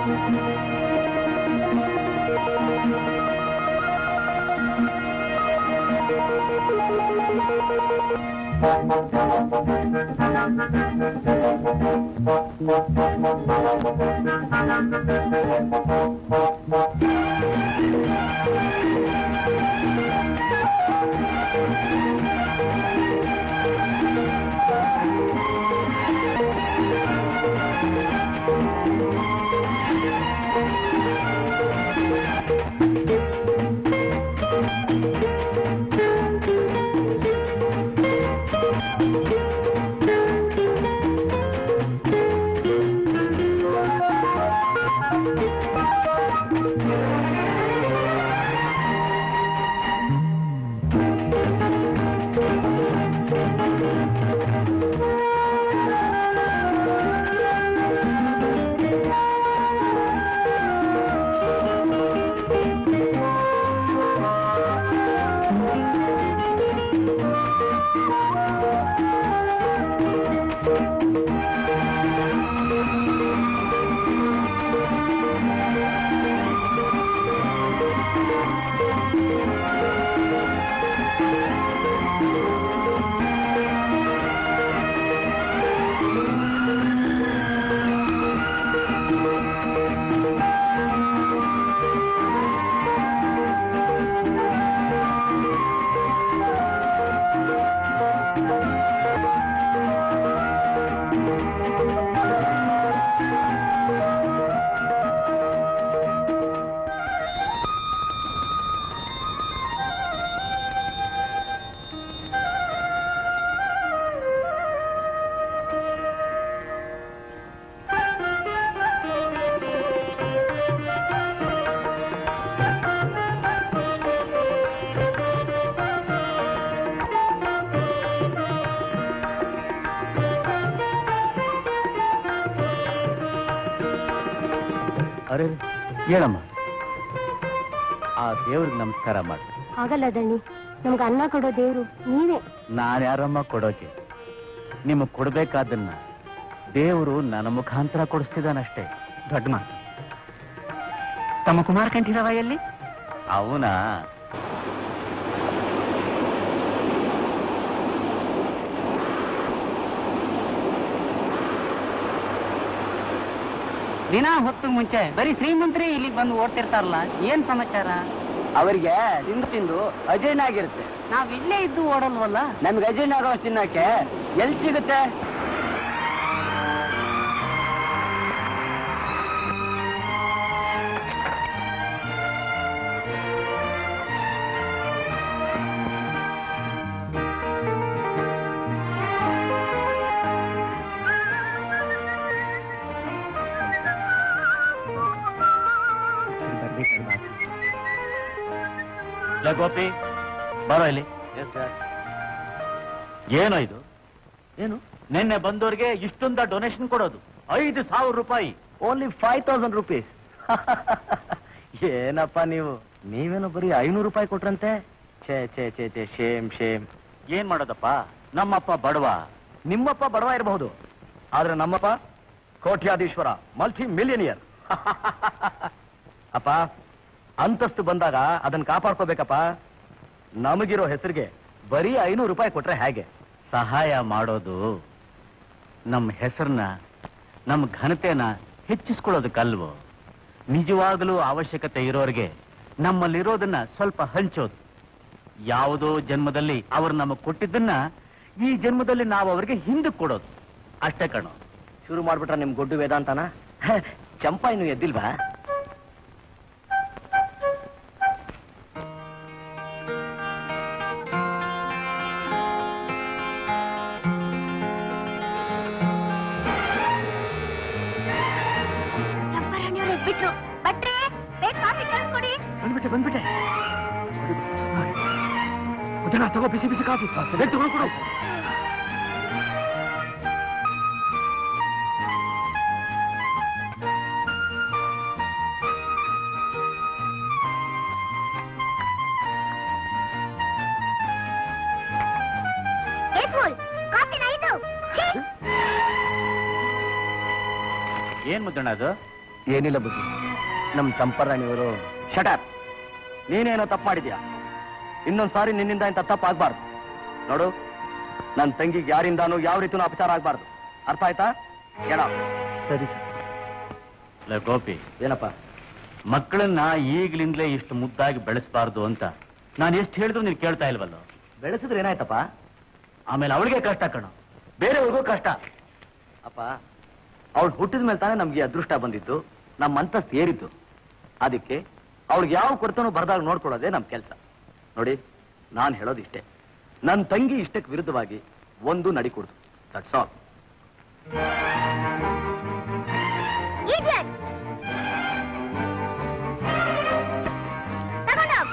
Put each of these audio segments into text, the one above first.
ಅರೆ ಹೇಳಮ್ಮ ಆ ದೇವ್ರಿಗೆ ನಮಸ್ಕಾರ ಮಾಡಿ ಆಗಲ್ಲ ದಣ್ಣಿ ನಮ್ಗೆ ಅನ್ನ ಕೊಡೋ ದೇವ್ರು ನೀವೇ ನಾನು ಯಾರಮ್ಮ ಕೊಡೋಕೆ ನಿಮಗೆ ಕೊಡ್ಬೇಕಾದನ್ನ ದೇವರು ನನ್ನ ಮುಖಾಂತರ ಕೊಡಿಸ್ತಿದ್ದಾನಷ್ಟೇ ದೊಡ್ಡ ಮಾತು ತಮ್ಮ ಕುಮಾರ ಕಂಠೀರವ ಎಲ್ಲಿ ಅವನಾ ದಿನ ಹೊತ್ತು ಮುಂಚೆ ಬರೀ ಶ್ರೀಮಂತ್ರಿ ಇಲ್ಲಿಗೆ ಬಂದು ಓಡ್ತಿರ್ತಾರಲ್ಲ ಏನ್ ಸಮಾಚಾರ ಅವರಿಗೆ ತಿಂದು ತಿಂದು ಅಜೀರ್ಣ ಆಗಿರುತ್ತೆ ನಾವ್ ಇಲ್ಲೇ ಇದ್ದು ಓಡಲ್ವಲ್ಲ ನಮ್ಗೆ ಅಜೀರ್ಣ ಆಗೋಷ್ಟು ತಿನ್ನಕ್ಕೆ ಎಲ್ಲಿ ಸಿಗುತ್ತೆ ಲೇ ಗೋಪಿ ಬರೋ ಇಲ್ಲಿ ಏನೋ ಇದು ಏನು ನಿನ್ನೆ ಬಂದವ್ರಿಗೆ ಇಷ್ಟೊಂದ ಡೊನೇಷನ್ ಕೊಡೋದು ಐದು ಸಾವಿರ ರೂಪಾಯಿ ಓನ್ಲಿ ಫೈವ್ ತೌಸಂಡ್ ರುಪೀಸ್ ಏನಪ್ಪ ನೀವು ನೀವೇನೋ ಬರೀ ಐನೂರು ರೂಪಾಯಿ ಕೊಟ್ರಂತೆ ಛೇ ಛೇ ಛೇ ಛೇ ಶೇಮ್ ಶೇಮ್ ಏನ್ ಮಾಡೋದಪ್ಪ ನಮ್ಮಪ್ಪ ಬಡವ ನಿಮ್ಮಪ್ಪ ಬಡವ ಇರಬಹುದು ಆದ್ರೆ ನಮ್ಮಪ್ಪ ಕೋಟ್ಯಾಧೀಶ್ವರ ಮಲ್ಟಿ ಮಿಲಿಯನಿಯರ್ ಅಪ್ಪ ಅಂತಸ್ತು ಬಂದಾಗ ಅದನ್ನ ಕಾಪಾಡ್ಕೋಬೇಕಪ್ಪ ನಮಗಿರೋ ಹೆಸರಿಗೆ ಬರೀ ಐನೂರು ರೂಪಾಯಿ ಕೊಟ್ರೆ ಹೇಗೆ ಸಹಾಯ ಮಾಡೋದು ನಮ್ಮ ಹೆಸರನ್ನ ನಮ್ಮ ಘನತೆನ ಹೆಚ್ಚಿಸ್ಕೊಳ್ಳೋದಕ್ಕಲ್ವೋ ನಿಜವಾಗಲೂ ಅವಶ್ಯಕತೆ ಇರೋರಿಗೆ ನಮ್ಮಲ್ಲಿರೋದನ್ನ ಸ್ವಲ್ಪ ಹಂಚೋದು ಯಾವುದೋ ಜನ್ಮದಲ್ಲಿ ಅವರು ನಮಗೆ ಕೊಟ್ಟಿದ್ದನ್ನ ಈ ಜನ್ಮದಲ್ಲಿ ನಾವು ಅವರಿಗೆ ಹಿಂದಕ್ಕೆ ಕೊಡೋದು ಅಷ್ಟೇ ಕಣೋ ಶುರು ಮಾಡ್ಬಿಟ್ರ ನಿಮ್ ಗೊಡ್ಡು ವೇದಾಂತನ ಹ, ಚಂಪಾ ಇನ್ನು ಎದ್ದಿಲ್ವಾ ಚಂಪಾರಾಣಿಯವ್ರು ಎದ್ಬಿಟ್ರು ಬಟ್ರೆ ಬೇಗ ಕಾಫಿ ಕಳ್ಸ್ಕೊಡಿ ಬಂದ್ಬಿಟ್ಟೆ ಬಂದ್ಬಿಟ್ಟೆ ಉದನ ತಗೋ ಬಿಸಿ ಬಿಸಿ ಕಾಫಿ ಬೇಗ ತಗೊಂಡು ಕೊಡು ಏ ಫೂಲ್ ಕಾಫಿ ನೈದು ಏನ್ ಮುದ್ದಣ್ಣ ಅದು ಏನಿಲ್ಲ ಬುದ್ಧಿ ನಮ್ ಚಂಪರಾಣಿಯವರು ಶಟರ್ ನೀನೇನೋ ತಪ್ಪು ಮಾಡಿದ್ಯಾ ಇನ್ನೊಂದ್ ಸಾರಿ ನಿನ್ನಿಂದ ಇಂಥ ತಪ್ಪಾಗ್ಬಾರ್ದು ನೋಡು ನನ್ನ ತಂಗಿಗೆ ಯಾರಿಂದಾನು ಯಾವ ರೀತಿನೂ ಅಪಚಾರ ಆಗ್ಬಾರ್ದು ಅರ್ಥ ಆಯ್ತಾ ಎಡ ಸರಿ ಲೇ ಗೋಪಿ ಏನಪ್ಪ ಮಕ್ಕಳನ್ನ ಈಗ್ಲಿಂದಲೇ ಇಷ್ಟು ಮುದ್ದಾಗಿ ಬೆಳೆಸಬಾರ್ದು ಅಂತ ನಾನು ಎಷ್ಟು ಹೇಳಿದ್ರು ನೀನು ಕೇಳ್ತಾ ಇಲ್ವಲ್ಲೋ ಬೆಳೆಸಿದ್ರೆ ಏನಾಯ್ತಪ್ಪ ಆಮೇಲೆ ಅವಳಿಗೆ ಕಷ್ಟ ಕಣೋ ಬೇರೆಯವ್ರಿಗೂ ಕಷ್ಟ ಅಪ್ಪ ಅವಳು ಹುಟ್ಟಿದ ಮೇಲೆ ತಾನೇ ನಮ್ಗೆ ಈ ಅದೃಷ್ಟ ಬಂದಿದ್ದು ನಮ್ಮ ಅಂತಸ್ತು ಏರಿದ್ದು ಅದಕ್ಕೆ ಅವಳಿಗೆ ಯಾವ ಕೊರತೆನೂ ಬರ್ದಾಗ ನೋಡ್ಕೊಳ್ಳೋದೇ ನಮ್ಮ ಕೆಲಸ ನೋಡಿ ನಾನು ಹೇಳೋದಿಷ್ಟೇ ನನ್ನ ತಂಗಿ ಇಷ್ಟಕ್ಕೆ ವಿರುದ್ಧವಾಗಿ ಒಂದು ನಡಿಕೂಡ್ದು ದಟ್ಸ್ ಆಲ್ Idiot! ತಗೊಂಡೋಗ್.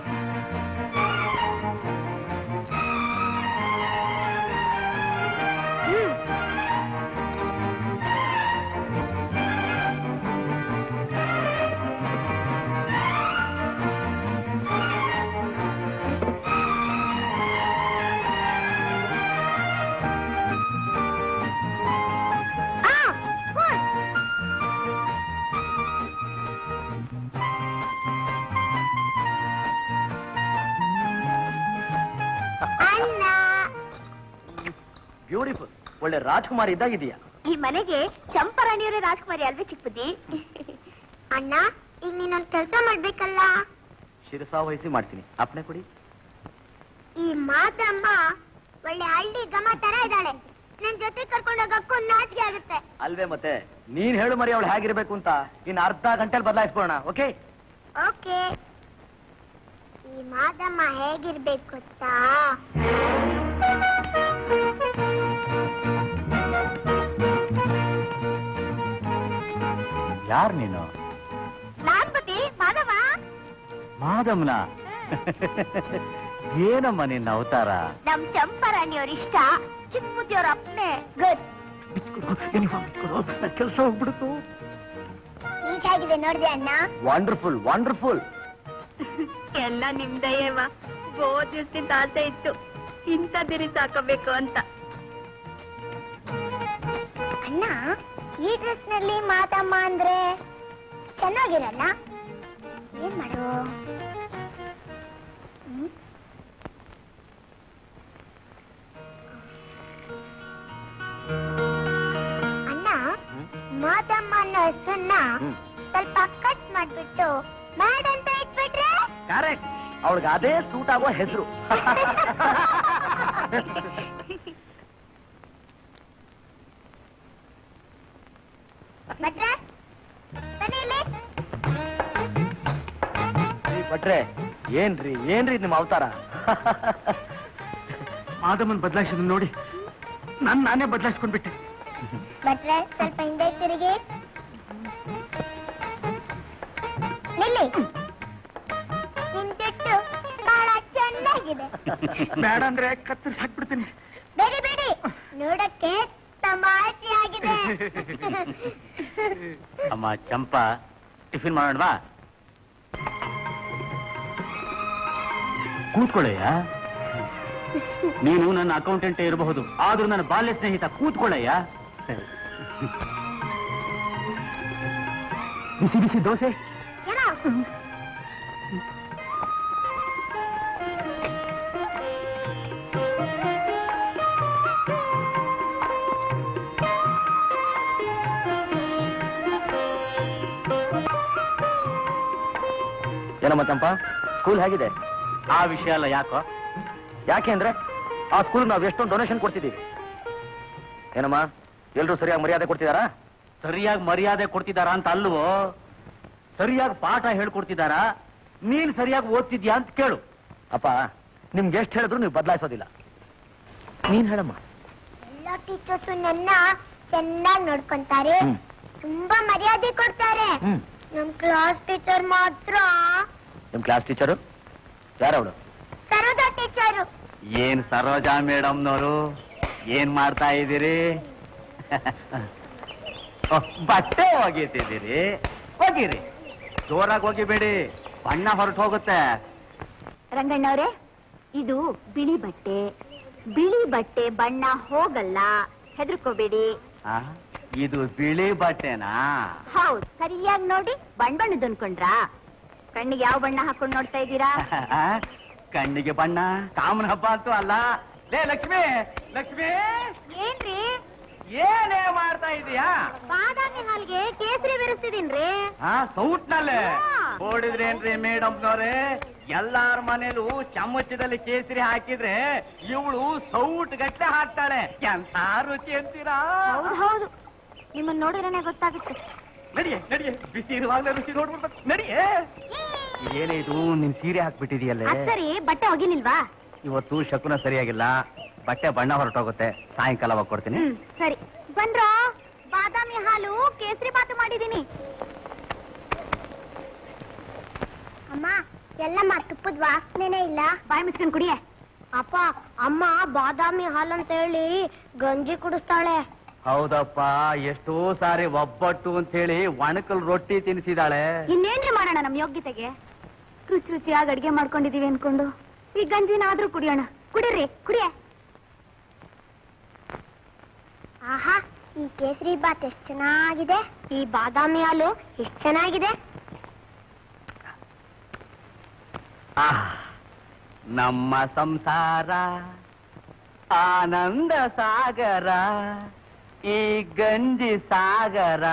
ಹ್ಮ್. ಆ, ಫೋನ್. ಅಣ್ಣ ಬ್ಯೂಟಿಫುಲ್ ಒಳ್ಳೆ ರಾಜ್ಕುಮಾರ್ ಇದ್ದಾಗಿದೆಯಾ ಈ ಮನೆಗೆ ಚಂಪರಾಣಿಯವರೇ ರಾಜ್ಕುಮಾರಿ ಅಲ್ವೇ ಚಿಕ್ಕ ಬುದ್ಧಿ ಅಣ್ಣ ಈಗ ನೀನೊಂದು ಕೆಲಸ ಮಾಡ್ಬೇಕಲ್ಲ ಶಿರಸಾ ವಹಿಸಿ ಮಾಡ್ತೀನಿ ಅಪ್ನೆ ಕೊಡಿ ಈ ಮಾತಮ್ಮ ಒಳ್ಳೆ ಹಳ್ಳಿ ಗಮ ತರ ಇದ್ದಾಳೆ ನನ್ ಜೊತೆ ಕರ್ಕೊಂಡೋಗಕ್ಕೂ ನಾಚಿಕೆ ಆಗುತ್ತೆ ಅಲ್ವೇ ಮತ್ತೆ ನೀನ್ ಹೇಳು ಮರಿ ಅವಳು ಹೇಗಿರ್ಬೇಕು ಅಂತ ಇನ್ನು ಅರ್ಧ ಗಂಟೆಲಿ ಬದಲಾಯಿಸ್ಬೋಣ ಓಕೆ ಓಕೆ ಈ ಮಾದಮ್ಮ ಹೇಗಿರ್ಬೇಕು ಗೊತ್ತಾ ಯಾರು ನೀನು ನಾನ್ ಬುದ್ಧಿ ಮಾದಮ್ಮ ಮಾದಮ್ನ ಏನಮ್ಮ ನಿನ್ನ ಅವತಾರ ನಮ್ ಚಂಪರಾಣಿಯವ್ರ ಇಷ್ಟ ಚಿಕ್ಕ ಬುದ್ಧಿಯವ್ರ ಅಪ್ಪನೆ ಗುಡ್ ಕೆಲಸ ಹೋಗ್ಬಿಡ್ತು ಹೀಗಾಗಿದೆ ನೋಡ್ದೆ ಅಣ್ಣ ವಂಡರ್ಫುಲ್ ವಂಡರ್ಫುಲ್ ಎಲ್ಲ ನಿಮ್ದಯ್ಯವ ಗೋ ದಿವಸದಿಂದ ಆಸೆ ಇತ್ತು ಇಂಥ ದಿರಿ ಸಾಕಬೇಕು ಅಂತ ಅಣ್ಣ ಈ ಡ್ರೆಸ್ ನಲ್ಲಿ ಮಾತಮ್ಮ ಅಂದ್ರೆ ಚೆನ್ನಾಗಿರಲ್ಲ ಏನ್ ಮಾಡು ಹ್ಮ್? ಅಣ್ಣ ಮಾತಮ್ಮ ಅನ್ನೋ ಹೆಸರನ್ನ ಹ್ಮ್. ಸ್ವಲ್ಪ ಕಟ್ ಮಾಡ್ಬಿಟ್ಟು ಮ್ಯಾಡ್ ಅಂತ ಇಟ್ಬಿಟ್ರೆ ಕರೆಕ್ಟ್ ಅವಳಿಗೆ ಅದೇ ಸೂಟ್ ಆಗೋ ಹೆಸರು ಭಟ್ರೆ ಬನ್ನಿ ಇಲ್ಲಿ ಭಟ್ರೆ ಏನ್ರಿ ಏನ್ರಿ ನಿಮ್ಮ ಅವತಾರ ಮಾದಮ್ಮನ್ ಬದಲಾಯಿಸಿದ್ ನೋಡಿ ನಾನು ನಾನೇ ಬದಲಾಯಿಸ್ಕೊಂಡ್ಬಿಟ್ಟೆ ಭಟ್ರೆ ಸ್ವಲ್ಪ ಹಿಂದೆ ತಿರುಗಿ ನಿಲ್ಲಿ ನಿಮ್ ಜುಟ್ಟು ಬಹಳ ಚೆನ್ನಾಗಿದೆ ಬೇಡ ಅಂದ್ರೆ ಕತ್ತರಿಸಿ ಹಾಕ್ಬಿಡ್ತೀನಿ ಬೇಡಿ ಬೇಡಿ ನೋಡಕ್ಕೆ ತಮಾಷೆಯಾಗಿದೆ ಅಮ್ಮ ಚಂಪಾ ಟಿಫಿನ್ ಮಾಡೋಣವಾ ಕೂತ್ಕೊಳ್ಳಯ್ಯ ನೀನು ನನ್ನ ಅಕೌಂಟೆಂಟೇ ಇರಬಹುದು ಆದ್ರೂ ನನ್ನ ಬಾಲ್ಯ ಸ್ನೇಹಿತ ಕೂತ್ಕೊಳ್ಳಯ್ಯ ಬಿಸಿ ಬಿಸಿ ದೋಸೆ ಏನೋ ಏನಮ್ಮ ಚಂಪಾ ಸ್ಕೂಲ್ ಹೇಗಿದೆ ಆ ವಿಷಯ ಅಲ್ಲ ಯಾಕೋ ಯಾಕೆ ಅಂದ್ರೆ ಆ ಸ್ಕೂಲ್ ನಾವು ಎಷ್ಟೊಂದು ಡೊನೇಷನ್ ಕೊಡ್ತಿದ್ದೀವಿ ಏನಮ್ಮ ಎಲ್ರು ಸರಿಯಾಗಿ ಮರ್ಯಾದೆ ಕೊಡ್ತಿದಾರಾ ಸರಿಯಾಗಿ ಮರ್ಯಾದೆ ಕೊಡ್ತಿದಾರ ಅಂತ ಅಲ್ವೋ ಸರಿಯಾಗಿ ಪಾಠ ಹೇಳ್ಕೊಡ್ತಿದಾರಾ ನೀನ್ ಸರಿಯಾಗಿ ಓದ್ತಿದ್ಯಾ ಅಂತ ಕೇಳು ಅಪ್ಪ ನಿಮ್ಗೆ ಎಷ್ಟು ಹೇಳಿದ್ರು ನೀವು ಬದಲಾಯಿಸೋದಿಲ್ಲ ನೀನ್ ಹೇಳಮ್ಮ ಎಲ್ಲ ಟೀಚರ್ಸ್ ನನ್ನ ಚೆನ್ನಾಗಿ ನೋಡ್ಕೊಂತಾರೆ ಹ್ಮ್. ತುಂಬಾ ಮರ್ಯಾದೆ ಕೊಡ್ತಾರೆ ಹ್ಮ್ ನಮ್ ಕ್ಲಾಸ್ ಟೀಚರ್ ಮಾತ್ರ ನಿಮ್ ಕ್ಲಾಸ್ ಟೀಚರು ಯಾರವಳು ಸರೋಜಾ ಟೀಚರು ಏನ್ ಸರೋಜಾ ಮೇಡಮ್ನವರು ಏನ್ ಮಾಡ್ತಾ ಇದ್ದೀರಿ ಓಹ್, ಬಟ್ಟೆ ಒಗೀತಿದ್ದೀರಿ ಹೋಗಿರಿ ಜೋರಾಗಿ ಹೋಗಿಬೇಡಿ ಬಣ್ಣ ಹೊರಟು ಹೋಗುತ್ತೆ ರಂಗಣ್ಣವ್ರೆ ಇದು ಬಿಳಿ ಬಟ್ಟೆ ಬಿಳಿ ಬಟ್ಟೆ ಬಣ್ಣ ಹೋಗಲ್ಲ ಹೆದರ್ಕೋಬೇಡಿ ಆ? ಇದು ಬಿಳಿ ಬಟ್ಟೆನಾ ಹೌದು ಸರಿಯಾಗಿ ನೋಡಿ ಬಣ್ಣ ಬಣ್ಣದ ಅನ್ಕೊಂಡ್ರಾ ಕಣ್ಣಿಗೆ ಯಾವ ಬಣ್ಣ ಹಾಕೊಂಡು ನೋಡ್ತಾ ಇದ್ದೀರಾ ಕಣ್ಣಿಗೆ ಬಣ್ಣ ಕಾಮನ ಹಬ್ಬ ಅಂತೂ ಅಲ್ಲ ಲೇ ಲಕ್ಷ್ಮಿ ಲಕ್ಷ್ಮಿ ಏನ್ರಿ ಏನೇ ಮಾಡ್ತಾ ಇದೀಯಾ ಬಾದಾಮಿ ಹಾಲ್ಗೆ ಕೇಸರಿ ಬೆರೆಸ್ತಿದೀನ್ರಿ ಹಾ ಸೌಟ್ನಲ್ಲೇ ಹಾ. ನೋಡಿದ್ರೇನ್ರಿ ಮೇಡಮ್ನವ್ರೆ ಎಲ್ಲಾರ ಮನೇಲೂ ಚಮಚದಲ್ಲಿ ಕೇಸರಿ ಹಾಕಿದ್ರೆ ಇವಳು ಸೌಟ್ ಗಟ್ಲೆ ಹಾಕ್ತಾಳೆ ಎಂತ ರುಚಿ ಅಂತೀರಾ ಹೌದು ಹೌದು ನಿಮ್ಮನ್ನ ನೋಡಿದ್ರೆ ಗೊತ್ತಾಗುತ್ತೆ ನಡಿಯೇ ನಡಿಯೇ ಬಿಸಿ ಇರುವಾಗಲೇ ರುಚಿ ನೋಡ್ಬಿಡ್ಬೇಕು ನಡಿಯೇ ಏನೇ ಇದು ನಿನ್ ಸೀರೆ ಹಾಕ್ಬಿಟ್ಟಿದೆಯಲ್ಲೇ ಅದ್ ಸರಿ ಬಟ್ಟೆ ಒಗಿಲಿಲ್ವಾ ಇವತ್ತು ಶಕುನ ಸರಿಯಾಗಿಲ್ಲ ಬಟ್ಟೆ ಬಣ್ಣ ಹೊರಟೋಗುತ್ತೆ ಸಾಯಂಕಾಲ ಕೊಡ್ತೀನಿ ಹ್ಮ್ ಸರಿ ಬಂದ್ರೋ ಬಾದಾಮಿ ಹಾಲು ಕೇಸರಿ ಬಾತು ಮಾಡಿದೀನಿ ಅಮ್ಮ ಎಲ್ಲಮ್ಮ ತುಪ್ಪದ ವಾಸನೆನೇ ಇಲ್ಲ ಬಾಯಿ ಮುಚ್ಕೊಂಡ್ ಕುಡಿಯೆ ಅಪ್ಪ ಅಮ್ಮ ಬಾದಾಮಿ ಹಾಲು ಅಂತ ಹೇಳಿ ಗಂಜಿ ಕುಡಿಸ್ತಾಳೆ ಹೌದಪ್ಪ ಎಷ್ಟೋ ಸಾರಿ ಒಬ್ಬಟ್ಟು ಅಂತ ಹೇಳಿ ಒಣಕಲ್ ರೊಟ್ಟಿ ತಿನ್ನಿಸಿದಾಳೆ ಇನ್ನೇನ್ರಿ ಮಾಡೋಣ ನಮ್ ಯೋಗ್ಯತೆಗೆ ರುಚಿ ರುಚಿಯಾಗಿ ಅಡ್ಗೆ ಮಾಡ್ಕೊಂಡಿದೀವಿ ಅನ್ಕೊಂಡು ಈ ಗಂಜಿನಾದ್ರೂ ಕುಡಿಯೋಣ ಕುಡೀರಿ ಕುಡಿಯೆ ಆಹಾ ಈ ಕೇಸರಿ ಬಾತ್ ಎಷ್ಟು ಚೆನ್ನಾಗಿದೆ ಈ ಬಾದಾಮಿ ಹಾಲು ಎಷ್ಟು ಚೆನ್ನಾಗಿದೆ ಆಹ್, ನಮ್ಮ ಸಂಸಾರ ಆನಂದ ಸಾಗರ ಈ ಗಂಜಿ ಸಾಗರ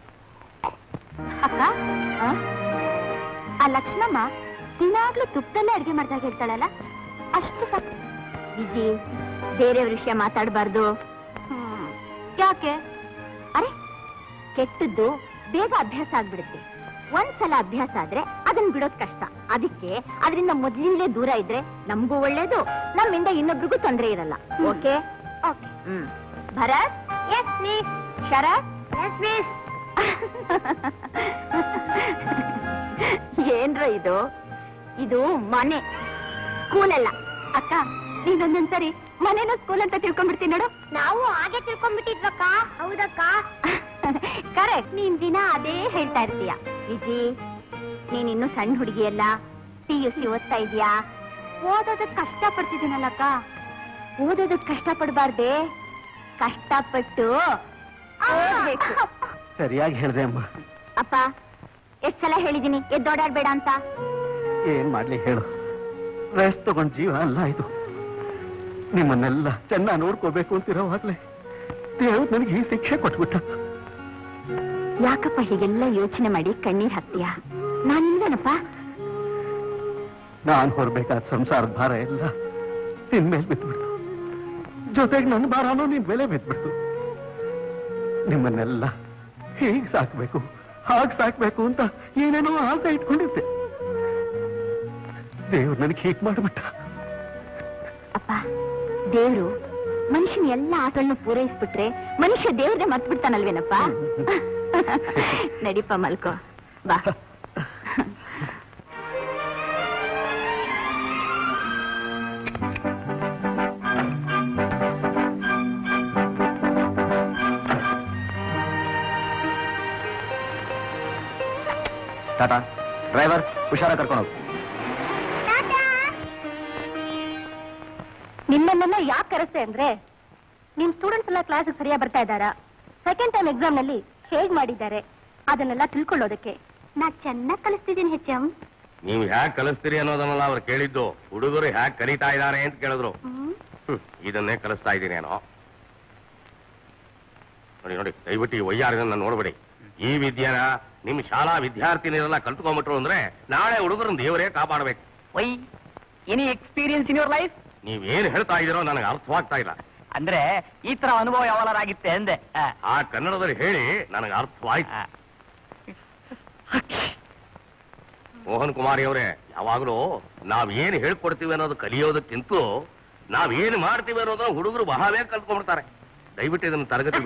ಅಕ್ಕ ಆ? ಆ ಲಕ್ಷ್ಮಮ್ಮ ದಿನಾಗ್ಲೂ ತುಪ್ಪದಲ್ಲೇ ಅಡ್ಗೆ ಮಾಡ್ದಾಗ ಹೇಳ್ತಾಳಲ್ಲ ಅಷ್ಟು ಸಾಕು ವಿಜಿ ಬೇರೆಯವ್ರ ವಿಷಯ ಮಾತಾಡಬಾರ್ದು ಯಾಕೆ ಅರೆ ಕೆಟ್ಟದ್ದು ಬೇಗ ಅಭ್ಯಾಸ ಆಗ್ಬಿಡುತ್ತೆ ಒಂದ್ಸಲ ಅಭ್ಯಾಸ ಆದ್ರೆ ಅದನ್ನ ಬಿಡೋದ್ ಕಷ್ಟ ಅದಕ್ಕೆ ಅದರಿಂದ ಮೊದಲಿನಲ್ಲೇ ದೂರ ಇದ್ರೆ ನಮಗೂ ಒಳ್ಳೇದು ನಮ್ಮಿಂದ ಇನ್ನೊಬ್ರಿಗೂ ತೊಂದರೆ ಇರಲ್ಲ ಓಕೆ ಓಕೆ ಹ್ಮ್ Bharat yes miss Sharath yes miss ಏನ್ರ ಇದು ಇದು ಮನೆ ಸ್ಕೂಲ್ ಅಲ್ಲ ಅಕ್ಕ ನೀನೊಂದೊಂದ್ಸರಿ ಮನೇನ ಸ್ಕೂಲ್ ಅಂತ ತಿಳ್ಕೊಂಡ್ಬಿಡ್ತೀನಿ ನೋಡು ನಾವು ಹಾಗೆ ತಿಳ್ಕೊಂಡ್ಬಿಟ್ಟಿದ್ವಕ್ಕ ಹೌದಕ್ಕ ಕರೆಕ್ಟ್ ನೀನ್ ದಿನ ಅದೇ ಹೇಳ್ತಾ ಇರ್ತೀಯ ವಿಜಿ ನೀನ್ ಇನ್ನು ಸಣ್ಣ ಹುಡುಗಿ ಅಲ್ಲ ಪಿ ಯು ಸಿ ಓದ್ತಾ ಇದೀಯಾ ಓದೋದಕ್ ಕಷ್ಟ ಪಡ್ತಿದ್ದೀನಲ್ಲಕ್ಕ ಓದೋದಕ್ ಕಷ್ಟ ಪಡ್ಬಾರ್ದೆ ಕಷ್ಟಪಟ್ಟು ಓದ್ಬೇಕು ಸರಿಯಾಗಿ ಹೇಳ್ದೆ ಅಮ್ಮ ಅಪ್ಪ ಎಷ್ಟ್ ಸಲ ಹೇಳಿದೀನಿ ಎದ್ದೋಡಾಡ್ಬೇಡ ಅಂತ ಏನ್ ಮಾಡ್ಲಿ ಹೇಳು ರೆಸ್ಟ್ ತಗೊಂಡ್ ಜೀವ ಅಲ್ಲ ಇದು ನಿಮ್ಮನ್ನೆಲ್ಲ ಚೆನ್ನಾಗಿ ನೋಡ್ಕೋಬೇಕು ಅಂತಿರೋವಾಗ್ಲೇ ದೇವ್ರು ನನಗೆ ಈ ಶಿಕ್ಷೆ ಕೊಟ್ಬಿಟ್ಟ ಯಾಕಪ್ಪ ಹೀಗೆಲ್ಲ ಯೋಚನೆ ಮಾಡಿ ಕಣ್ಣೀರ್ ಹಾಕ್ತೀಯಾ ನಾನಿಂದನಪ್ಪ ನಾನ್ ಹೊರಬೇಕಾದ ಸಂಸಾರದ ಭಾರ ಎಲ್ಲ ನಿನ್ ಮೇಲೆ ಬಿದ್ಬಿಡ್ತು ಜೊತೆಗೆ ನನ್ನ ಭಾರನೂ ನಿನ್ ಮೇಲೆ ಬಿದ್ಬಿಡ್ತು ನಿಮ್ಮನ್ನೆಲ್ಲ ಹೀಗ್ ಸಾಕ್ಬೇಕು ಹಾಗ್ ಸಾಕ್ಬೇಕು ಅಂತ ಏನೇನೋ ಆಸೆ ಇಟ್ಕೊಂಡಿದ್ದೆ ದೇವ್ರು ನನಗೆ ಹೀಗ್ ಮಾಡ್ಬಿಟ್ಟ ಅಪ್ಪ ದೇವ್ರು ಮನುಷ್ಯನ ಎಲ್ಲ ಆಸೆಗಳನ್ನು ಪೂರೈಸ್ಬಿಟ್ರೆ ಮನುಷ್ಯ ದೇವ್ರನ್ನೇ ಮರ್ತ್ ಬಿಡ್ತಾನಲ್ವೇನಪ್ಪ ನಡಿಪ ಮಲ್ಕೋ ಬಾ ಟಾಟಾ ಡ್ರೈವರ್ ಹುಷಾರ ಕರ್ಕೊಂಡು ಹೋಗು ನಿಮ್ಮನ್ನ ಯಾಕೆ ಕರೆಸ್ತೆ ಅಂದ್ರೆ ನಿಮ್ ಸ್ಟೂಡೆಂಟ್ಸ್ ಎಲ್ಲ ಕ್ಲಾಸ್ ಸರಿಯಾಗಿ ಬರ್ತಾ ಇದ್ದಾರಾ ಸೆಕೆಂಡ್ ಟೈಮ್ ಎಕ್ಸಾಮ್ ನಲ್ಲಿ ಹೇಗ್ ಮಾಡಿದ್ದಾರೆ ಅದನ್ನೆಲ್ಲ ತಿಳ್ಕೊಳ್ಳೋದಕ್ಕೆ ನಾ ಚೆನ್ನಾಗಿ ಕಲಿಸ್ತಿದ್ದೀನಿ ಹೆಚ್ ಎಂ ನೀವು ಹ್ಯಾಕ್ ಕಲಿಸ್ತೀರಿ ಅನ್ನೋದನ್ನೆಲ್ಲ ಅವ್ರು ಕೇಳಿದ್ದು ಹುಡುಗರು ಹ್ಯಾಕ್ ಕಲಿತಾ ಇದ್ದಾರೆ ಅಂತ ಕೇಳಿದ್ರು ಹ್ಮ್, ಇದನ್ನೇ ಕಲಿಸ್ತಾ ಇದ್ದೀನೇನೋ ನೋಡಿ ನೋಡಿ ದಯವಿಟ್ಟು ಈ ವಯ್ಯಾರನ್ನ ನೋಡ್ಬೇಡಿ ಈ ವಿದ್ಯೆನ ನಿಮ್ ಶಾಲಾ ವಿದ್ಯಾರ್ಥಿನಿಯರೆಲ್ಲ ಕಲ್ತ್ಕೊಂಡ್ಬಿಟ್ರು ಅಂದ್ರೆ ನಾಳೆ ಹುಡುಗರನ್ನ ದೇವರೇ ಕಾಪಾಡ್ಬೇಕು why any experience in your life ನೀವೇನ್ ಹೇಳ್ತಾ ಇದೀರೋ ನನಗೆ ಅರ್ಥವಾಗ್ತಾ ಇಲ್ಲ ಅಂದ್ರೆ ಈ ತರ ಅನುಭವ ಯಾವಾಗಿತ್ತೆ ಅಂದೆ ಆ, ಆ ಕನ್ನಡದಲ್ಲಿ ಹೇಳಿ ನನಗೆ ಅರ್ಥವಾಯ್ತು ಆ. ಮೋಹನ್ ಕುಮಾರಿ ಅವರೇ ಯಾವಾಗಲೂ ನಾವ್ ಏನ್ ಹೇಳ್ಕೊಡ್ತೀವಿ ಅನ್ನೋದು ಕಲಿಯೋದಕ್ಕಿಂತಲೂ ನಾವ್ ಏನ್ ಮಾಡ್ತೀವಿ ಅನ್ನೋದನ್ನ ಹುಡುಗರು ಬಹಳ ಬೇಗ ಕಲ್ತ್ಕೊಂಡ್ಬಿಡ್ತಾರೆ ದಯವಿಟ್ಟು ಇದನ್ನ ತರಗತಿ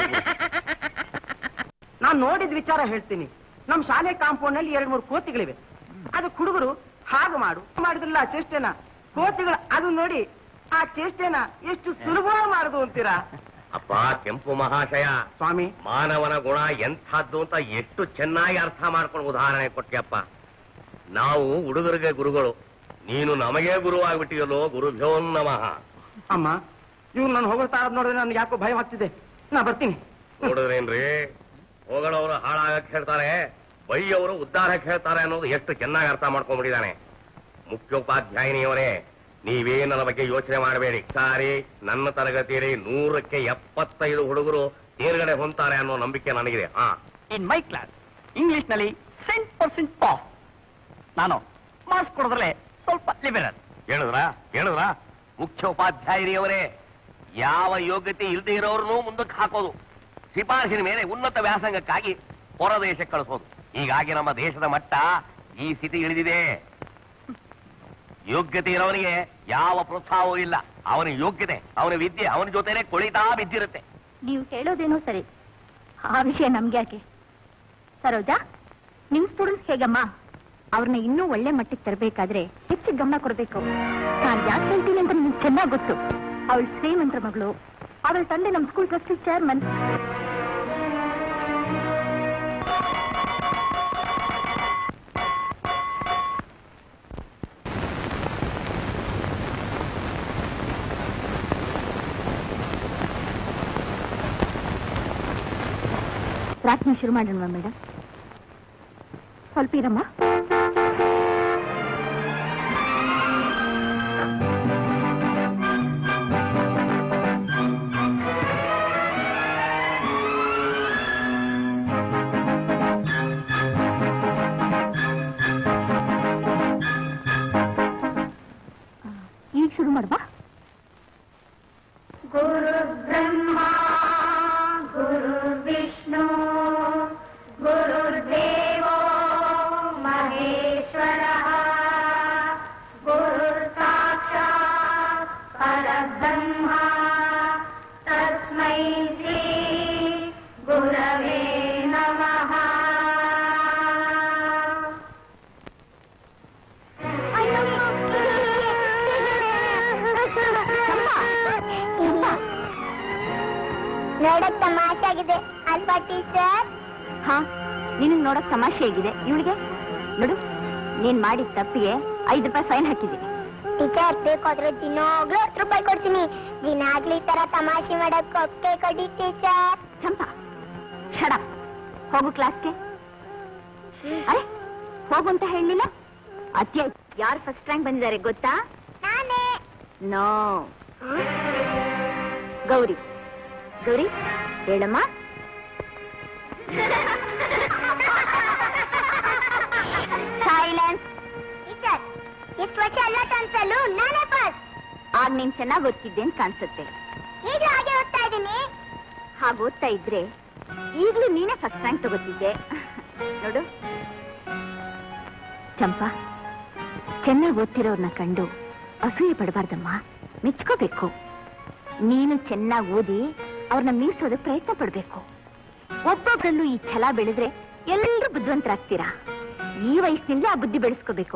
ನಾನ್ ನೋಡಿದ ವಿಚಾರ ಹೇಳ್ತೀನಿ ನಮ್ ಶಾಲೆ ಕಾಂಪೌಂಡ್ ನಲ್ಲಿ ಎರಡ್ ಮೂರು ಕೋತಿಗಳಿವೆ ಅದಕ್ಕೆ ಹುಡುಗರು ಹಾಗೆ ಮಾಡು ಮಾಡಿದ್ರಲ್ಲ ಆ ಚೇಷ್ಟೆನ ಕೋತಿಗಳು ಅದು ನೋಡಿ ಆ ಚೇಷ್ಟೆನ ಎಷ್ಟು ಸುಲಭವಾಗಿ ಮಾಡುದು ಅಂತೀರಾ ಅಪ್ಪ ಕೆಂಪು ಮಹಾಶಯ ಸ್ವಾಮಿ ಮಾನವನ ಗುಣ ಎಂಥದ್ದು ಅಂತ ಎಷ್ಟು ಚೆನ್ನಾಗಿ ಅರ್ಥ ಮಾಡ್ಕೊಂಡು ಉದಾಹರಣೆ ಕೊಟ್ಟಿಯಪ್ಪ ನಾವು ಹುಡುಗರಿಗೆ ಗುರುಗಳು ನೀನು ನಮಗೆ ಗುರು ಆಗ್ಬಿಟ್ಟಿಯಲ್ಲೋ ಗುರುಭ್ಯೋ ನಮಃ ಅಮ್ಮ ಇವ್ರು ನಾನು ಹೋಗ್ತಾ ಇರೋದ್ ನೋಡಿದ್ರೆ ನನ್ಗೆ ಯಾಕೋ ಭಯ ಆಗ್ತಿದೆ ನಾ ಬರ್ತೀನಿ ನೋಡಿದ್ರೇನ್ರಿ ಹೊಗಳವರು ಹಾಳಾಗಕ್ ಹೇಳ್ತಾರೆ ಬೈಯವರು ಉದ್ಧಾರಕ್ಕೆ ಹೇಳ್ತಾರೆ ಅನ್ನೋದು ಎಷ್ಟು ಚೆನ್ನಾಗಿ ಅರ್ಥ ಮಾಡ್ಕೊಂಡ್ಬಿಟ್ಟಿದ್ದಾನೆ ಮುಖ್ಯೋಪಾಧ್ಯಾಯಿನಿಯವರೇ ನೀವೇ ನನ್ನ ಬಗ್ಗೆ ಯೋಚನೆ ಮಾಡಬೇಡಿ ಸಾರಿ ನನ್ನ ತರಗತಿಯಲ್ಲಿ ನೂರಕ್ಕೆ ಎಪ್ಪತ್ತೈದು ಹುಡುಗರು ತೇರ್ಗಡೆ ಹೊಂತಾರೆ ಅನ್ನೋ ನಂಬಿಕೆ ನನಗಿದೆ ಹಾ ಇನ್ ಮೈ ಕ್ಲಾಸ್ ಇಂಗ್ಲಿಷ್ ನಲ್ಲಿ ಸೆಂಟ್ ಪರ್ಸೆಂಟ್ ಪಾಸ್ ನಾನು ಮಾರ್ಕ್ಸ್ ಕೊಡೋದ್ರಲ್ಲೇ ಸ್ವಲ್ಪ ಲಿಬರಲ್ ಹೇಳಿದ್ರ ಹೇಳಿದ್ರ ಮುಖ್ಯೋಪಾಧ್ಯಾಯರಿಯವರೇ ಯಾವ ಯೋಗ್ಯತೆ ಇಲ್ಲದೆ ಇರೋರ್ನು ಮುಂದಕ್ಕೆ ಹಾಕೋದು ಶಿಫಾರಸಿನ ಮೇಲೆ ಉನ್ನತ ವ್ಯಾಸಂಗಕ್ಕಾಗಿ ಹೊರ ದೇಶಕ್ಕೆ ಕಳಿಸೋದು ಹೀಗಾಗಿ ನಮ್ಮ ದೇಶದ ಮಟ್ಟ ಈ ಸ್ಥಿತಿ ಇಳಿದಿದೆ ಯೋಗ್ಯತೆ ಇರೋನಿಗೆ ಯಾವ ಪ್ರೋತ್ಸಾಹವೂ ಇಲ್ಲ ಅವನ ಯೋಗ್ಯತೆ ಅವನ ವಿದ್ಯೆ ಅವನ ಜೊತೆನೆ ಕೊಳಿತಾ ಬಿದ್ದಿರುತ್ತೆ ನೀವು ಹೇಳೋದೇನೋ ಸರಿ ಆ ವಿಷಯ ನಮ್ಗೆ ಯಾಕೆ ಸರೋಜಾ ನಿಮ್ ಸ್ಟೂಡೆಂಟ್ಸ್ ಹೇಗಮ್ಮ ಅವ್ರನ್ನ ಇನ್ನೂ ಒಳ್ಳೆ ಮಟ್ಟಿಗೆ ತರಬೇಕಾದ್ರೆ ಹೆಚ್ಚು ಗಮನ ಕೊಡ್ಬೇಕು ನಾನ್ ಯಾಕೆ ಹೇಳ್ತೀನಿ ಅಂತ ನಿಮ್ಗೆ ಚೆನ್ನಾಗಿ ಗೊತ್ತು ಅವಳು ಶ್ರೀಮಂತರ ಮಗಳು ಅವಳ ತಂದೆ ನಮ್ ಸ್ಕೂಲ್ ಟ್ರಸ್ಟಿ ಚೇರ್ಮನ್ ಪ್ರಾರ್ಥನೆ ಶುರು ಮಾಡೋಣ ಮೇಡಮ್ ಸ್ವಲ್ಪ ಇರಮ್ಮ ಈಗ ಶುರು ಮಾಡುವ गुरुर्ब्रह्मा गुरुर्विष्णु गुरुर्देवो महेश्वरः गुरुर्साक्षात् परब्रह्मा तस्मै श्री गुरवे नमः ನೋಡಕ್ ತಮಾಷೆ ಆಗಿದೆ ಅಲ್ವಾ ಟೀಚರ್ ಹಾ ನಿನಗ್ ನೋಡಕ್ ತಮಾಷೆ ಹೇಗಿದೆ ಇವಳಿಗೆ ನೋಡು ನೀನ್ ಮಾಡಿದ ತಪ್ಪಿಗೆ ಐದು ರೂಪಾಯಿ ಫೈನ್ ಹಾಕಿದ್ದೀನಿ ಟೀಚರ್ ಬೇಕಾದ್ರೆ ದಿನಾಗ್ಲೂ ಹತ್ತು ರೂಪಾಯಿ ಕೊಡ್ತೀನಿ ದಿನಾಗ್ಲಿ ಈ ತರ ತಮಾಷೆ ಮಾಡಕ್ ಒಪ್ಪಿಗೆ ಕೊಡಿ ಟೀಚರ್ ಚಂಪಾ ಶಡಪ್ ಹೋಗು ಕ್ಲಾಸ್ಗೆ ಅರೆ ಹೋಗು ಅಂತ ಹೇಳಲಿಲ್ಲ ಅತ್ಯ ಯಾರು ಫಸ್ಟ್ ರ್ಯಾಂಕ್ ಬಂದಿದ್ದಾರೆ ಗೊತ್ತಾ ನಾನೇ ನೋ ಗೌರಿ ಗೌರಿ ಹೇಳಮ್ಮ ಸೈಲೆನ್ಸ್ ಟೀಚರ್ ಎಷ್ಟು ವರ್ಷ ಎಲ್ಲ ಕನ್ಸಲು ನಾನೇ ಪಾಸ್ ಆಗ ನೀನ್ ಚೆನ್ನಾಗಿ ಓದ್ತಿದ್ದೆ ಅಂತ ಕಾಣಿಸುತ್ತೆ ಈಗಲೂ ಹಾಗೆ ಓದ್ತಾ ಇದ್ದೀನಿ ಹಾಗೆ ಓದ್ತಾ ಇದ್ರೆ ಈಗಲೂ ನೀನೇ ಫಸ್ಟ್ ರ್ಯಾಂಕ್ ತಗೋತಿದ್ದೆ ನೋಡು ಚಂಪಾ ಚೆನ್ನಾಗಿ ಓದ್ತಿರೋರ್ನ ಕಂಡು ಅಸೂಯೆ ಪಡಬಾರ್ದಮ್ಮ ಮೆಚ್ಕೋಬೇಕು ನೀನು ಚೆನ್ನಾಗಿ ಓದಿ ಅವ್ರನ್ನ ಮೀರ್ಸೋದಕ್ಕೆ ಪ್ರಯತ್ನ ಪಡ್ಬೇಕು ಒಬ್ಬೊಬ್ರಲ್ಲೂ ಈ ಛಲ ಬೆಳೆದ್ರೆ ಎಲ್ಲರೂ ಬುದ್ಧಿವಂತರಾಗ್ತೀರಾ ಈ ವಯಸ್ಸಿನಿಂದ ಆ ಬುದ್ಧಿ ಬೆಳೆಸ್ಕೋಬೇಕು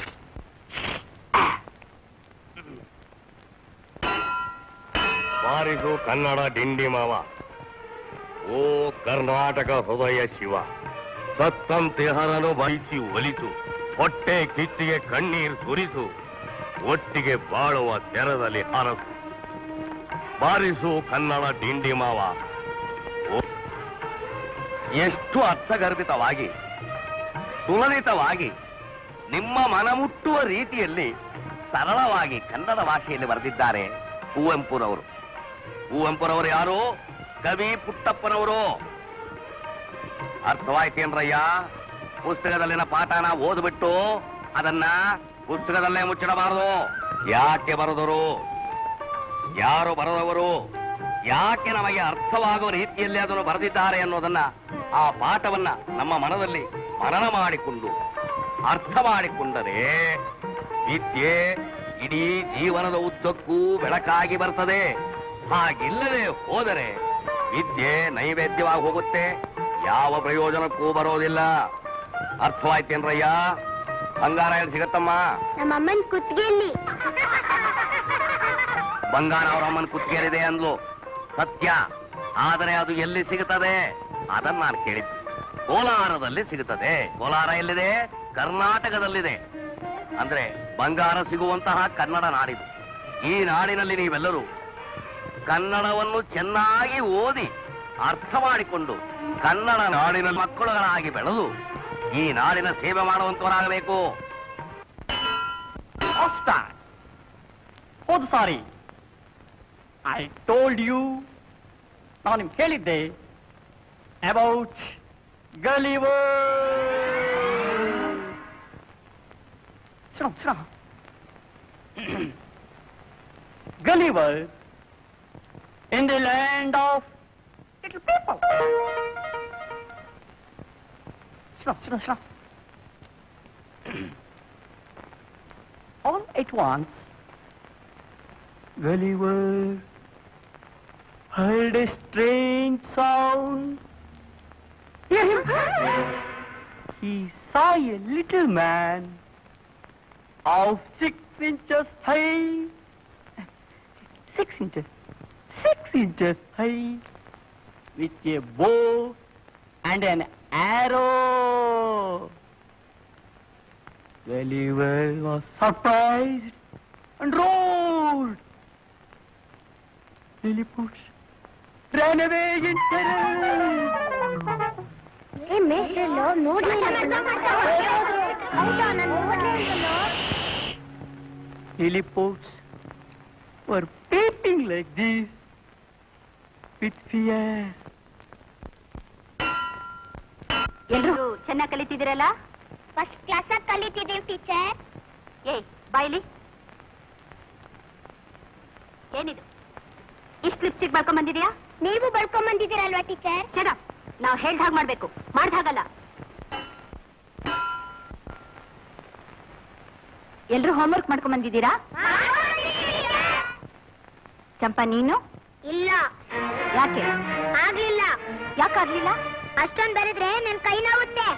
ಬಾರಿಸು ಕನ್ನಡ ಡಿಂಡಿ ಮಾವ ಓ ಕರ್ನಾಟಕ ಹೃದಯ ಶಿವ ಸತ್ತಂತೆಹರನು ಬಯಸಿ ಒಲಿಸು ಹೊಟ್ಟೆ ಕಿಚ್ಚಿಗೆ ಕಣ್ಣೀರು ಸುರಿಸು ಒಟ್ಟಿಗೆ ಬಾಳುವ ತೆರದಲ್ಲಿ ಹರಸು ಬಾರಿಸು ಕನ್ನಡ ಡಿಂಡಿ ಮಾವ ಓ, ಎಷ್ಟು ಅರ್ಥಗರ್ಭಿತವಾಗಿ ಸುಲಲಿತವಾಗಿ ನಿಮ್ಮ ಮನಮುಟ್ಟುವ ರೀತಿಯಲ್ಲಿ ಸರಳವಾಗಿ ಕನ್ನಡ ಭಾಷೆಯಲ್ಲಿ ಬರೆದಿದ್ದಾರೆ ಕುವೆಂಪುರವರು ಕುವೆಂಪುರವರು ಯಾರು ಕವಿ ಪುಟ್ಟಪ್ಪನವರು ಅರ್ಥವಾಯ್ತೇನ್ರಯ್ಯ ಪುಸ್ತಕದಲ್ಲಿನ ಪಾಠನ ಓದ್ಬಿಟ್ಟು ಅದನ್ನ ಪುಸ್ತಕದಲ್ಲೇ ಮುಚ್ಚಿಡಬಾರದು ಯಾಕೆ ಬರೆದರು ಯಾರು ಬರೆದವರು ಯಾಕೆ ನಮಗೆ ಅರ್ಥವಾಗುವ ರೀತಿಯಲ್ಲಿ ಅದನ್ನು ಬರೆದಿದ್ದಾರೆ ಅನ್ನೋದನ್ನ ಆ ಪಾಠವನ್ನ ನಮ್ಮ ಮನದಲ್ಲಿ ಮನನ ಮಾಡಿಕೊಂಡು ಅರ್ಥ ಮಾಡಿಕೊಂಡರೆ ವಿದ್ಯೆ ಇಡೀ ಜೀವನದ ಉದ್ದಕ್ಕೂ ಬೆಳಕಾಗಿ ಬರ್ತದೆ ಹಾಗಿಲ್ಲದೆ ಹೋದರೆ ವಿದ್ಯೆ ನೈವೇದ್ಯವಾಗಿ ಹೋಗುತ್ತೆ ಯಾವ ಪ್ರಯೋಜನಕ್ಕೂ ಬರೋದಿಲ್ಲ ಅರ್ಥವಾಯ್ತೇನ್ರಯ್ಯ ಬಂಗಾರ ಎಲ್ಲಿ ಸಿಗತ್ತಮ್ಮ ನಮ್ಮ ಅಮ್ಮನ ಕುತ್ತಿಗೆಯಲ್ಲಿ ಬಂಗಾರ ಅವ್ರ ಅಮ್ಮನ ಕುತ್ತಿಗೆರಿದೆ ಅಂದ್ಲು ಸತ್ಯ ಆದರೆ ಅದು ಎಲ್ಲಿ ಸಿಗುತ್ತದೆ ಅದನ್ನ ನಾನು ಕೇಳಿದ್ದೆ ಕೋಲಾರದಲ್ಲಿ ಸಿಗುತ್ತದೆ ಕೋಲಾರ ಎಲ್ಲಿದೆ ಕರ್ನಾಟಕದಲ್ಲಿದೆ ಅಂದ್ರೆ ಬಂಗಾರ ಸಿಗುವಂತಹ ಕನ್ನಡ ನಾಡಿದು ಈ ನಾಡಿನಲ್ಲಿ ನೀವೆಲ್ಲರೂ ಕನ್ನಡವನ್ನು ಚೆನ್ನಾಗಿ ಓದಿ ಅರ್ಥ ಮಾಡಿಕೊಂಡು ಕನ್ನಡ ನಾಡಿನ ಮಕ್ಕಳುಗಳಾಗಿ ಬೆಳೆದು ಈ ನಾಡಿನ ಸೇವೆ ಮಾಡುವಂತವರಾಗಬೇಕು ಹೌದು ಸಾರಿ ಐ ಟೋಲ್ಡ್ ಯು ನಾನು ನಿಮ್ಗೆ ಹೇಳಿದ್ದೆ about Gulliver Gulliver in the land of little people. Stop, stop, stop. All at once, Gulliver heard a strange sound. Hear him? He saw a little man of six inches high. Six inches. Six inches high. With a bow and an arrow. Gulliver was surprised and roared. Lilliput ran away in terror. ಏ ಮೇಷ್ಟ್ರಲ್ಲೋ ನೋಡ್ಲಿಲ್ಲ ಹೌದಾ ನಾನು ನೋಡ್ಲಿಲ್ವಲ್ಲೋ Lilliputs were peeping like this with fear. ಎಲ್ರು ಚೆನ್ನಾಗಿ ಕಲಿತಿದ್ದೀರಲ್ಲ first class ಕಲಿತಿದ್ದೀವಿ teacher ಏಯ್ ಬಾಯ್ಲಿ ಏನಿದು ಇಷ್ಟು ಲಿಪ್ಸ್ಟಿಕ್ ಬರ್ಕೊಂಡ್ ಬಂದಿದ್ಯಾ ನೀವು ಬರ್ಕೊಂಡ್ ಬಂದಿದ್ದೀರಲ್ವಾ ಟೀಚರ್ ಚರ ನಾವು ಹೇಳ್ದ ಹಾಗೆ ಮಾಡ್ಬೇಕು ಮಾಡ್ದ ಹಾಗಲ್ಲ ಎಲ್ರು ಹೋಮ್ವರ್ಕ್ ಮಾಡ್ಕೊಂಡ್ ಬಂದಿದ್ದೀರಾ ಚಂಪಾ ನೀನು ಇಲ್ಲ ಯಾಕೆ ಆಗ್ಲಿಲ್ಲ ಯಾಕಾಗ್ಲಿಲ್ಲ ಅಷ್ಟೊಂದ್ ಬರೆದ್ರೆ ನನ್ ಕೈ ನೋವುತ್ತೆ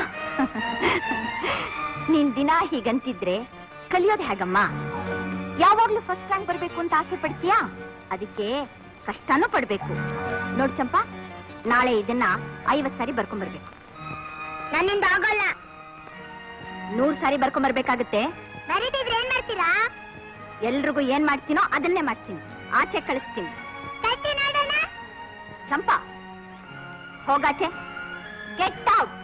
ನೀನ್ ದಿನ ಹೀಗಂತಿದ್ರೆ ಕಲಿಯೋದು ಹೇಗಮ್ಮ ಯಾವಾಗ್ಲೂ ಫಸ್ಟ್ ರ್ಯಾಂಕ್ ಬರ್ಬೇಕು ಅಂತ ಆಸೆ ಪಡ್ತೀಯಾ ಅದಕ್ಕೆ ಕಷ್ಟನೂ ಪಡ್ಬೇಕು ನೋಡ್ ಚಂಪಾ ನಾಳೆ ಇದನ್ನ ಐವತ್ ಸಾರಿ ಬರ್ಕೊಂಬರ್ಬೇಕು ನನ್ನಿಂದ ಆಗೋಲ್ಲ ನೂರ್ ಸಾರಿ ಬರ್ಕೊಂಬರ್ಬೇಕಾಗತ್ತೆ ಬರೀತಿದ್ರೆ ಏನ್ ಮಾಡ್ತೀರಾ ಎಲ್ರಿಗೂ ಏನ್ ಮಾಡ್ತೀನೋ ಅದನ್ನೇ ಮಾಡ್ತೀನಿ ಆಚೆ ಕಳಿಸ್ತೀನಿ ತಟ್ಟಿ ನೋಡೋಣ ಚಂಪಾ ಹೋಗಾಚೆ ಗೆಟ್ ಔಟ್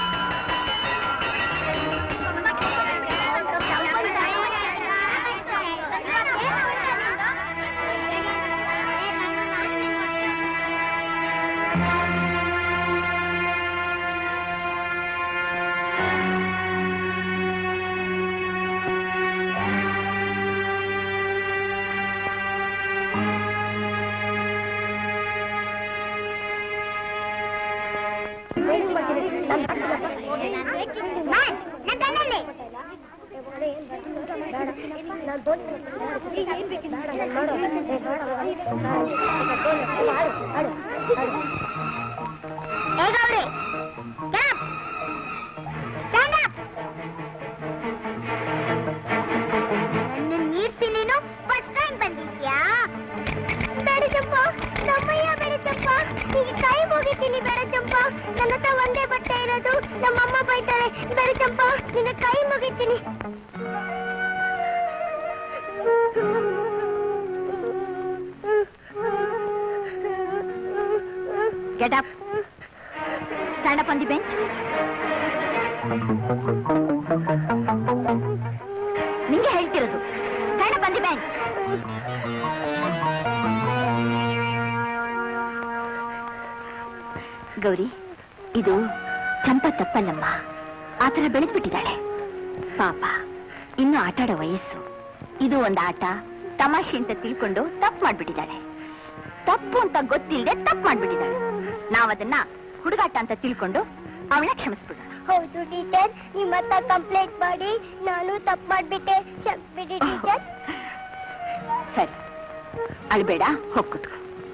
ಹೇಗವ್ರೆ ಕ್ಯಾಪ್ ಸ್ಟ್ಯಾಂಡ್ ಅಪ್ ನನ್ನ ನೀರ್ಸಿ ನೀನು ಫಸ್ಟ್ ಟೈಮ್ ಬಂದಿದ್ಯಾ ಬೇಡ ಚಂಪ ನಮ್ಮಯ್ಯ ಬೇಡ ಚಂಪ ಈಗ ಕೈ ಮುಗಿತೀನಿ ಬೇಡ ಚಂಪ ನನ್ನ ಹತ್ರ ಒಂದೇ ಬಟ್ಟೆ ಇರೋದು ನಮ್ಮಮ್ಮ ಬೈತಾರೆ ಬೇಡ ಚಂಪ ನಿನ್ನ ಕೈ ಮುಗಿತೀನಿ get up stand up on the bench ನಿಂಗೆ ಹೇಳ್ತಿರೋದು stand up on the bench Gauri ಇದು ಚಂಪ ತಪ್ಪಲ್ಲಮ್ಮ ಆತರ ಬೆಳೆದ್ಬಿಟ್ಟಿದ್ದಾಳೆ ಪಾಪ ಇನ್ನು ಆಟಾಡೋ ವಯಸ್ಸು ಇದು ಒಂದು ಆಟ ತಮಾಷೆ ಅಂತ ತಿಳ್ಕೊಂಡು ತಪ್ಪು ಮಾಡ್ಬಿಟ್ಟಿದ್ದಾಳೆ ತಪ್ಪು ಅಂತ ಗೊತ್ತಿಲ್ಲದೆ ತಪ್ಪು ಮಾಡ್ಬಿಟ್ಟಿದ್ದಾಳೆ ನಾವದನ್ನ ಹುಡುಗಾಟ ಅಂತ ತಿಳ್ಕೊಂಡು ಅವಳ ಕ್ಷಮಿಸ್ಬಿಡೋಣ ಹೌದು ಟೀಚರ್ ನಿಮ್ಮ ಹತ್ರ ಕಂಪ್ಲೇಂಟ್ ಮಾಡಿ ನಾನು ತಪ್ಪು ಮಾಡ್ಬಿಟ್ಟೆ ಕ್ಷಮಿಸ್ಬಿಡಿ ಟೀಚರ್ ಸರಿ ಅಳ್ಬೇಡ ಹೋಗ್ ಕೂತ್ಕೋ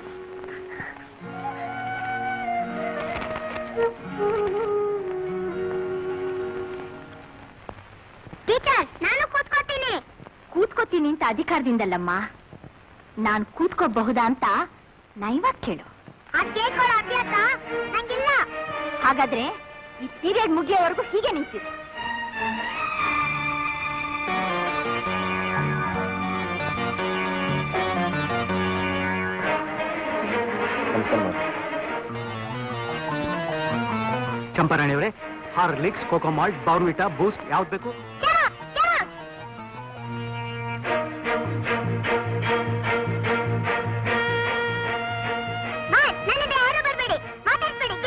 ಟೀಚರ್ ನಾನು ಕೂತ್ಕೋತೀನಿ ಕೂತ್ಕೋತೀನಿ ಅಂತ ಅಧಿಕಾರದಿಂದಲ್ಲಮ್ಮ ನಾನ್ ಕೂತ್ಕೋಬಹುದಾ ಅಂತ ನೈವಾಗ ಕೇಳು ಆ ಕೇಳ್ಕೊಳ್ಳೋ ಅಭ್ಯಾಸ ನಂಗಿಲ್ಲ ಹಾಗಾದ್ರೆ ಈ ಪೀರಿಯಡ್ ಮುಗಿಯೋವರೆಗೂ ಹೀಗೆ ನಿಂತಿರು ನಮಸ್ಕಾರ ಚಂಪಾರಾಣಿಯವರೇ Horlicks cocoa malt Bournvita Boost ಯಾವ್ದು ಬೇಕು ನನ್ನಿಂದ ಯಾರು ಬರಬೇಡಿ ಮಾತಾಡ್ಬೇಡಿ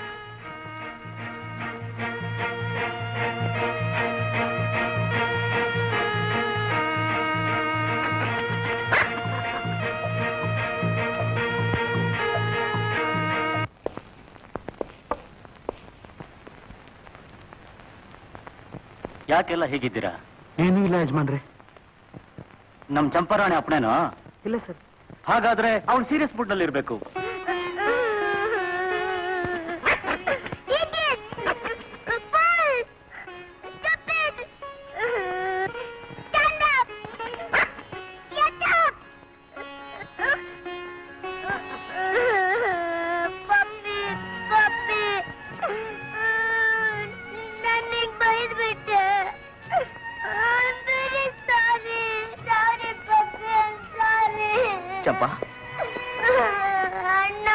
ಯಾಕೆಲ್ಲ ಹೀಗಿದ್ದೀರಾ ಏನೂ ಇಲ್ಲ ಯಜಮಾನ್ರೆ ನಮ್ ಚಂಪಾರಾಣಿ ಅಪ್ಪನೇನೋ ಇಲ್ಲ ಸರ್ ಹಾಗಾದ್ರೆ ಅವ್ನು ಸೀರಿಯಸ್ ಮೂಡ್ ನಲ್ಲಿ ಇರ್ಬೇಕು Idiot! Fool! Stupid! Stand up! Get up! Puppy! Puppy! ನನಗ್ ಬೈದ್ಬಿಟ್ಟೆ I'm very sorry. Sorry, puppy. I'm sorry. ಚಂಪಾ ಅಣ್ಣ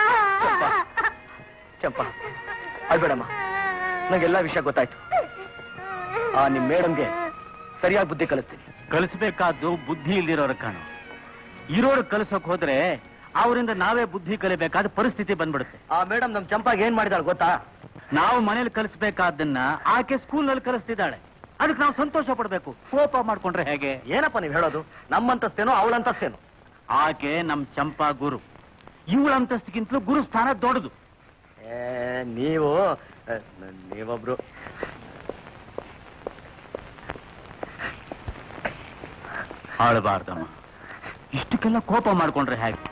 ಚಂಪಾ ಅಳ್ಬೇಡಮ್ಮ ನಂಗೆಲ್ಲ ವಿಷಯ ಗೊತ್ತಾಯ್ತು ಆ ನಿಮ್ ಮೇಡಮ್ಗೆ ಸರಿಯಾಗಿ ಬುದ್ಧಿ ಕಲಿಸ್ತೀನಿ ಕಲಿಸ್ಬೇಕಾದ್ದು ಬುದ್ಧಿ ಇಲ್ದಿರೋರ ಕಾಣು ಇರೋರು ಕಲಿಸೋಕ್ ಹೋದ್ರೆ ಅವರಿಂದ ನಾವೇ ಬುದ್ಧಿ ಕಲಿಬೇಕಾದ ಪರಿಸ್ಥಿತಿ ಬಂದ್ಬಿಡುತ್ತೆ ಆ ಮೇಡಮ್ ನಮ್ ಚಂಪಾಗೆ ಏನ್ ಮಾಡಿದಾಳೆ ಗೊತ್ತಾ ನಾವು ಮನೇಲಿ ಕಲಿಸ್ಬೇಕಾದ್ದನ್ನ ಆಕೆ ಸ್ಕೂಲ್ ನಲ್ಲಿ ಕಲಿಸ್ತಿದ್ದಾಳೆ ಅದಕ್ಕೆ ನಾವು ಸಂತೋಷ ಪಡ್ಬೇಕು ಕೋಪ ಮಾಡ್ಕೊಂಡ್ರೆ ಹೇಗೆ ಏನಪ್ಪ ನೀವ್ ಹೇಳೋದು ನಮ್ಮಂತಸ್ತೇನೋ ಅವಳಂತಸ್ತೇನೋ ಆಕೆ ನಮ್ ಚಂಪಾ ಗುರು ಇವಳ ಅಂತಸ್ತಿಗಿಂತಲೂ ಗುರು ಸ್ಥಾನ ದೊಡ್ಡದು ಏ ನೀವು ಏ, ನೀವೊಬ್ರು ಆಳಬಾರ್ದಮ್ಮ ಇಷ್ಟಕ್ಕೆಲ್ಲ ಕೋಪ ಮಾಡ್ಕೊಂಡ್ರೆ ಹೇಗೆ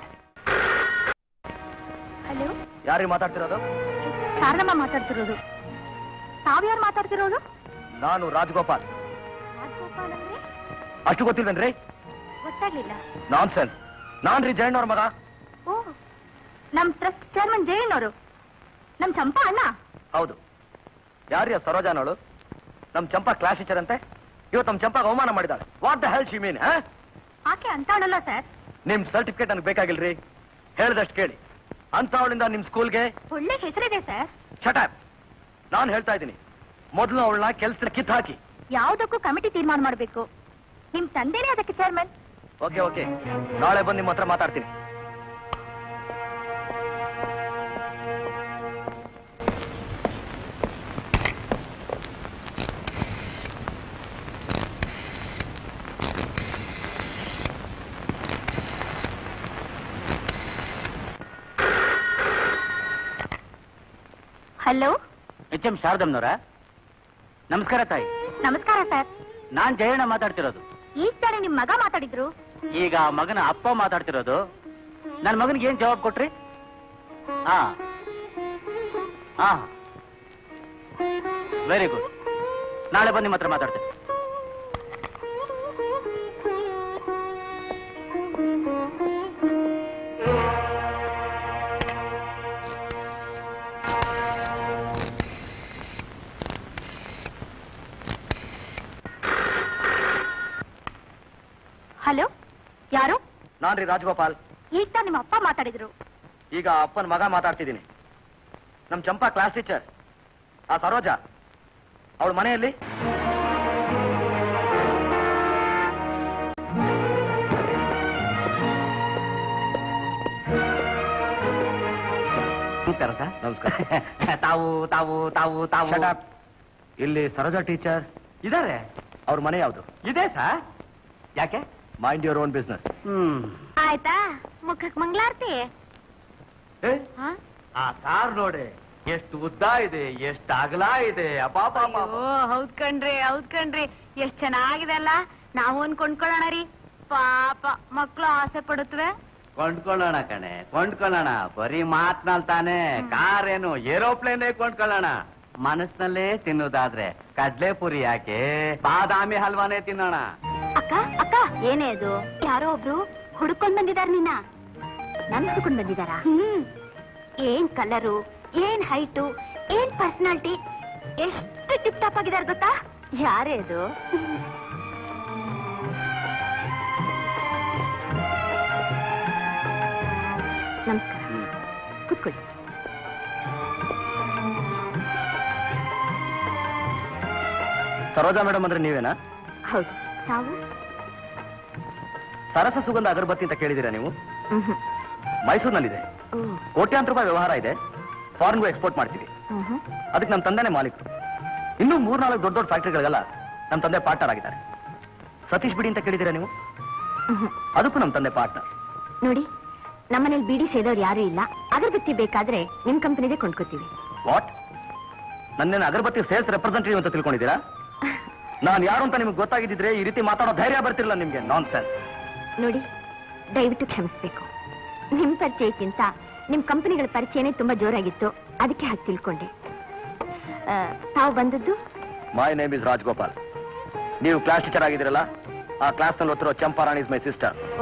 ಹಲೋ ಯಾರಿಗೆ ಮಾತಾಡ್ತಿರೋದು ಶಾರದಮ್ಮ ಮಾತಾಡ್ತಿರೋದು ತಾವ್ಯಾರು ಮಾತಾಡ್ತಿರೋದು ನಾನು ರಾಜಗೋಪಾಲ್ ರಾಜಗೋಪಾಲ್ ಅಂದ್ರೆ ಅಷ್ಟು ಗೊತ್ತಿಲ್ವೇನ್ರಿ ಗೊತ್ತಾಗ್ಲಿಲ್ಲ ನಾನ್ ಸೆನ್ಸ್ ನಾನ್ ರೀ ಜಯಣ್ಣವ್ರ ಮಗ ಓ ನಮ್ ಟ್ರಸ್ಟ್ ಚೇರ್ಮನ್ ಜಯಣ್ಣವರು ನಮ್ ಚಂಪಾ ಅಣ್ಣ ಹೌದು ಯಾರ್ಯ ಸರೋಜಾನವಳು ನಮ್ ಚಂಪಾ ಕ್ಲಾಸ್ ಟೀಚರ್ ಅಂತೆ ಇವತ್ತು ನಮ್ ಚಂಪಾಗ ಅವಮಾನ ಮಾಡಿದಾಳೆ what the hell she mean ಆಕೆ ಅಂತಾಳಲ್ಲ ಸರ್ ನಿಮ್ ಸರ್ಟಿಫಿಕೇಟ್ ನನಗೆ ಬೇಕಾಗಿಲ್ರಿ ಹೇಳ್ದಷ್ಟು ಕೇಳಿ ಅಂತವಳಿಂದ ನಿಮ್ ಸ್ಕೂಲ್ಗೆ ಒಳ್ಳೆ ಹೆಸರಿದೆ ಸರ್ ಚಟಾಪ್ ನಾನ್ ಹೇಳ್ತಾ ಇದ್ದೀನಿ ಮೊದಲು ಅವಳನ್ನ ಕೆಲ್ಸದ ಕಿತ್ ಹಾಕಿ ಯಾವ್ದಕ್ಕೂ ಕಮಿಟಿ ತೀರ್ಮಾನ ಮಾಡ್ಬೇಕು ನಿಮ್ ತಂದೆನೇ ಅದಕ್ಕೆ ಚೇರ್ಮನ್ ಓಕೆ ಓಕೆ ನಾಳೆ ಬಂದು ನಿಮ್ಮ ಹತ್ರ ಮಾತಾಡ್ತೀನಿ ಹಲೋ ಎಚ್ ಎಂ ಶಾರದಮ್ನವರ ನಮಸ್ಕಾರ ತಾಯಿ ನಮಸ್ಕಾರ ಸರ್ ನಾನ್ ಜಯಣ್ಣ ಮಾತಾಡ್ತಿರೋದು ಈಗ ತಾನೇ ನಿಮ್ ಮಗ ಮಾತಾಡಿದ್ರು ಈಗ ಆ ಮಗನ ಅಪ್ಪ ಮಾತಾಡ್ತಿರೋದು ನನ್ನ ಮಗನಿಗೆ ಏನ್ ಜವಾಬ್ ಕೊಟ್ರಿ ಹಾ ಹಾ ವೆರಿ ಗುಡ್ ನಾಳೆ ಬಂದು ನಿಮ್ಮ ಹತ್ರ ಮಾತಾಡ್ತೇನೆ ಹಲೋ ಯಾರು ನಾನ್ ರೀ ರಾಜಗೋಪಾಲ್ ಈಗ ತಾನೇ ನಿಮ್ಮ ಅಪ್ಪ ಮಾತಾಡಿದ್ರು ಈಗ ಅಪ್ಪನ ಮಗ ಮಾತಾಡ್ತಿದ್ದೀನಿ ನಮ್ ಚಂಪಾ ಕ್ಲಾಸ್ ಟೀಚರ್ ಆ ಸರೋಜಾ ಅವಳ ಮನೆಯಲ್ಲಿ ನಮಸ್ಕಾರ ಸರ್ ನಮಸ್ಕಾರ ತಾವು ತಾವು ತಾವು ತಾವು Shut up. ಇಲ್ಲಿ ಸರೋಜಾ ಟೀಚರ್ ಇದಾರೆ ಅವ್ರ ಮನೆ ಯಾವುದು ಇದೆ ಸರ್ ಯಾಕೆ mind your own business hmm ಆಯ್ತಾ ಮುಖಕ್ ಮಂಗ್ಲಾರ್ತಿ ಹಾ? ಆ ಕಾರ್ ನೋಡಿ ಎಷ್ಟು ಉದ್ದ ಇದೆ ಎಷ್ಟು ಅಗಲ ಇದೆ ಅಪಾಪ ಓ ಹೌದ್ ಕಣ್ರಿ ಹೌದ್ ಕಣ್ರಿ ಎಷ್ಟ್ ಚೆನ್ನಾಗಿದೆ ಅಲ್ಲ ನಾವು ಒಂದ್ ಕೊಂಡ್ಕೊಳ್ಳೋಣ ರೀ ಪಾಪ ಮಕ್ಳು ಆಸೆ ಪಡುತ್ತವೆ ಕೊಂಡ್ಕೊಳ್ಳೋಣ ಕಣೆ ಕೊಂಡ್ಕೊಳ್ಳೋಣ ಬರೀ ಮಾತ್ನಲ್ಲಿ ತಾನೇ ಕಾರ್ ಏನು ಏರೋಪ್ಲೇನ್ ಕೊಂಡ್ಕೊಳ್ಳೋಣ ಮನಸ್ನಲ್ಲೇ ತಿನ್ನೋದಾದ್ರೆ ಕಡ್ಲೆಪುರಿ ಯಾಕೆ ಬಾದಾಮಿ ಹಲ್ವಾನೇ ತಿನ್ನೋಣ ಅಕ್ಕ ಅಕ್ಕ ಏನೇ ಅದು ಯಾರೋ ಒಬ್ರು ಹುಡ್ಕೊಂಡ್ ಬಂದಿದಾರ ನಿನ್ನ ನನ್ ಹುಡ್ಕೊಂಡ್ ಬಂದಿದಾರ ಹ್ಮ್ ಏನ್ ಕಲರು ಏನ್ ಹೈಟು ಏನ್ ಪರ್ಸನಾಲಿಟಿ ಎಷ್ಟು ಟಿಪ್ ಟಾಪ್ ಆಗಿದಾರ ಗೊತ್ತಾ ಯಾರೇ ಅದು ನಮಸ್ಕಾರ ಕೂತ್ಕೊಳ್ಳಿ ಸರೋಜಾ ಮೇಡಮ್ ಅಂದ್ರೆ ನೀವೇನಾ ಹೌದು ತಾವು ಸರಸ ಸುಗಂಧ ಅಗರಬತ್ತಿ ಅಂತ ಕೇಳಿದ್ದೀರಾ ನೀವು ಮ್ಹೂ. ಮೈಸೂರಿನಲ್ಲಿದೆ ಓ, ಕೋಟ್ಯಾಂತರ ರೂಪಾಯಿ ವ್ಯವಹಾರ ಇದೆ ಫಾರಿನ್ಗೂ ಎಕ್ಸ್ಪೋರ್ಟ್ ಮಾಡ್ತೀವಿ ಮ್ಹೂ. ಅದಕ್ಕೆ ನಮ್ಮ ತಂದೆನೇ ಮಾಲೀಕರು ಇನ್ನೂ ಮೂರ್ನಾಲ್ಕು ದೊಡ್ಡ ದೊಡ್ಡ ಫ್ಯಾಕ್ಟ್ರಿಗಳಿಗೆಲ್ಲ ನಮ್ಮ ತಂದೆ ಪಾರ್ಟ್ನರ್ ಆಗಿದ್ದಾರೆ ಸತೀಶ್ ಬಿಡಿ ಅಂತ ಕೇಳಿದ್ದೀರಾ ನೀವು ಮ್ಹೂ. ಅದಕ್ಕೂ ನಮ್ಮ ತಂದೆ ಪಾರ್ಟ್ನರ್ ನೋಡಿ ನಮ್ಮನೇಲಿ ಬಿಡಿ ಸೇದೋರು ಯಾರು ಇಲ್ಲ ಅಗರಬತ್ತಿ ಬೇಕಾದ್ರೆ ನಿಮ್ ಕಂಪನಿದೇ ಕೊಂಡ್ಕೋತೀವಿ ವಾಟ್ ನನ್ನೇನು ಅಗರಬತ್ತಿ ಸೇಲ್ಸ್ ರೆಪ್ರೆಸೆಂಟೇಟಿವ್ ಅಂತ ತಿಳ್ಕೊಂಡಿದ್ದೀರಾ ನಾನು ಯಾರು ಅಂತ ನಿಮ್ಗೆ ಗೊತ್ತಾಗಿದ್ದಿದ್ರೆ ಈ ರೀತಿ ಮಾತಾಡೋ ಧೈರ್ಯ ಬರ್ತಿರಲ್ಲ ನಿಮ್ಗೆ ನಾನ್ ಸೆನ್ಸ್ ನೋಡಿ ದಯವಿಟ್ಟು ಕ್ಷಮಿಸ್ಬೇಕು ನಿಮ್ ಪರಿಚಯಕ್ಕಿಂತ ನಿಮ್ ಕಂಪನಿಗಳ ಪರಿಚಯನೇ ತುಂಬಾ ಜೋರಾಗಿತ್ತು ಅದಕ್ಕೆ ಹಾಗೆ ತಿಳ್ಕೊಂಡೆ ಆ, ತಾವು ಬಂದದ್ದು ಮೈ ನೇಮ್ ಇಸ್ ರಾಜ್ಗೋಪಾಲ್ ನೀವು ಕ್ಲಾಸ್ ಟೀಚರ್ ಆಗಿದ್ದೀರಲ್ಲ ಆ ಕ್ಲಾಸ್ ನಲ್ಲಿ ಓದ್ತಿರೋ ಚಂಪಾರಾಣಿ ಇಸ್ ಮೈ ಸಿಸ್ಟರ್ ಓ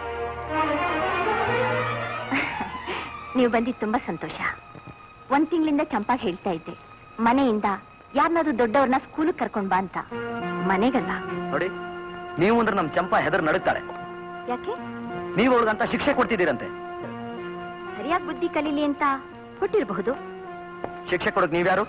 ನೀವು ಬಂದಿದ್ದು ತುಂಬಾ ಸಂತೋಷ ಒಂದ್ ತಿಂಗಳಿಂದ ಚಂಪಾ ಹೇಳ್ತಾ ಇದ್ದೆ ಮನೆಯಿಂದ ಯಾರನ್ನಾದ್ರೂ ದೊಡ್ಡವ್ರನ್ನ ಸ್ಕೂಲಿಗೆ ಕರ್ಕೊಂಡ್ ಬಾ ಅಂತ ಮನೆಗಲ್ಲ ನೋಡಿ ನೀವು ಅಂದ್ರೆ ನಮ್ ಚಂಪಾ ಹೆದರ್ ನಡುತ್ತಾಳೆ ಯಾಕೆ ನೀವು ಅವ್ಳಿಗಂತ ಶಿಕ್ಷೆ ಕೊಡ್ತಿದ್ದೀರಂತೆ ಸರಿಯಾಗಿ ಬುದ್ಧಿ ಕಲೀಲಿ ಅಂತ ಕೊಟ್ಟಿರಬಹುದು ಶಿಕ್ಷೆ ಕೊಡಕ್ ನೀವ್ಯಾರು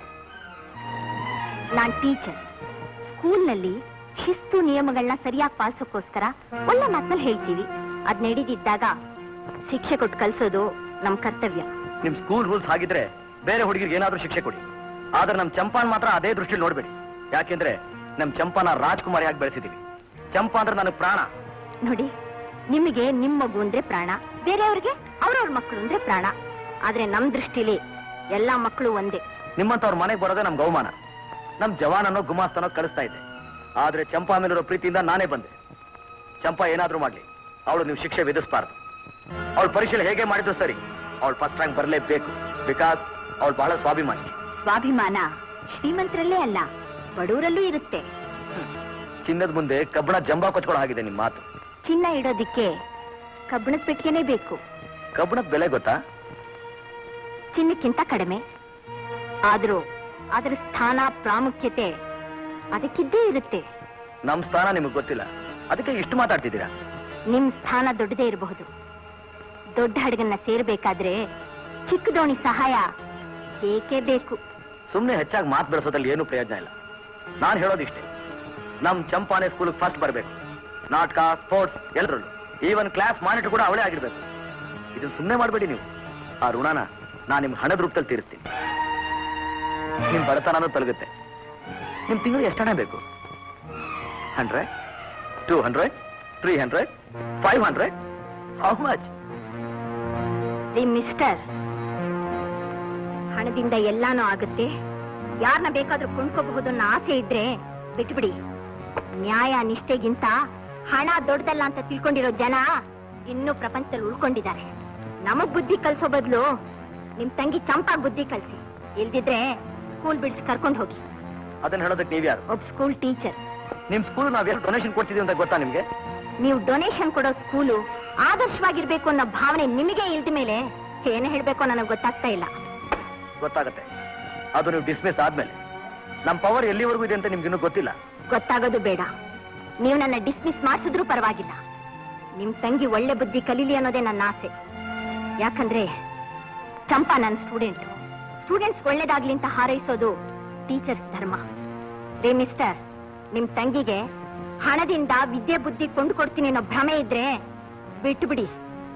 ನಾನ್ ಟೀಚರ್ ಸ್ಕೂಲ್ನಲ್ಲಿ ಶಿಸ್ತು ನಿಯಮಗಳನ್ನ ಸರಿಯಾಗಿ ಪಾಲಿಸೋಕ್ಕೋಸ್ಕರ ಒಳ್ಳೆ ಮಾತಲ್ಲಿ ಹೇಳ್ತೀವಿ ಅದ್ ನಡೆದಿದ್ದಾಗ ಶಿಕ್ಷೆ ಕೊಟ್ಟು ಕಲ್ಸೋದು ನಮ್ ಕರ್ತವ್ಯ ನಿಮ್ ಸ್ಕೂಲ್ ರೂಲ್ಸ್ ಹಾಗಿದ್ರೆ ಬೇರೆ ಹುಡುಗಿರಿಗೆ ಏನಾದ್ರೂ ಶಿಕ್ಷೆ ಕೊಡಿ ಆದ್ರೆ ನಮ್ ಚಂಪಾನ್ ಮಾತ್ರ ಅದೇ ದೃಷ್ಟಿಯಲ್ಲಿ ನೋಡ್ಬೇಡಿ ಯಾಕೆಂದ್ರೆ ನಮ್ ಚಂಪಾನ ರಾಜ್ಕುಮಾರಿ ಆಗಿ ಬೆಳೆಸಿದೀವಿ ಚಂಪಾ ಅಂದ್ರೆ ನನಗೆ ಪ್ರಾಣ ನೋಡಿ ನಿಮಗೆ ನಿಮ್ ಮಗು ಅಂದ್ರೆ ಪ್ರಾಣ ಬೇರೆಯವ್ರಿಗೆ ಅವ್ರವ್ರ ಮಕ್ಕಳು ಅಂದ್ರೆ ಪ್ರಾಣ ಆದ್ರೆ ನಮ್ ದೃಷ್ಟಿಲಿ ಎಲ್ಲಾ ಮಕ್ಕಳು ಒಂದೇ ನಿಮ್ಮಂತವ್ರ ಮನೆಗೆ ಬರೋದೇ ನಮ್ಗೆ ಅವಮಾನ ನಮ್ ಜವಾನನೋ ಗುಮಾಸ್ತನೋ ಕಳಿಸ್ತಾ ಇದ್ದೆ ಆದ್ರೆ ಚಂಪಾ ಮೇಲಿರೋ ಪ್ರೀತಿಯಿಂದ ನಾನೇ ಬಂದೆ ಚಂಪಾ ಏನಾದ್ರೂ ಮಾಡ್ಲಿ ಅವಳು ನೀವು ಶಿಕ್ಷೆ ವಿಧಿಸಬಾರ್ದು ಅವಳು ಪರೀಕ್ಷೆಯಲ್ಲಿ ಹೇಗೆ ಮಾಡಿದ್ರು ಸರಿ ಅವಳು ಫಸ್ಟ್ ರ್ಯಾಂಕ್ ಬರಲೇಬೇಕು ಬಿಕಾಸ್ ಅವಳು ಬಹಳ ಸ್ವಾಭಿಮಾನಿ ಸ್ವಾಭಿಮಾನ ಶ್ರೀಮಂತರಲ್ಲೇ ಅಲ್ಲ ಬಡವರಲ್ಲೂ ಇರುತ್ತೆ ಚಿನ್ನದ ಮುಂದೆ ಕಬ್ಬಣ ಜಂಬಾ ಕೊಚ್ಕೊಳ್ಳೋ ಹಾಗಿದೆ ನಿಮ್ ಮಾತು ಚಿನ್ನ ಇಡೋದಿಕ್ಕೆ ಕಬ್ಬಿಣದ ಪೆಟ್ಟಿಗೆನೇ ಬೇಕು ಕಬ್ಬಣದ ಬೆಲೆ ಗೊತ್ತಾ ಚಿನ್ನಕ್ಕಿಂತ ಕಡಿಮೆ ಆದ್ರೂ ಅದರ ಸ್ಥಾನ ಪ್ರಾಮುಖ್ಯತೆ ಅದಕ್ಕಿದ್ದೇ ಇರುತ್ತೆ ನಮ್ ಸ್ಥಾನ ನಿಮಗೆ ಗೊತ್ತಿಲ್ಲ ಅದಕ್ಕೆ ಇಷ್ಟು ಮಾತಾಡ್ತಿದ್ದೀರಾ ನಿಮ್ ಸ್ಥಾನ ದೊಡ್ಡದೇ ಇರಬಹುದು ದೊಡ್ಡ ಹಡಗನ್ನ ಸೇರ್ಬೇಕಾದ್ರೆ ಚಿಕ್ಕ ದೋಣಿ ಸಹಾಯ ಬೇಕೇ ಬೇಕು ಸುಮ್ನೆ ಹೆಚ್ಚಾಗಿ ಮಾತು ಬೆಳೆಸೋದ್ರಲ್ಲಿ ಏನು ಪ್ರಯೋಜನ ಇಲ್ಲ ನಾನು ಹೇಳೋದಿಷ್ಟೇ ನಮ್ ಚಂಪಾನೆ ಸ್ಕೂಲ್ ಫಸ್ಟ್ ಬರಬೇಕು ನಾಟಕ ಸ್ಪೋರ್ಟ್ಸ್ ಎಲ್ಲರಲ್ಲೂ ಈವನ್ ಕ್ಲಾಸ್ ಮಾನಿಟರ್ ಕೂಡ ಅವಳೇ ಆಗಿರ್ಬೇಕು ಇದನ್ನ ಸುಮ್ಮನೆ ಮಾಡಬೇಡಿ ನೀವು ಆ ಋಣನ ನಾನು ನಿಮ್ ಹಣದ ರೂಪದಲ್ಲಿ ತೀರಿಸ್ತೀನಿ ನಿಮ್ ಬಡತನೂ ತೊಲಗುತ್ತೆ ನಿಮ್ ತಿಂಗಳು ಎಷ್ಟು ಹಣ ಬೇಕು hundred two hundred three hundred five hundred how much ರೀ ಮಿಸ್ಟರ್ ಹಣದಿಂದ ಎಲ್ಲಾನು ಆಗುತ್ತೆ ಯಾರನ್ನ ಬೇಕಾದ್ರೂ ಕೊಂಡ್ಕೋಬಹುದು ಅನ್ನೋ ಆಸೆ ಇದ್ರೆ ಬಿಟ್ಬಿಡಿ ನ್ಯಾಯ ನಿಷ್ಠೆಗಿಂತ ಹಣ ದೊಡ್ಡದಲ್ಲ ಅಂತ ತಿಳ್ಕೊಂಡಿರೋ ಜನ ಇನ್ನೂ ಪ್ರಪಂಚದಲ್ಲಿ ಉಳ್ಕೊಂಡಿದ್ದಾರೆ ನಮಗ್ ಬುದ್ಧಿ ಕಲ್ಸೋ ಬದಲು ನಿಮ್ ತಂಗಿ ಚಂಪಾಗ್ ಬುದ್ಧಿ ಕಲ್ಸಿ ಇಲ್ದಿದ್ರೆ ಸ್ಕೂಲ್ ಬಿಡ್ಸಿ ಕರ್ಕೊಂಡು ಹೋಗಿ ಅದನ್ನ ಹೇಳೋದಕ್ಕೆ ನೀವ್ಯಾರು ಒಬ್ಬ ಸ್ಕೂಲ್ ಟೀಚರ್ ನಿಮ್ ಸ್ಕೂಲ್ ನಾವ್ ಡೊನೇಷನ್ ಕೊಡ್ತಿದೀವಿ ಅಂತ ಗೊತ್ತಾ ನಿಮ್ಗೆ ನೀವು ಡೊನೇಷನ್ ಕೊಡೋ ಸ್ಕೂಲು ಆದರ್ಶವಾಗಿರ್ಬೇಕು ಅನ್ನೋ ಭಾವನೆ ನಿಮಗೆ ಇಲ್ದ ಮೇಲೆ ಏನು ಹೇಳ್ಬೇಕೋ ನನಗೆ ಗೊತ್ತಾಗ್ತಾ ಇಲ್ಲ ಗೊತ್ತಾಗತ್ತೆ ಅದು ನೀವು ಡಿಸ್ಮಿಸ್ ಆದ್ಮೇಲೆ ನಮ್ ಪವರ್ ಎಲ್ಲಿವರೆಗೂ ಇದೆ ಅಂತ ನಿಮ್ಗೆ ಇನ್ನೂ ಗೊತ್ತಿಲ್ಲ ಗೊತ್ತಾಗೋದು ಬೇಡ ನೀವು ನನ್ನ ಡಿಸ್ಮಿಸ್ ಮಾಡಿಸಿದ್ರೂ ಪರವಾಗಿಲ್ಲ ನಿಮ್ ತಂಗಿ ಒಳ್ಳೆ ಬುದ್ಧಿ ಕಲೀಲಿ ಅನ್ನೋದೇ ನನ್ನ ಆಸೆ ಯಾಕಂದ್ರೆ ಚಂಪಾ ನನ್ನ ಸ್ಟೂಡೆಂಟ್ ಸ್ಟೂಡೆಂಟ್ಸ್ ಒಳ್ಳೇದಾಗ್ಲಿ ಅಂತ ಹಾರೈಸೋದು ಟೀಚರ್ಸ್ ಧರ್ಮ ರೇ ಮಿಸ್ಟರ್ ನಿಮ್ ತಂಗಿಗೆ ಹಣದಿಂದ ವಿದ್ಯೆ ಬುದ್ಧಿ ಕೊಂಡುಕೊಡ್ತೀನಿ ಅನ್ನೋ ಭ್ರಮೆ ಇದ್ರೆ ಬಿಟ್ಟು ಬಿಡಿ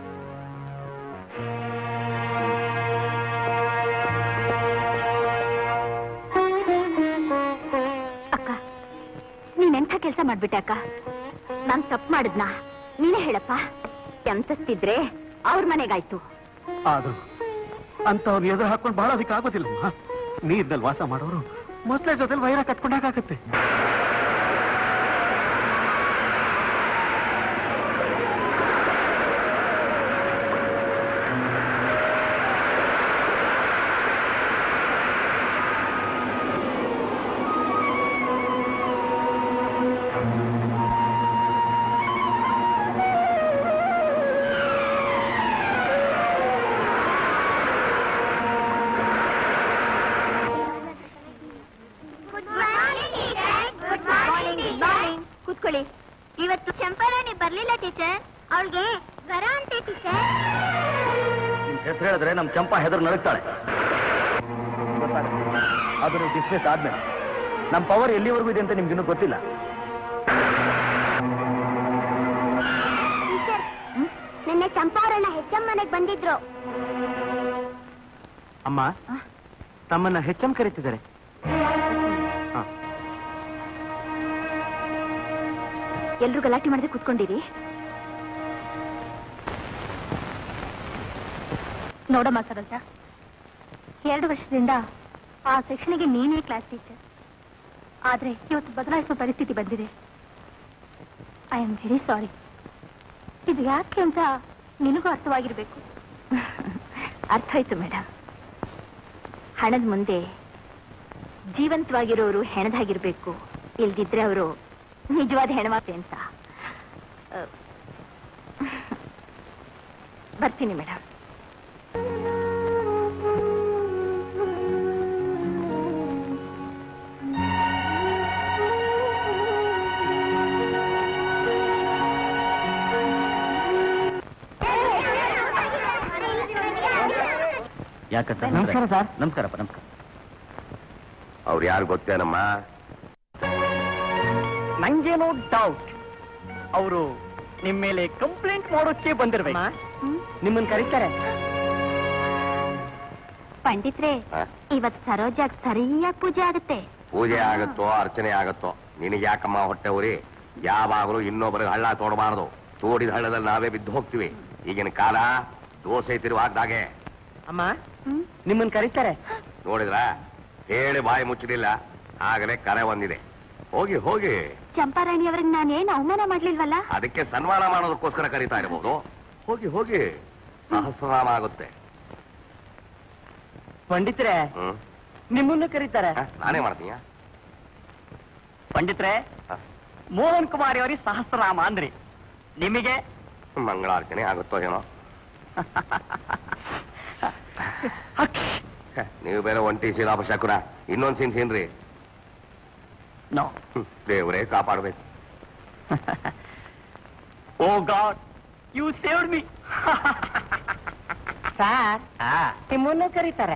ಅಕ್ಕ ನೀನೆಂಥ ಕೆಲಸ ಮಾಡ್ಬಿಟ್ಟೆ ಅಕ್ಕ ನಾನ್ ತಪ್ಪು ಮಾಡಿದ್ನ ನೀನೇ ಹೇಳಪ್ಪ ಎಂತಸ್ತಿದ್ರೆ ಅವ್ರ ಮನೆಗಾಯ್ತು ಆದ್ರೂ ಅಂತವ್ರು ಎದುರು ಹಾಕೊಂಡು ಬಹಳ ಅದಕ್ಕೆ ಆಗೋದಿಲ್ಲಮ್ಮ ನೀರ್ನಲ್ಲಿ ವಾಸ ಮಾಡೋರು ಮೊಸಳೆ ಜೊತೆಲಿ ವೈರ ಕಟ್ಕೊಂಡಾಗತ್ತೆ ಗುಡ್ ಮಾರ್ನಿಂಗ್ ಗುಡ್ ಮಾರ್ನಿಂಗ್ ಕೂತ್ಕೊಳ್ಳಿ ಇವತ್ತು ಚಂಪಾರಾಣಿ ಬರ್ಲಿಲ್ಲ ಟೀಚರ್ ಅವಳಿಗೆ ಜ್ವರ ಅಂತೆ ಟೀಚರ್ ನಿಮ್ ಹೆಸರು ಹೇಳಿದ್ರೆ ನಮ್ ಚಂಪಾ ಹೆದರು ನಡುಗ್ತಾಳೆ ಗೊತ್ತಾಗುತ್ತೆ ಅದು ನೀವು ಡಿಸ್ಮಿಸ್ ಆದ್ಮೇಲೆ ನಮ್ಮ ಪವರ್ ಎಲ್ಲಿವರೆಗೂ ಇದೆ ಅಂತ ನಿಮ್ಗಿನ್ನೂ ಗೊತ್ತಿಲ್ಲ ಟೀಚರ್ ನಿನ್ನೆ ಚಂಪಾವರಣ್ಣ ಹೆಚ್ಎಂ ಮನೆಗೆ ಬಂದಿದ್ರು ಅಮ್ಮ ತಮ್ಮನ್ನ ಹೆಚ್ಚಂ ಕರೀತಿದ್ದಾರೆ ಎಲ್ರು ಗಲಾಟೆ ಮಾಡಿದ್ರೆ ಕುತ್ಕೊಂಡಿರಿ ನೋಡಮ್ಮ ಸರೋಜ ಎರಡು ವರ್ಷದಿಂದ ಆ ಸೆಕ್ಷನ್ಗೆ ನೀನೇ ಕ್ಲಾಸ್ ಟೀಚರ್ ಆದ್ರೆ ಇವತ್ತು ಬದಲಾಯಿಸುವ ಪರಿಸ್ಥಿತಿ ಬಂದಿದೆ ಐ ಆಮ್ ವೆರಿ ಸಾರಿ ಇದು ಯಾಕೆ ಅಂತ ನಿನಗೂ ಅರ್ಥವಾಗಿರ್ಬೇಕು ಅರ್ಥ ಆಯ್ತು ಮೇಡಮ್ ಹಣದ ಮುಂದೆ ಜೀವಂತವಾಗಿರೋರು ಹೆಣದಾಗಿರ್ಬೇಕು ಇಲ್ದಿದ್ರೆ ಅವರು ನಿಜವಾದ ಹೆಣಮಾತೆ ಅಂತ ಅ, ಬರ್ತೀನಿ ಮೇಡಮ್ ಯಾಕಂತ ನಮಸ್ಕಾರ ಸರ್. ನಮಸ್ಕಾರಪ್ಪ ನಮಸ್ಕಾರ ಅವ್ರು ಯಾರು ಗೊತ್ತೇನಮ್ಮ ನಂಗೇನೋ ಡೌಟ್ ಅವರು ನಿಮ್ ಮೇಲೆ ಕಂಪ್ಲೇಂಟ್ ಮಾಡೋಕೆ ಬಂದಿರ್ಬೇಕು ನಿಮ್ಮನ್ನ ಕರೀತಾರೆ ಪಂಡಿತ್ರೆ ಹ? ಇವತ್ ಸರೋಜಾಗ್ ಸರಿಯಾಗಿ ಪೂಜೆ ಆಗುತ್ತೆ ಪೂಜೆ ಆಗತ್ತೋ ಅರ್ಚನೆ ಆಗತ್ತೋ ನಿನಗೆ ಯಾಕಮ್ಮ ಹೊಟ್ಟೆ ಉರಿ ಯಾವಾಗಲೂ ಇನ್ನೊಬ್ಬರಿಗೆ ಹಳ್ಳ ತೋಡಬಾರದು ತೋಡಿದ ಹಳ್ಳದಲ್ಲಿ ನಾವೇ ಬಿದ್ದು ಹೋಗ್ತೀವಿ ಈಗಿನ ಕಾಲ ದೋಸೆ ತಿರುವಾಗ್ದಾಗೆ ಅಮ್ಮ ಹ್ಮ್? ನಿಮ್ಮನ್ನ ಕರೀತಾರೆ ನೋಡಿದ್ರ ಹೇಳಿ ಬಾಯಿ ಮುಚ್ಚಲಿಲ್ಲ ಆಗಲೇ ಕರೆ ಬಂದಿದೆ ಹೋಗಿ ಹೋಗಿ ಚಂಪಾರಾಣಿ ಅವ್ರಿಗೆ ನಾನೇನ್ ಅವಮಾನ ಮಾಡ್ಲಿಲ್ವಲ್ಲ ಅದಕ್ಕೆ ಸನ್ಮಾನ ಮಾಡೋದಕ್ಕೋಸ್ಕರ ಕರೀತಾ ಇರಬಹುದು ಹೋಗಿ ಹೋಗಿ ಸಹಸ್ರನಾಮ ಆಗುತ್ತೆ ಪಂಡಿತ್ರೆ ಹ್ಮ್ ನಿಮ್ಮನ್ನು ಕರೀತಾರೆ ಹ? ನಾನೇ ಮಾಡ್ತೀಯ ಪಂಡಿತ್ರೆ ಮೋಹನ್ ಕುಮಾರಿ ಅವರಿಗೆ ಸಹಸ್ರನಾಮ ಅಂದ್ರಿ ನಿಮಗೆ ಮಂಗಳಾರ್ಚನೆ ಆಗುತ್ತೋ ಏನೋ ಹ, ನೀವು ಬೇರೆ ಒಂಟಿ ಶೀಲಾಪ ಶಕುನ ಇನ್ನೊಂದ್ ಸೀನ್ ಸೀನ್ರಿ ನೋ ಹ್ಮ್, ದೇವ್ರೇ ಕಾಪಾಡ್ಬೇಕು oh god you saved me sir ನಿಮ್ಮನ್ನು ಕರೀತಾರೆ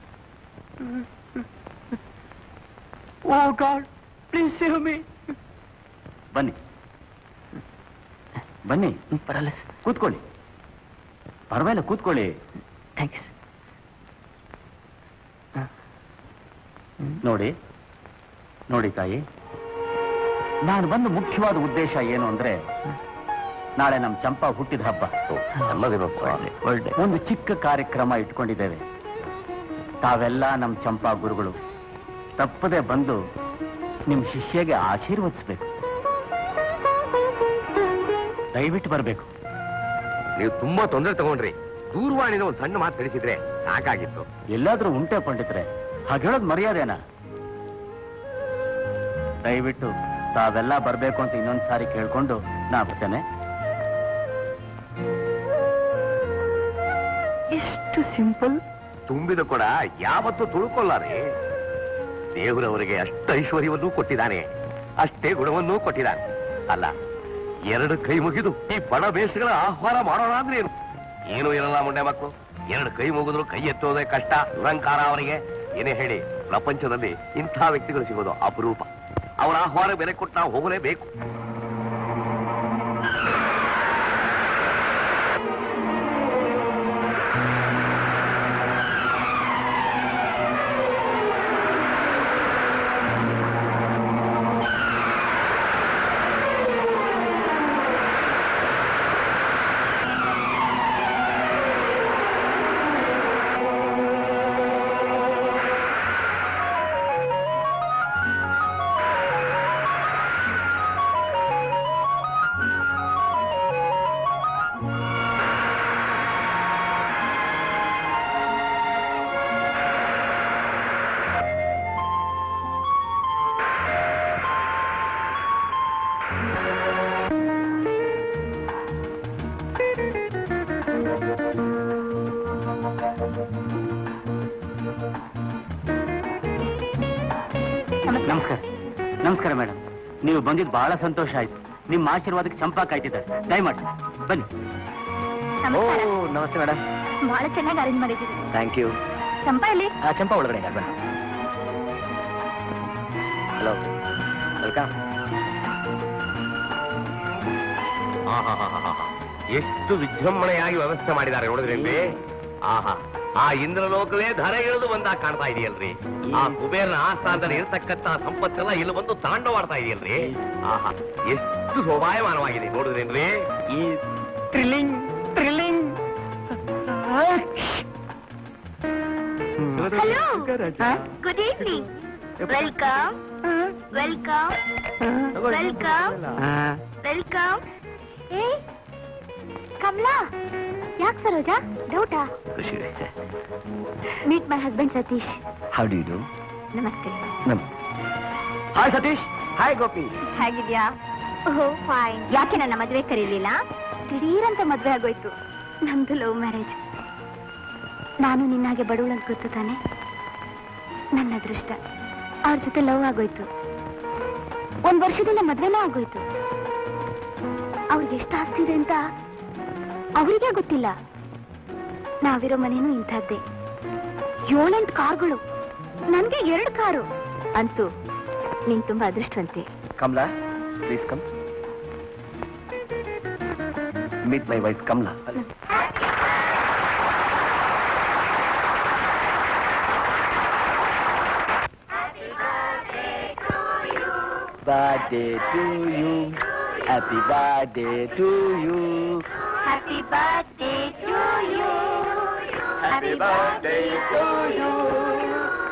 oh god please save me ಬನ್ನಿ ಬನ್ನಿ ಪರಲ್ಲ ಕೂತ್ಕೊಳ್ಳಿ ಪರವಾಗಿಲ್ಲ ಕೂತ್ಕೊಳ್ಳಿ ಥ್ಯಾಂಕ್ ಯು ನೋಡಿ ನೋಡಿ ತಾಯಿ ನಾನು ಬಂದ ಮುಖ್ಯವಾದ ಉದ್ದೇಶ ಏನು ಅಂದ್ರೆ ನಾಳೆ ನಮ್ಮ ಚಂಪಾ ಹುಟ್ಟಿದ ಹಬ್ಬ ಜನ್ಮದಿನೋತ್ಸವ ಒಂದು ಚಿಕ್ಕ ಕಾರ್ಯಕ್ರಮ ಇಟ್ಕೊಂಡಿದ್ದೇವೆ ತಾವೆಲ್ಲ ನಮ್ಮ ಚಂಪಾ ಗುರುಗಳು ತಪ್ಪದೆ ಬಂದು ನಿಮ್ ಶಿಷ್ಯಗೆ ಆಶೀರ್ವದಿಸ್ಬೇಕು ದಯವಿಟ್ಟು ಬರಬೇಕು ನೀವು ತುಂಬಾ ತೊಂದರೆ ತಗೊಂಡ್ರಿ ದೂರವಾಣಿನ ಒಂದು ಸಣ್ಣ ಮಾತು ತಿಳಿಸಿದ್ರೆ ಸಾಕಾಗಿತ್ತು ಎಲ್ಲಾದ್ರೂ ಉಂಟೆ ಪಂಡಿತ್ರೆ ಹಾಗೆ ಹೇಳೋದು ಮರ್ಯಾದೆನಾ ದಯವಿಟ್ಟು ತಾವೆಲ್ಲ ಬರ್ಬೇಕು ಅಂತ ಇನ್ನೊಂದ್ ಸಾರಿ ಕೇಳ್ಕೊಂಡು ನಾ ಬರ್ತೇನೆ ಎಷ್ಟು ಸಿಂಪಲ್ ತುಂಬಿದ ಕೊಡ ಯಾವತ್ತೂ ತುಳ್ಕೊಳ್ಳಾರೆ ದೇವರವರಿಗೆ ಅಷ್ಟು ಐಶ್ವರ್ಯವನ್ನೂ ಕೊಟ್ಟಿದ್ದಾನೆ ಅಷ್ಟೇ ಗುಣವನ್ನೂ ಕೊಟ್ಟಿದ್ದಾನೆ ಅಲ್ಲ ಎರಡು ಕೈ ಮುಗಿದು ಈ ಬಡ ಬೇಸಗಳ ಆಹ್ವಾನ ಮಾಡೋಣ ಅಂದ್ರೆ ಏನು ಏನು ಇರಲ್ಲ ಮುಂಡೆ ಮಕ್ಕಳು ಎರಡು ಕೈ ಮುಗಿದ್ರು ಕೈ ಎತ್ತೋದೇ ಕಷ್ಟ ದುರಂಕಾರ ಅವರಿಗೆ ಏನೇ ಹೇಳಿ ಪ್ರಪಂಚದಲ್ಲಿ ಇಂಥ ವ್ಯಕ್ತಿಗಳು ಸಿಗೋದು ಅಪರೂಪ ಅವರ ಆಹ್ವಾನ ಬೆಲೆ ಕೊಟ್ಟು ನಾವು ಹೋಗಲೇಬೇಕು ನಮಸ್ಕಾರ ನಮಸ್ಕಾರ ಮೇಡಮ್ ನೀವು ಬಂದಿದ್ದು ಬಹಳ ಸಂತೋಷ ಆಯ್ತು ನಿಮ್ಮ ಆಶೀರ್ವಾದಕ್ಕೆ ಚಂಪಾ ಕಾಯ್ತಿದ್ದಾರೆ ದಯಮಾಡಿ ಬನ್ನಿ ಓ ನಮಸ್ಕಾರ ನಮಸ್ತೆ ಮೇಡಮ್ ಬಹಳ ಚೆನ್ನಾಗಿ ಅರೇಂಜ್ ಮಾಡಿದ್ದೀರಿ ಥ್ಯಾಂಕ್ ಯು ಚಂಪಾ ಇಲ್ಲಿ ಚಂಪಾ ಒಳಗಡೆ ಬನ್ನಿ ಹಲೋ ವೆಲ್ಕಮ್ ಆಹಾಹಾಹಾಹಾ. ಎಷ್ಟು ವಿಜೃಂಭಣೆಯಾಗಿ ವ್ಯವಸ್ಥೆ ಮಾಡಿದ್ದಾರೆ ನೋಡಿದ್ರೇನ್ರಿ ಆಹಾ ಆ ಇಂದ್ರಲೋಕವೇ ಧರೆ ಇಳಿದು ಬಂದಾಗ ಕಾಣ್ತಾ ಇದೆಯಲ್ರಿ ಆ ಕುಬೇರನ ಆಸ್ಥಾನದಲ್ಲಿ ಇರತಕ್ಕಂತ ಸಂಪತ್ತೆಲ್ಲ ಇಲ್ಲಿ ಬಂದು ತಾಂಡವಾಡ್ತಾ ಇದೆಯಲ್ರಿ ಆಹಾ ಎಷ್ಟು ಶೋಭಾಯಮಾನವಾಗಿದೆ ನೋಡಿದ್ರೇನ್ರಿ ಈ ಟ್ರಿಲಿಂಗ್ ಟ್ರಿಲಿಂಗ್ hello good evening welcome welcome welcome welcome ಏ ಕಮಲಾ ಯಾಕೆ ಸರೋಜಾ ಡೌಟಾ ಖುಷಿ meet my husband Satish how do you ನಮಸ್ತೆ ಹಾಯ್ ಸತೀಶ್ ಹಾಯ್ ಗೋಪಿ ಹೇಗಿದ್ಯಾ ಓಹ್ ಫೈನ್ ಯಾಕೆ ನನ್ನ ಮದುವೆ ಕರೀಲಿಲ್ಲ ದಿಢೀರಂತ ಮದುವೆ ಆಗೋಯ್ತು ನಮ್ದು ಲವ್ ಮ್ಯಾರೇಜ್ ನಾನು ನಿನ್ನಾಗೆ ಬಡವಳಂತ ಗೊತ್ತು ತಾನೆ ನನ್ನ ಅದೃಷ್ಟ ಅವ್ರ ಜೊತೆ ಲವ್ ಆಗೋಯ್ತು ಒಂದ್ ವರ್ಷದಿಂದ ಮದ್ವೆನೂ ಆಗೋಯ್ತು ಅವ್ರಿಗೆ ಎಷ್ಟು ಆಸ್ತಿ ಇದೆ ಅಂತ ಅವರಿಗೆ ಗೊತ್ತಿಲ್ಲ ನಾವಿರೋ ಮನೇನು ಇಂಥದ್ದೇ ಏಳೆಂಟು ಕಾರ್ಗಳು ನನ್ಗೆ ಎರಡು ಕಾರು ಅಂತೂ ನೀನ್ ತುಂಬಾ ಅದೃಷ್ಟವಂತೆ Kamala please come meet my wife Kamala birthday to you. Happy birthday to you. Happy birthday to you. Happy birthday to you.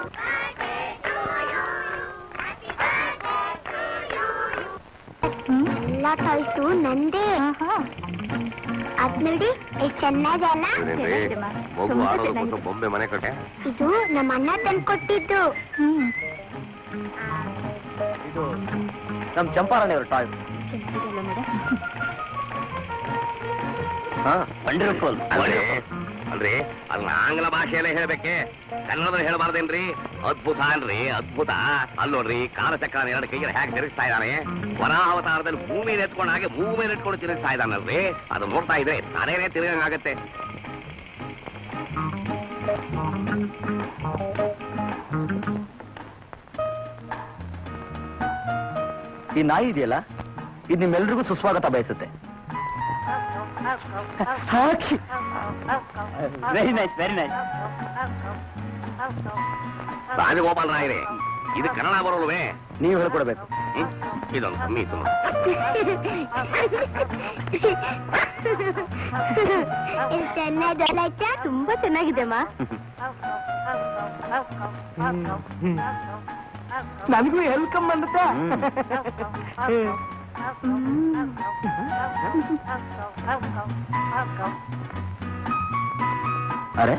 ಎಲ್ಲ ಕಳ್ಸು ನಂದೇ ಅದ್ ನೋಡಿ ಎಷ್ಟು ಚೆನ್ನಾಗಲ್ಲ ನೋಡಿದ್ರೇನ್ರಿ? ಮಗು ಆಡೋದಕ್ಕೋಸ್ಕರ ಬೊಂಬೆ ಮನೆ ಕಟ್ಟೆ ಇದು ನಮ್ಮ ಅಣ್ಣ ತಂದ್ಕೊಟ್ಟಿದ್ದು ಇದು ನಮ್ ಚಂಪಾರಾಣಿಯವ್ರ ಟಾಯ್ ಹಾ ವಂಡರ್ಫುಲ್ ಅಲ್ರಿ ಅಲ್ರಿ ಅದನ್ನ ಆಂಗ್ಲ ಭಾಷೆಯಲ್ಲೇ ಹೇಳ್ಬೇಕೆ ಕನ್ನಡದಲ್ಲಿ ಹೇಳ್ಬಾರ್ದೇನ್ರಿ ಅದ್ಭುತ ಅನ್ರಿ ಅದ್ಭುತ ಅಲ್ಲಿ ನೋಡ್ರಿ ಕಾಲಚಕ್ರ ಎರಡು ಕೈಯಲ್ಲಿ ಹೇಗೆ ತಿರುಗಿಸ್ತಾ ಇದ್ದಾನೆ ವರಾವತಾರದಲ್ಲಿ ಭೂಮಿ ಎತ್ಕೊಂಡ ಹಾಗೆ ಭೂಮಿ ಎತ್ಕೊಂಡು ತಿರುಗಿಸ್ತಾ ಇದ್ದಾನಲ್ರಿ ಅದು ನೋಡ್ತಾ ಇದ್ರೆ ತಲೆನೇ ತಿರುಗಂಗಾಗತ್ತೆ ಈ ನಾಯಿ ಇದೆಯಲ್ಲ ಇದು ನಿಮ್ಮೆಲ್ರಿಗೂ ಸುಸ್ವಾಗತ ಬಯಸುತ್ತೆ very nice very nice Rajagopal ರಾಯರೇ ಇದು ಕನ್ನಡ ಬರೋಲ್ವೇ ನೀವು ಹೇಳ್ಕೊಡ್ಬೇಕು ಹ್ಮ್? ಇದೊಂದು ಕಮ್ಮಿ ಇತ್ತು ನೋಡಿ. ಎಷ್ಟು ಚೆನ್ನಾಗಲ್ಲ ತುಂಬಾ ಚೆನ್ನಾಗಿದೆ ಅಮ್ಮ ನನಗೂ ವೆಲ್ಕಮ್ ಬಂದುತ್ತಾ ಅರೆ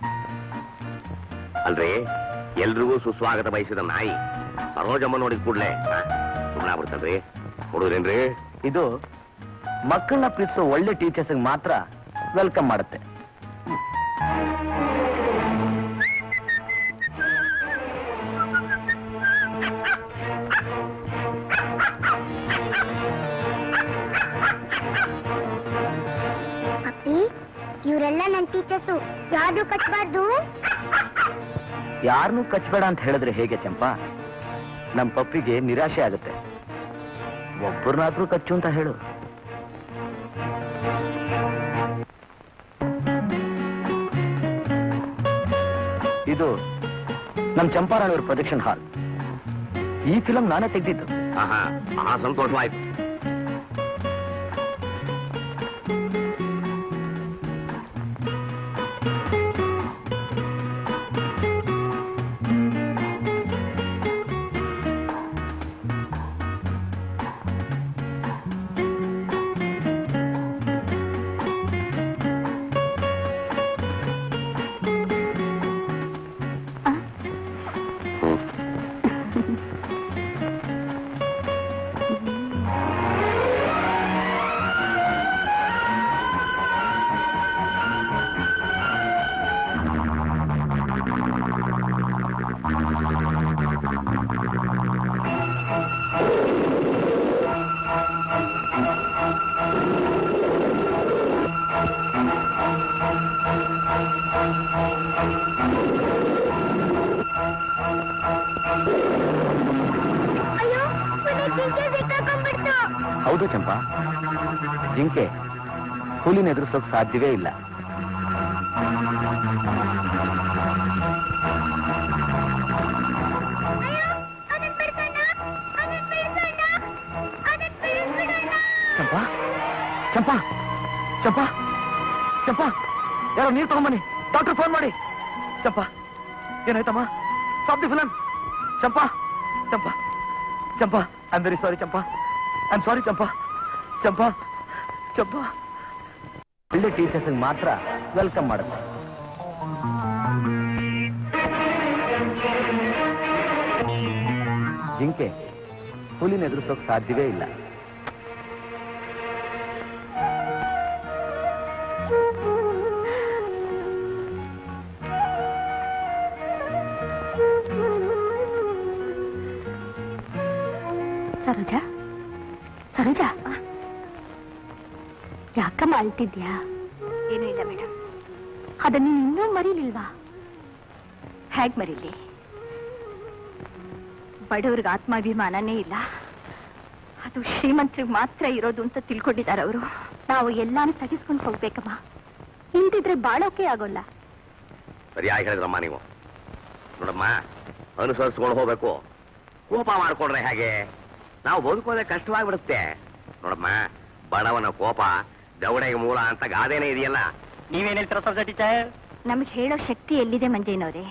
ಅಲ್ರಿ ಎಲ್ರಿಗೂ ಸುಸ್ವಾಗತ ಬಯಸಿದ ನಾಯಿ ಸರೋಜಮ್ಮ ನೋಡಿದ ಕೂಡ್ಲೆ ಸುಮ್ಮನೆ ಆಗ್ಬಿಡ್ತಲ್ರಿ ನೋಡಿದ್ರೇನ್ರಿ ಇದು ಮಕ್ಕಳನ್ನ ಪ್ರೀತಿಸೋ ಒಳ್ಳೆ ಟೀಚರ್ಸ್ ಮಾತ್ರ ವೆಲ್ಕಮ್ ಮಾಡುತ್ತೆ ಅಪ್ಪಿ ಇವರೆಲ್ಲ ನನ್ನ ಟೀಚರ್ಸು ಯಾರು ಕಟ್ಬಾರ್ದು ಯಾರನ್ನೂ ಕಚ್ಬೇಡ ಅಂತ ಹೇಳಿದ್ರೆ ಹೇಗೆ ಚಂಪಾ ನಮ್ ಪಪ್ಪಿಗೆ ನಿರಾಶೆ ಆಗುತ್ತೆ ಒಬ್ಬರನ್ನಾದ್ರೂ ಕಚ್ಚು ಅಂತ ಹೇಳು ಇದು ನಮ್ ಚಂಪಾರಾಣಿಯವ್ರ ಪ್ರೊಜೆಕ್ಷನ್ ಹಾಲ್ ಈ ಫಿಲಂ ನಾನೇ ತೆಗೆದಿದ್ದು ಆಹಾ ಬಹಳ ಸಂತೋಷವಾಯ್ತು ಹೌದು ಚಂಪಾ ಜಿಂಕೆ ಹುಲಿನ ಎದುರಿಸೋಕ್ ಸಾಧ್ಯವೇ ಇಲ್ಲ ಚಂಪಾ ಚಂಪಾ ಚಂಪಾ ಚಂಪಾ ಯಾರೋ ನೀರು ತಗೊಂಬನ್ನಿ ಡಾಕ್ಟರ್ ಫೋನ್ ಮಾಡಿ ಚಂಪಾ ಏನಾಯ್ತಮ್ಮ stop the film Champa Champa Champa I am very sorry Champa I am sorry Champa Champa Champa ಒಳ್ಳೆ ಟೀಚರ್ಸ್ ಮಾತ್ರ ವೆಲ್ಕಮ್ ಮಾಡುತ್ತೆ ಜಿಂಕೆ ಹುಲಿನ ಎದುರಿಸೋಕ್ ಸಾಧ್ಯವೇ ಇಲ್ಲ ಸರೋಜ ಸರೋಜ ಯಾಕಮ್ಮ ಅಳ್ತಿದ್ಯಾ ಏನೂ ಇಲ್ಲ ಮೇಡಮ್ ಅದನ್ನ ನೀನ್ ಇನ್ನೂ ಮರೀಲಿಲ್ವಾ ಹೇಗ್ ಮರೀಲಿ ಬಡವ್ರಿಗೆ ಆತ್ಮಾಭಿಮಾನನೇ ಇಲ್ಲ ಅದು ಶ್ರೀಮಂತರಿಗೆ ಮಾತ್ರ ಇರೋದು ಅಂತ ತಿಳ್ಕೊಂಡಿದ್ದಾರೆ ಅವರು ನಾವು ಎಲ್ಲಾನು ಸಹಿಸ್ಕೊಂಡು ಹೋಗ್ಬೇಕಮ್ಮ ಹಿಂದಿದ್ರೆ ಬಾಳೋಕೆ ಆಗೋಲ್ಲ ಸರಿಯಾಗಿ ಹೇಳಿದ್ರಮ್ಮ ನೀವು ನೋಡಮ್ಮ ಅನುಸರಿಸ್ಕೊಂಡು ಹೋಗ್ಬೇಕು ಕೋಪ ಮಾಡ್ಕೊಂಡ್ರೆ ಹೇಗೆ ನಾವು ಬದುಕೋದೇ ಕಷ್ಟವಾಗಿಬಿಡುತ್ತೆ ನೋಡಮ್ಮ ಬಡವನ ಕೋಪ ದವಡೆಗೆ ಮೂಲ ಅಂತ ಗಾದೆನೇ ಇದೆಯಲ್ಲ ನೀವೇನ್ ಹೇಳ್ತೀರ ಸಬ್ಜೆಕ್ಟ್ ಟೀಚರ್ ನಮಗೆ ಹೇಳೋ ಶಕ್ತಿ ಎಲ್ಲಿದೆ ಮಂಜೇನವ್ರೆ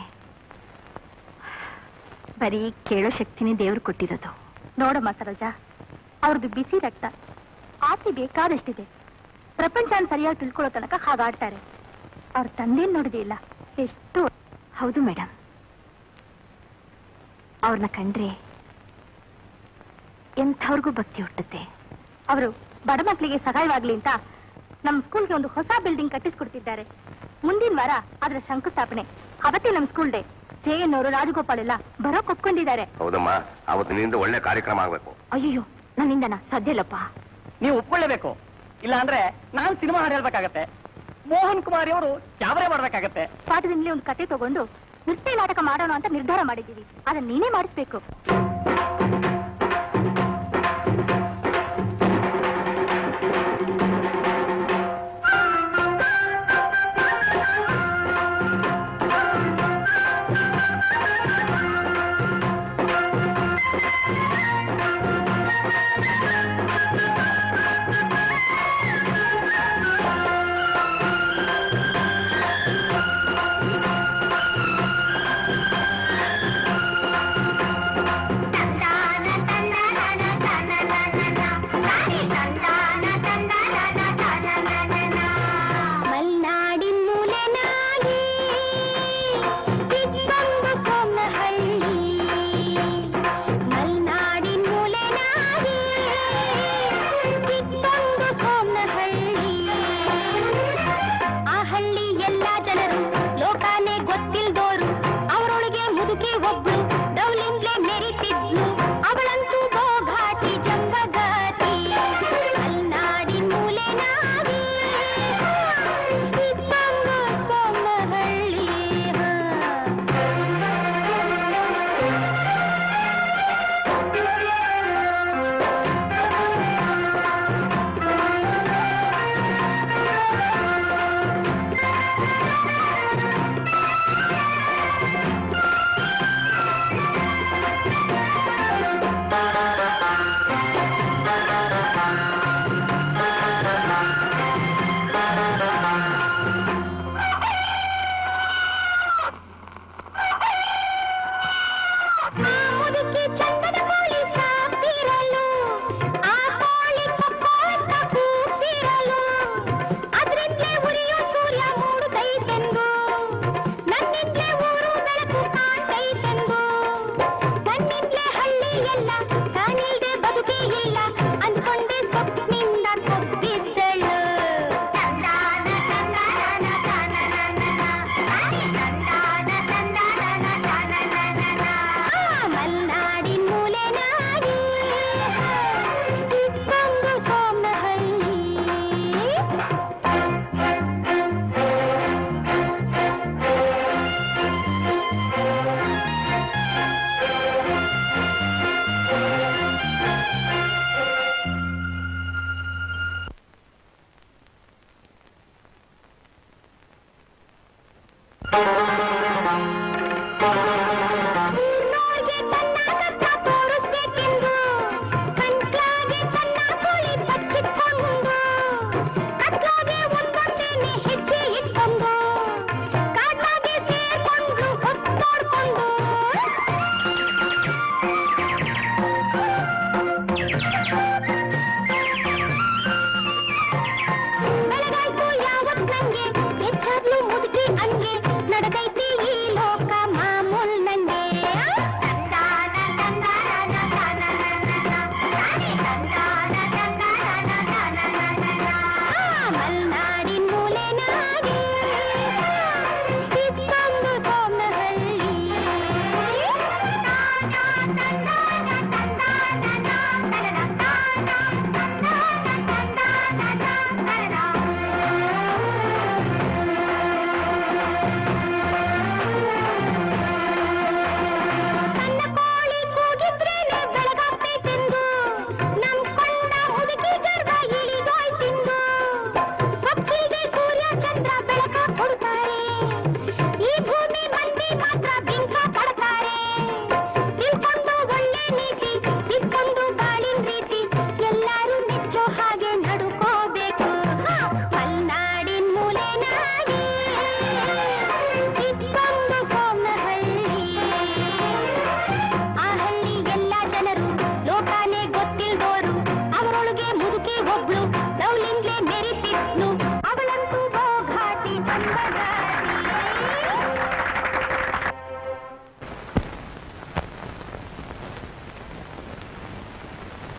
ಬರೀ ಕೇಳೋ ಶಕ್ತಿನೇ ದೇವ್ರು ಕೊಟ್ಟಿರೋದು ನೋಡಮ್ಮ ಸರೋಜ ಅವ್ರದ್ದು ಬಿಸಿ ರಕ್ತ ಆಸೆ ಬೇಕಾದಷ್ಟಿದೆ ಪ್ರಪಂಚನ ಸರಿಯಾಗಿ ತಿಳ್ಕೊಳ್ಳೋ ತನಕ ಹಾಗಾಡ್ತಾರೆ ಅವ್ರ ತಂದೆನ್ ನೋಡಿದೆ ಇಲ್ಲ ಎಷ್ಟು ಹೌದು ಮೇಡಮ್ ಅವ್ರನ್ನ ಕಂಡ್ರೆ ಎಂಥವ್ರಿಗೂ ಭಕ್ತಿ ಹುಟ್ಟುತ್ತೆ ಅವರು ಬಡ ಮಕ್ಕಳಿಗೆ ಸಹಾಯವಾಗ್ಲಿ ಅಂತ ನಮ್ಮ ಸ್ಕೂಲ್ಗೆ ಒಂದು ಹೊಸ ಬಿಲ್ಡಿಂಗ್ ಕಟ್ಟಿಸ್ಕೊಡ್ತಿದ್ದಾರೆ ಮುಂದಿನ ವಾರ ಅದರ ಶಂಕುಸ್ಥಾಪನೆ ಅವತ್ತೇ ನಮ್ಮ ಸ್ಕೂಲ್ ಡೇ ಜೆ ಎನ್ ಅವರು ರಾಜಗೋಪಾಲ್ ಎಲ್ಲ ಬರೋಕ್ ಒಪ್ಕೊಂಡಿದ್ದಾರೆ ಹೌದಮ್ಮ ಅವತ್ತಿನಿಂದ ಒಳ್ಳೆ ಕಾರ್ಯಕ್ರಮ ಆಗ್ಬೇಕು ಅಯ್ಯೋ ನನ್ನಿಂದನ ಸಾಧ್ಯ ಇಲ್ಲಪ್ಪ ನೀವು ಒಪ್ಕೊಳ್ಳೇಬೇಕು ಇಲ್ಲ ಅಂದ್ರೆ ನಾನ್ ಸಿನಿಮಾ ಹಾಡು ಹೇಳ್ಬೇಕಾಗತ್ತೆ ಮೋಹನ್ ಕುಮಾರಿ ಅವರು ಕ್ಯಾಮರೆ ಮಾಡ್ಬೇಕಾಗತ್ತೆ ಪಾಠದಿಂದಲೇ ಒಂದು ಕತೆ ತಗೊಂಡು ನೃತ್ಯ ನಾಟಕ ಮಾಡೋಣ ಅಂತ ನಿರ್ಧಾರ ಮಾಡಿದ್ದೀವಿ ಅದನ್ನ ನೀನೇ ಮಾಡಿಸ್ಬೇಕು ಮಲ್ನಾಡಿನ ಮೂಲೆನಾಗಿ ಇದ್ದೊಂದು ಕೊಮ್ಮಹಳ್ಳಿ ಮಲ್ನಾಡಿನ ಮೂಲೆನಾಗಿ ಇದ್ದೊಂದು ಕೊಮ್ಮಹಳ್ಳಿ ಆ ಹಳ್ಳಿ ಎಲ್ಲಾ ಜನರು ಲೋಕಾನೇ ಗೊತ್ತಿಲ್ದೋರು ಅವರೊಳಗೆ ಮುದುಕಿ ಒಬ್ಳು ಡೌಲಿಂಗ್ಲೆ ಮೆರಿತಿದ್ಲು ಅವಳಂತೂ ಗೋಘಾಟಿ ಜಂಬಗಾತಿ ಮಲ್ನಾಡಿನ ಮೂಲೆನಾಗಿ ಇದ್ದೊಂದು ಕೊಮ್ಮಹಳ್ಳಿ ಆ ಮುದುಕಿ ಚಂದನ ಕೋಳಿ ಸಾಕಿರಲು ಆ ಕೋಳಿ ಕಪ್ಪಾಟ ಕೂಸಿರಲು ಅದ್ರಿಂದಲೇ ಉರಿಯೋ ಸೂರ್ಯ ಮೂಡುತ್ತೈತೆಂದು ನನ್ನಿಂದಲೇ ಊರು ಬೆಳಕು ಕಾಣ್ತೈತೆಂದು ನನ್ನಿಂದಲೇ ಹಳ್ಳಿ ಎಲ್ಲ ನಾನಿಲ್ದೆ ಬದುಕೇ ಇಲ್ಲ ಅಂದ್ಕೊಂಡೆ ಸ್ವಪ್ನಿಂದ ಕೊಬ್ಬಿದ್ದಳು ಆ ಮಲ್ನಾಡಿನ ಮೂಲೆ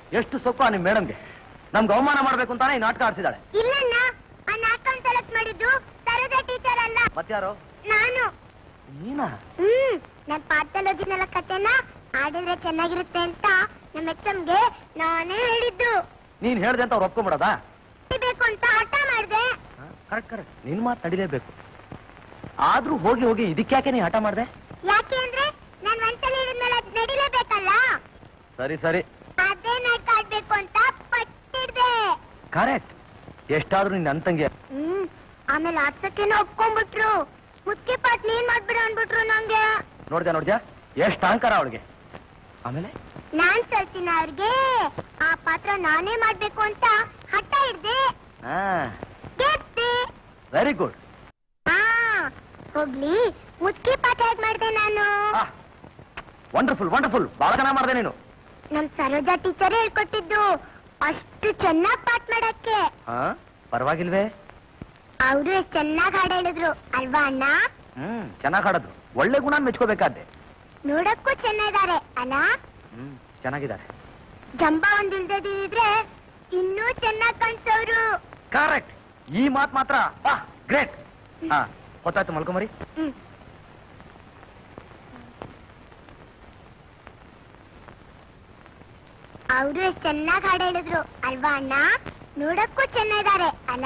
ಎಷ್ಟು ಸೊಕ್ಕು ನಿಮ್ ಮೇಡಮ್ಗೆ ನಮ್ಗೆ ಅವಮಾನ ಮಾಡ್ಬೇಕು ಅಂತಾನೆ ಈ ನಾಟಕ ಆಡ್ಸಿದಾಳೆ ಇಲ್ಲಣ್ಣ ಆ ನಾಟಕ ಸೆಲೆಕ್ಟ್ ಮಾಡಿದ್ದು ಸರೋಜ ಟೀಚರ್ ಅಲ್ಲ ಮತ್ಯಾರೋ ನಾನು ನೀನಾ ಹ್ಮ್ ನನ್ ಪಾಠದಲ್ಲಿ ಓದಿದ್ನಲ್ಲ ಕತೆನ ಆಡಿದ್ರೆ ಚೆನ್ನಾಗಿರುತ್ತೆ ಅಂತ ನಮ್ಮ ಎಚ್ಚಮ್ಗೆ ನಾನೇ ಹೇಳಿದ್ದು ನೀನ್ ಹೇಳ್ದೆ ಅಂತ ಅವ್ರು ಒಪ್ಕೊಂಬಿಡೋದಾ ಬೇಕು ಅಂತ ಹಠ ಮಾಡ್ದೆ ಕರೆಕ್ಟ್ ಕರೆಕ್ಟ್ ನಿನ್ ಮಾತು ತಡಿಲೇಬೇಕು ಆದ್ರೂ ಹೋಗಿ ಹೋಗಿ ಇದಕ್ಯಾಕೆ ನೀ ಹಠ ಮಾಡ್ದೆ ಯಾಕೆ ಅಂದ್ರೆ ನಾನ್ ಒಂದ್ಸಲ ಹೇಳಿದ್ಮೇಲೆ ಅದ್ ನಡಿಲೇಬೇಕಲ್ಲ ಸರಿ ಸರಿ ಅದೇ ನಾಟಕ ಆಡ್ಬೇಕು ಅಂತ ಪಟ್ಟಿಡ್ದೆ ಕರೆಕ್ಟ್ ಎಷ್ಟಾದ್ರೂ ನಿನ್ನ ಅಂತಂಗೆ ಹ್ಮ್ ಆಮೇಲೆ ಆಡ್ಸಕ್ಕೇನೋ ಒಪ್ಕೊಂಡ್ಬಿಟ್ರು ಮುಖ್ಯ ಪಾಠ ನೀನ್ ಮಾಡ್ಬಿಡು ಅನ್ಬಿಟ್ರು ನಂಗೆ ನೋಡ್ದ್ಯಾ ನೋಡ್ದ್ಯಾ ಎಷ್ಟು ಅಹಂಕಾರ ಅವಳಿಗೆ ಆಮೇಲೆ ನಾನ್ ಸಲ್ತಿನ ಅವ್ರಿಗೆ ಆ ಪಾತ್ರ ನಾನೇ ಮಾಡ್ಬೇಕು ಅಂತ ಹಠ ಹಿಡ್ದೆ ಹಾ ಗೆದ್ದೆ ವೆರಿ ಗುಡ್ ಆ ಹೋಗ್ಲಿ ಮುಖ್ಯ ಪಾಠ ಹೇಗ್ ಮಾಡ್ದೆ ನಾನು ವಂಡರ್ಫುಲ್ ವಂಡರ್ಫುಲ್ ಬಹಳ ಚೆನ್ನಾಗಿ ಮಾಡಿದೆ ನೀನು ನಮ್ ಸರೋಜಾ ಟೀಚರ್ ಹೇಳ್ಕೊಟ್ಟಿದ್ದು ಅಷ್ಟು ಚೆನ್ನಾಗ್ ಪಾಠ ಮಾಡಕ್ಕೆ ಹಾ ಪರವಾಗಿಲ್ವೇ ಅವರು ಎಷ್ಟ್ ಚೆನ್ನಾಗ್ ಹಾಡು ಹೇಳಿದ್ರು ಅಲ್ವಾ ಅಣ್ಣ ಹ್ಮ್ ಚೆನ್ನಾಗಿ ಹಾಡೋದು ಒಳ್ಳೆ ಗುಣ ಮೆಚ್ಕೋಬೇಕಾದ್ದೆ ನೋಡಕ್ಕೂ ಚೆನ್ನಾಗಿದ್ದಾರೆ ಅಲ್ಲ ಹ್ಮ್ ಚೆನ್ನಾಗಿದ್ದಾರೆ ಜಂಬ ಒಂದಿಲ್ದಿದ್ರೆ ಇನ್ನೂ ಚೆನ್ನಾಗ್ ಕಾಣಿಸೋರು ಕರೆಕ್ಟ್ ಈ ಮಾತ್ ಮಾತ್ರ ಬಾ ಗ್ರೇಟ್ ಹಾ ಗೊತ್ತಾಯ್ತು ಮಲ್ಕೊಂಬರಿ ಹ್ಮ್ ಅವರು ಎಷ್ಟ್ ಚೆನ್ನಾಗ್ ಹಾಡು ಹೇಳಿದ್ರು ಅಲ್ವಾ ಅಣ್ಣ ನೋಡಕ್ಕೂ ಚೆನ್ನಾಗಿದ್ದಾರೆ ಅಲ್ಲ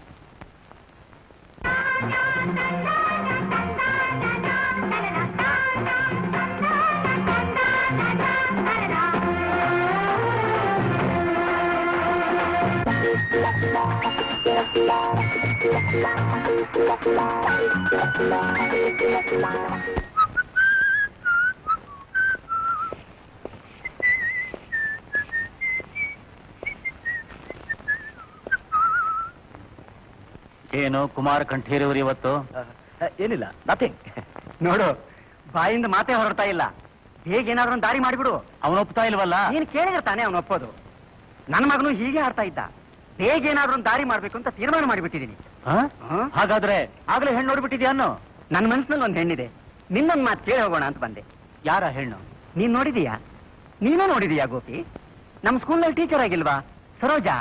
ಏನು ಕುಮಾರ್ ಕಂಠೀರವ್ರು ಇವತ್ತು ಏನಿಲ್ಲ ನಥಿಂಗ್ ನೋಡು ಬಾಯಿಂದ ಮಾತೇ ಹೊರಡ್ತಾ ಇಲ್ಲ ಹೇಗೆ ಏನಾದ್ರೂ ಒಂದು ದಾರಿ ಮಾಡಿಬಿಡು ಅವನು ಒಪ್ತಾ ಇಲ್ವಲ್ಲ ನೀನ್ ಕೇಳಿದ್ರೆ ತಾನೇ ಅವನು ಒಪ್ಪೋದು ನನ್ನ ಮಗನು ಹೀಗೆ ಆಡ್ತಾ ಇದ್ದ ಬೇಗ ಏನಾದ್ರೂ ಒಂದು ದಾರಿ ಮಾಡ್ಬೇಕು ಅಂತ ತೀರ್ಮಾನ ಮಾಡಿಬಿಟ್ಟಿದ್ದೀನಿ ಹ? ಹಾಗಾದ್ರೆ ಆಗ್ಲೇ ಹೆಣ್ಣು ನೋಡ್ಬಿಟ್ಟಿದ್ಯಾ ಅನ್ನೋ ನನ್ನ ಮನಸ್ಸಿನಲ್ಲಿ ಒಂದು ಹೆಣ್ಣಿದೆ ನಿನ್ನೊಂದು ಮಾತು ಕೇಳಿ ಹೋಗೋಣ ಅಂತ ಬಂದೆ ಯಾರ ಹೆಣ್ಣು ನೀನ್ ನೋಡಿದೀಯಾ ನೀನೂ ನೋಡಿದೀಯಾ ಗೋಪಿ ನಮ್ಮ ಸ್ಕೂಲ್ನಲ್ಲಿ ಟೀಚರ್ ಆಗಿಲ್ವಾ ಸರೋಜಾ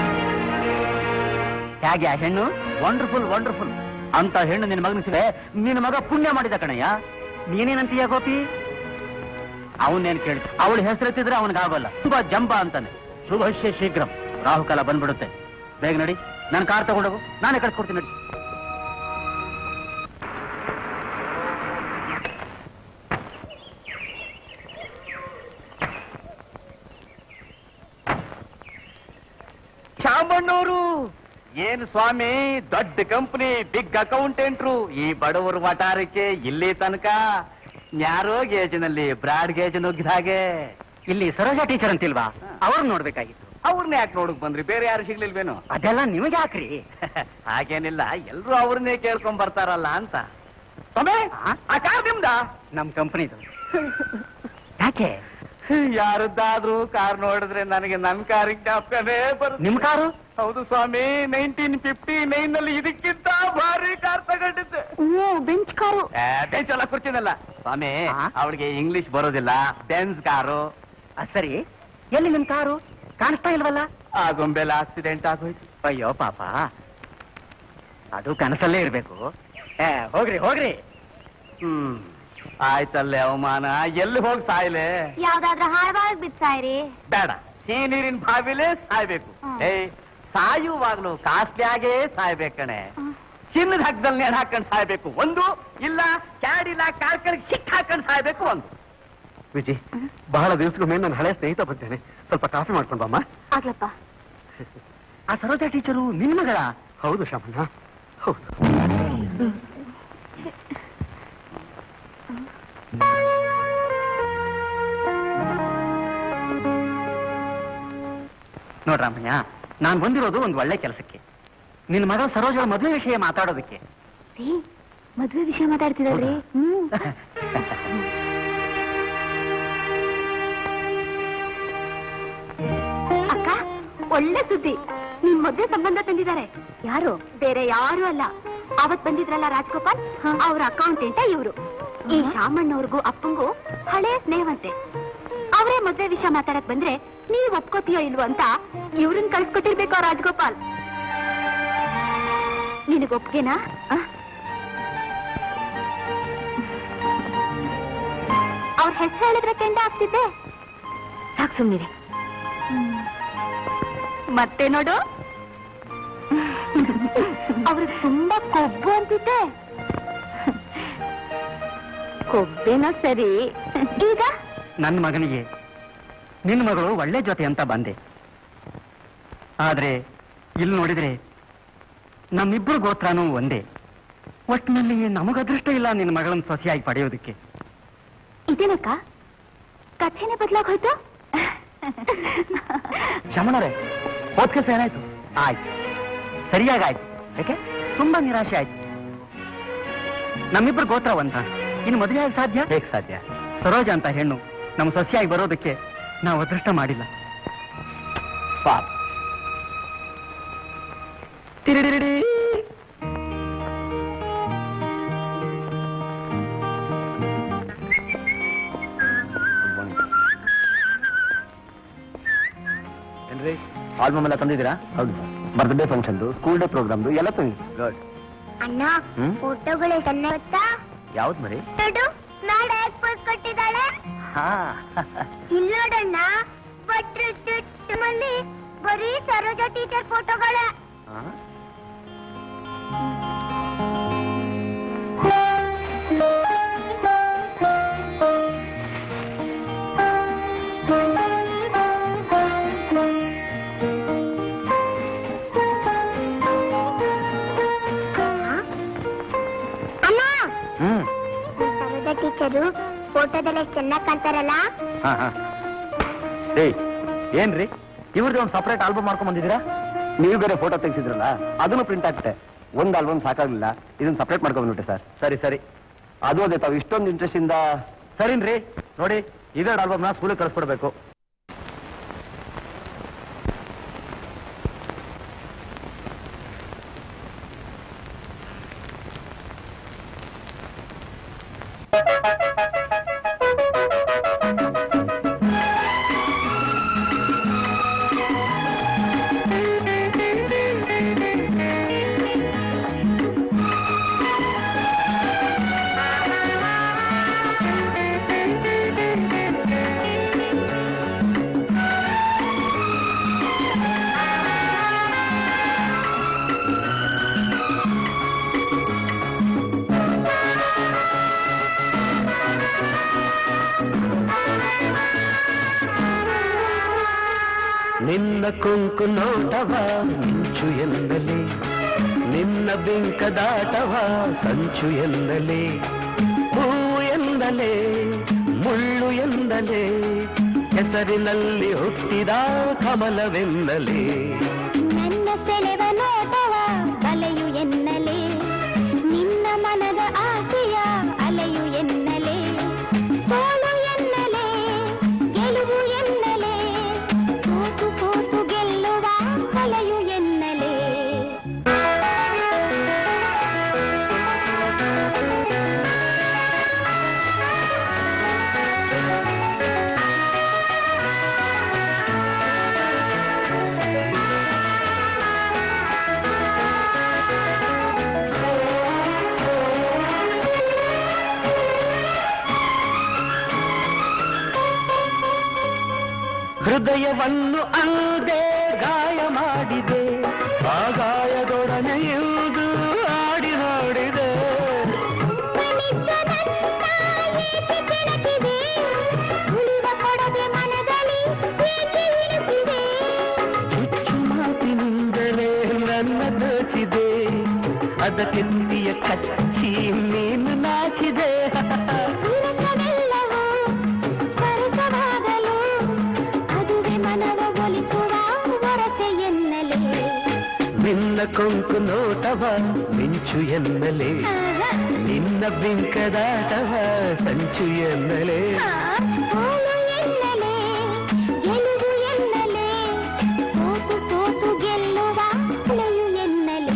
ಹೇಗೆ ಆ ಹೆಣ್ಣು ವಂಡರ್ಫುಲ್ ವಂಡರ್ಫುಲ್ ಅಂತ ಹೆಣ್ಣು ನಿನ್ನ ಮಗನಿಸಿವೆ ನಿನ್ನ ಮಗ ಪುಣ್ಯ ಮಾಡಿದ ಕಣಯ್ಯ ನೀನೇನಂತೀಯ ಗೋಪಿ ಅವನೇನ್ ಕೇಳಿ ಅವಳು ಹೆಸರೆತ್ತಿದ್ರೆ ಅವನಿಗಾಗಲ್ಲ ತುಂಬಾ ಜಂಬ ಅಂತಾನೆ ಶುಭಶ್ಯ ಶೀಘ್ರ ರಾಹುಕಾಲ ಬಂದ್ಬಿಡುತ್ತೆ ಬೇಗ ನಡಿ ನಾನು ಕಾರ್ ತಗೊಂಡೋಗು ನಾನೇ ಕಳ್ಸ್ಕೊಡ್ತೀನಿ ನಡಿ ಶಾಮಣ್ಣವರು ಏನು ಸ್ವಾಮಿ ದೊಡ್ಡ ಕಂಪನಿ ಬಿಗ್ ಅಕೌಂಟೆಂಟ್ರು ಈ ಬಡವರ ವಟಾರಕ್ಕೆ ಇಲ್ಲಿ ತನಕ ನ್ಯಾರೋ ಗೇಜಿನಲ್ಲಿ ಬ್ರಾಡ್ ಗೇಜ್ ನುಗ್ಗಿದ ಹಾಗೆ ಇಲ್ಲಿ ಸರೋಜಾ ಟೀಚರ್ ಅಂತಿಲ್ವಾ ಅವ್ರನ್ನ ನೋಡ್ಬೇಕಾಗಿತ್ತು ಅವ್ರನ್ನ ಯಾಕೆ ನೋಡಕ್ ಬಂದ್ರಿ ಬೇರೆ ಯಾರು ಸಿಗ್ಲಿಲ್ವೇನೋ ಅದೆಲ್ಲ ನಿಮಗೆ ಹಾಕ್ರಿ ಹಾಗೇನಿಲ್ಲ ಎಲ್ರು ಅವ್ರನ್ನೇ ಕೇಳ್ಕೊಂಡ್ ಬರ್ತಾರಲ್ಲ ಅಂತ ಸ್ವಾಮಿ ಆ ಕಾರ್ ನಿಮ್ದ ನಮ್ ಕಂಪನಿದು ಯಾಕೆ ಯಾರದ್ದಾದ್ರೂ ಕಾರ್ ನೋಡಿದ್ರೆ ನನಗೆ ನನ್ ಕಾರಿಗೆ ಜ್ಞಾಪಕನೇ ಬರುತ್ತೆ ನಿಮ್ ಕಾರು ಹೌದು ಸ್ವಾಮಿ ನೈನ್ಟೀನ್ ಫಿಫ್ಟಿ ನೈನ್ ನಲ್ಲಿ ಇದಕ್ಕಿಂತ ಭಾರಿ ಕಾರ್ ತಗೊಂಡಿದ್ದೆ ಬೆಂಚ್ ಕಾರು ಬೆಂಚ್ ಎಲ್ಲ ಕುರ್ಚಿನಲ್ಲ ಸ್ವಾಮಿ ಆ? ಅವಳಿಗೆ ಇಂಗ್ಲಿಷ್ ಬರೋದಿಲ್ಲ ಬೆನ್ಸ್ ಕಾರು ಅದ್ ಸರಿ ಎಲ್ಲಿ ನಿಮ್ ಕಾರು ಕಾಣಿಸ್ತಾ ಇಲ್ವಲ್ಲ ಆ ಗೊಂಬೆಲ್ಲ ಆಕ್ಸಿಡೆಂಟ್ ಆಗೋಯ್ತು ಅಯ್ಯೋ ಪಾಪ ಅದು ಕನಸಲ್ಲೇ ಇರ್ಬೇಕು ಏ ಹೋಗ್ರಿ ಹೋಗ್ರಿ ಹ್ಮ್ ಆಯ್ತಲ್ಲೇ ಅವಮಾನ ಎಲ್ಲಿ ಹೋಗಿ ಸಾಯ್ಲೆ ಯಾವ್ದಾದ್ರ ಹಾಳವಾಗಿ ಬಿಡ್ಸಾಯ್ರಿ ಬೇಡ ಈ ನೀರಿನ ಬಾವಿಲೇ ಸಾಯ್ಬೇಕು ಹ್ಮ್. ಏ ಸಾಯುವಾಗ್ಲು ಕಾಸ್ಟ್ಲಿ ಆಗೇ ಸಾಯ್ಬೇಕಣೆ ಚಿನ್ನದ ಹಕ್ಕದಲ್ಲಿ ನೇಣು ಹಾಕೊಂಡ್ ಸಾಯ್ಬೇಕು ಒಂದು ಇಲ್ಲ ಕ್ಯಾಡಿಲ್ಲ ಕಾರ್ಕಳಿಗೆ ಸಿಕ್ ಹಾಕೊಂಡ್ ಸಾಯ್ಬೇಕು ಒಂದು ವಿಜಿ ಬಹಳ ದಿವಸಗಳ ಮೇಲೆ ನನ್ನ ಹಳೆ ಸ್ನೇಹಿತ ಬಂದೇನೆ ಸ್ವಲ್ಪ ಕಾಫಿ ಮಾಡ್ಕೊಂಡು ಬಮ್ಮ ಆಗ್ಲಪ್ಪ ಆ ಸರೋಜಾ ಟೀಚರು ನಿನ್ ಮಗಳ ಹೌದು ಶಾಮಣ್ಣ ಹೌದು ನೋಡ್ರಾಮಯ್ಯ ನಾನ್ ಬಂದಿರೋದು ಒಂದು ಒಳ್ಳೆ ಕೆಲಸಕ್ಕೆ ನಿನ್ ಮಗ ಸರೋಜ ಮದುವೆ ವಿಷಯ ಮಾತಾಡೋದಕ್ಕೆ ರೀ ಮದ್ವೆ ವಿಷಯ ಮಾತಾಡ್ತಿದಲ್ರಿ ಹ್ಮ್ ಅಕ್ಕ ಒಳ್ಳೆ ಸುದ್ದಿ ನಿಮ್ ಮದ್ವೆ ಸಂಬಂಧ ತಂದಿದ್ದಾರೆ ಯಾರು ಬೇರೆ ಯಾರು ಅಲ್ಲ ಅವತ್ ಬಂದಿದ್ರಲ್ಲ ರಾಜ್ಗೋಪಾಲ್ ಅವ್ರ ಅಕೌಂಟೆಂಟ ಇವ್ರು ಈ ಶಾಮಣ್ಣವ್ರಿಗೂ ಅಪ್ಪಂಗೂ ಹಳೆ ಸ್ನೇಹವಂತೆ ಅವರೇ ಮದ್ವೆ ವಿಷಯ ಮಾತಾಡಕ್ ಬಂದ್ರೆ ನೀವ್ ಒಪ್ಕೋತೀಯೋ ಇಲ್ವೋ ಅಂತ ಇವ್ರನ್ನ ಕಳ್ಸ್ಕೊಟ್ಟಿರ್ಬೇಕು ಆ ರಾಜಗೋಪಾಲ್ ನಿನಗ್ ಒಪ್ಗೆನಾ ಆ? ಅವ್ರ ಹೆಸರು ಹೇಳಿದ್ರೆ ಕೆಂಡ ಆಗ್ತಿದ್ದೆ ಸಾಕ್ ಸುಮ್ನಿರಿ ಮತ್ತೆ ನೋಡು ಅವ್ರಿಗೆ ತುಂಬಾ ಕೊಬ್ಬು ಅಂತಿದ್ದೆ ಕೊಬ್ಬೇನೋ ಸರಿ ಈಗ ನನ್ನ ಮಗನಿಗೆ ನಿನ್ನ ಮಗಳು ಒಳ್ಳೆ ಜೊತೆ ಅಂತ ಬಂದೆ ಆದ್ರೆ ಇಲ್ಲಿ ನೋಡಿದ್ರೆ ನಮ್ಮಿಬ್ರು ಗೋತ್ರನೂ ಒಂದೇ ಒಟ್ಟಿನಲ್ಲಿ ನಮಗ ಅದೃಷ್ಟ ಇಲ್ಲ ನಿನ್ನ ಮಗಳನ್ನ ಸೊಸೆಯಾಗಿ ಪಡೆಯೋದಕ್ಕೆ ಇದೇನಕ್ಕ ಕಥೆನೇ ಬದಲಾಗೋಯ್ತು ಶಮಣರೇ ಹೋದ ಕೆಲಸ ಏನಾಯ್ತು ಆಯ್ತು ಸರಿಯಾಗಾಯ್ತು ಯಾಕೆ ತುಂಬಾ ನಿರಾಶೆ ಆಯ್ತು ನಮ್ಮಿಬ್ರು ಗೋತ್ರ ಒಂದ ಇನ್ನು ಮದುವೆ ಆಗಿ ಸಾಧ್ಯ ಹೇಗೆ ಸಾಧ್ಯ ಸರೋಜ ಅಂತ ಹೆಣ್ಣು ನಮ್ಮ ಸೊಸೆಯಾಗಿ ಬರೋದಕ್ಕೆ ನಾವು ಅದೃಷ್ಟ ಮಾಡಿಲ್ಲ ಪಾಪ ತಿರಿಡಿರಿಡಿ. ಏನ್ರಿ ಆಲ್ಬಮ್ ಎಲ್ಲ ತಂದಿದ್ದೀರಾ ಹೌದು ಸರ್ ಬರ್ತ್ಡೇ ಫಂಕ್ಷನ್ದು ಸ್ಕೂಲ್ ಡೇ ಪ್ರೋಗ್ರಾಮ್ದು ಎಲ್ಲ ತಂದಿ ಗುಡ್ ಅಣ್ಣ ಹ್ಮ್? ಫೋಟೋಗಳು ಚೆನ್ನಾಗಿ ಗೊತ್ತಾ ಯಾವ್ದು ಮರಿ ನೋಡು ನಾಳೆ ಯಾಕೆ ಪೋಸ್ ಕೊಟ್ಟಿದ್ದಾಳೆ ಹಾ ಇಲ್ಲಿ ನೋಡಣ್ಣ ಭಟ್ರು ಚುಟ್ಟುಮಲ್ಲಿ ಬರೀ ಸರೋಜ ಟೀಚರ್ ಫೋಟೋಗಳೇ ಅಣ್ಣ ಹ್ಮ್ ಸರೋಜ ಟೀಚರು ಫೋಟೋದಲ್ಲಿ ಚೆನ್ನಾಗಿ ಕಾಣ್ತಾರಲ್ಲ ಹಾ ಹಾ ಏಯ್ ಏನ್ರಿ ಇವ್ರದ್ದು ಒಂದು ಸಪರೇಟ್ ಆಲ್ಬಮ್ ಮಾಡ್ಕೊಂಡ್ ಬಂದಿದ್ದೀರಾ ನೀವು ಬೇರೆ ಫೋಟೋ ತೆಗ್ಸಿದ್ರಲ್ಲ ಅದನ್ನು ಪ್ರಿಂಟ್ ಆಗ್ತೆ ಒಂದು ಆಲ್ಬಮ್ ಸಾಕಾಗ್ಲಿಲ್ಲ ಇದನ್ನ ಸಪರೇಟ್ ಮಾಡ್ಕೊಂಡ್ಬಿಟ್ಟೆ ಸರ್ ಸರಿ ಸರಿ ಅದು ಅದೇ ತಾವು ಇಷ್ಟೊಂದು ಇಂಟ್ರೆಸ್ಟ್ ಇಂದ ಸರಿನ್ರಿ ನೋಡಿ ಇದೆರಡು ಆಲ್ಬಮ್ನ ಸ್ಕೂಲಿಗೆ ಕಳಿಸ್ಕೊಡ್ಬೇಕು ನಿನ್ನ ಕೊಂಕು ನೋಟವ ಮಿಂಚು ಎಂದಲೇ ನಿನ್ನ ಬಿಂಕದಾಟವ ಸಂಚು ಎಂದಲೇ ಹೂವು ಎಂದಲೇ ಮುಳ್ಳು ಎಂದಲೇ ಹೆಸರಿನಲ್ಲಿ ಹುಟ್ಟಿದ ಕಮಲವೆಂದಲೇ ನನ್ನ ಸೆಳೆವ ನೋಟವ ಬಲೆಯು ಎನ್ನಲೆ ನಿನ್ನ ಮನದ ಆಸೆಯ ಅಲೆಯು ಎನ್ನಲೆ ಸೋಲು ಎನ್ನಲೆ ಗೆಲುವು ಎನ್ನಲೆ ಸೋತು ಸೋತು ಗೆಲ್ಲುವ ಕಲೆಯು ಎನ್ನಲೆ ಹೃದಯವನ್ನು ಅಲ್ಲದೆ ಗಾಯ ಮಾಡಿದೆ ಆ ಗಾಯದೊಡನೆ ಇವುದು ಆಡಿ ನೋಡಿದೆ ಉಳಿವ ಕೊಡದೆ ಮನದಲ್ಲಿ ಏಕೆ ಇಳಿಸಿದೆ ಚುಚ್ಚು ಮಾತಿನಿಂದಲೇ ನನ್ನ ದೋಚಿದೆ ಅದಕ್ಕೆಂದಿಯ ಕಚ್ಚಿ ನೀನು ನಾಚಿದೆ ಇರಸವೆಲ್ಲವೂ ಸರಸವಾಗಲು ಅದುವೆ ಮನವ ಒಲಿಸುವ ವರಸೆ ಎನ್ನಲೆ ನಿನ್ನ ಕೊಂಕು ನೋಟವ ಮಿಂಚು ಎನ್ನಲೇ ನಿನ್ನ ಬಿಂಕದಾಟವ ಸಂಚು ಎನ್ನಲೇ ಸೋಲು ಎನ್ನಲೆ ಗೆಲುವು ಎನ್ನಲೆ ಸೋತು ಸೋತು ಗೆಲ್ಲುವ ಕಲೆಯು ಎನ್ನಲೆ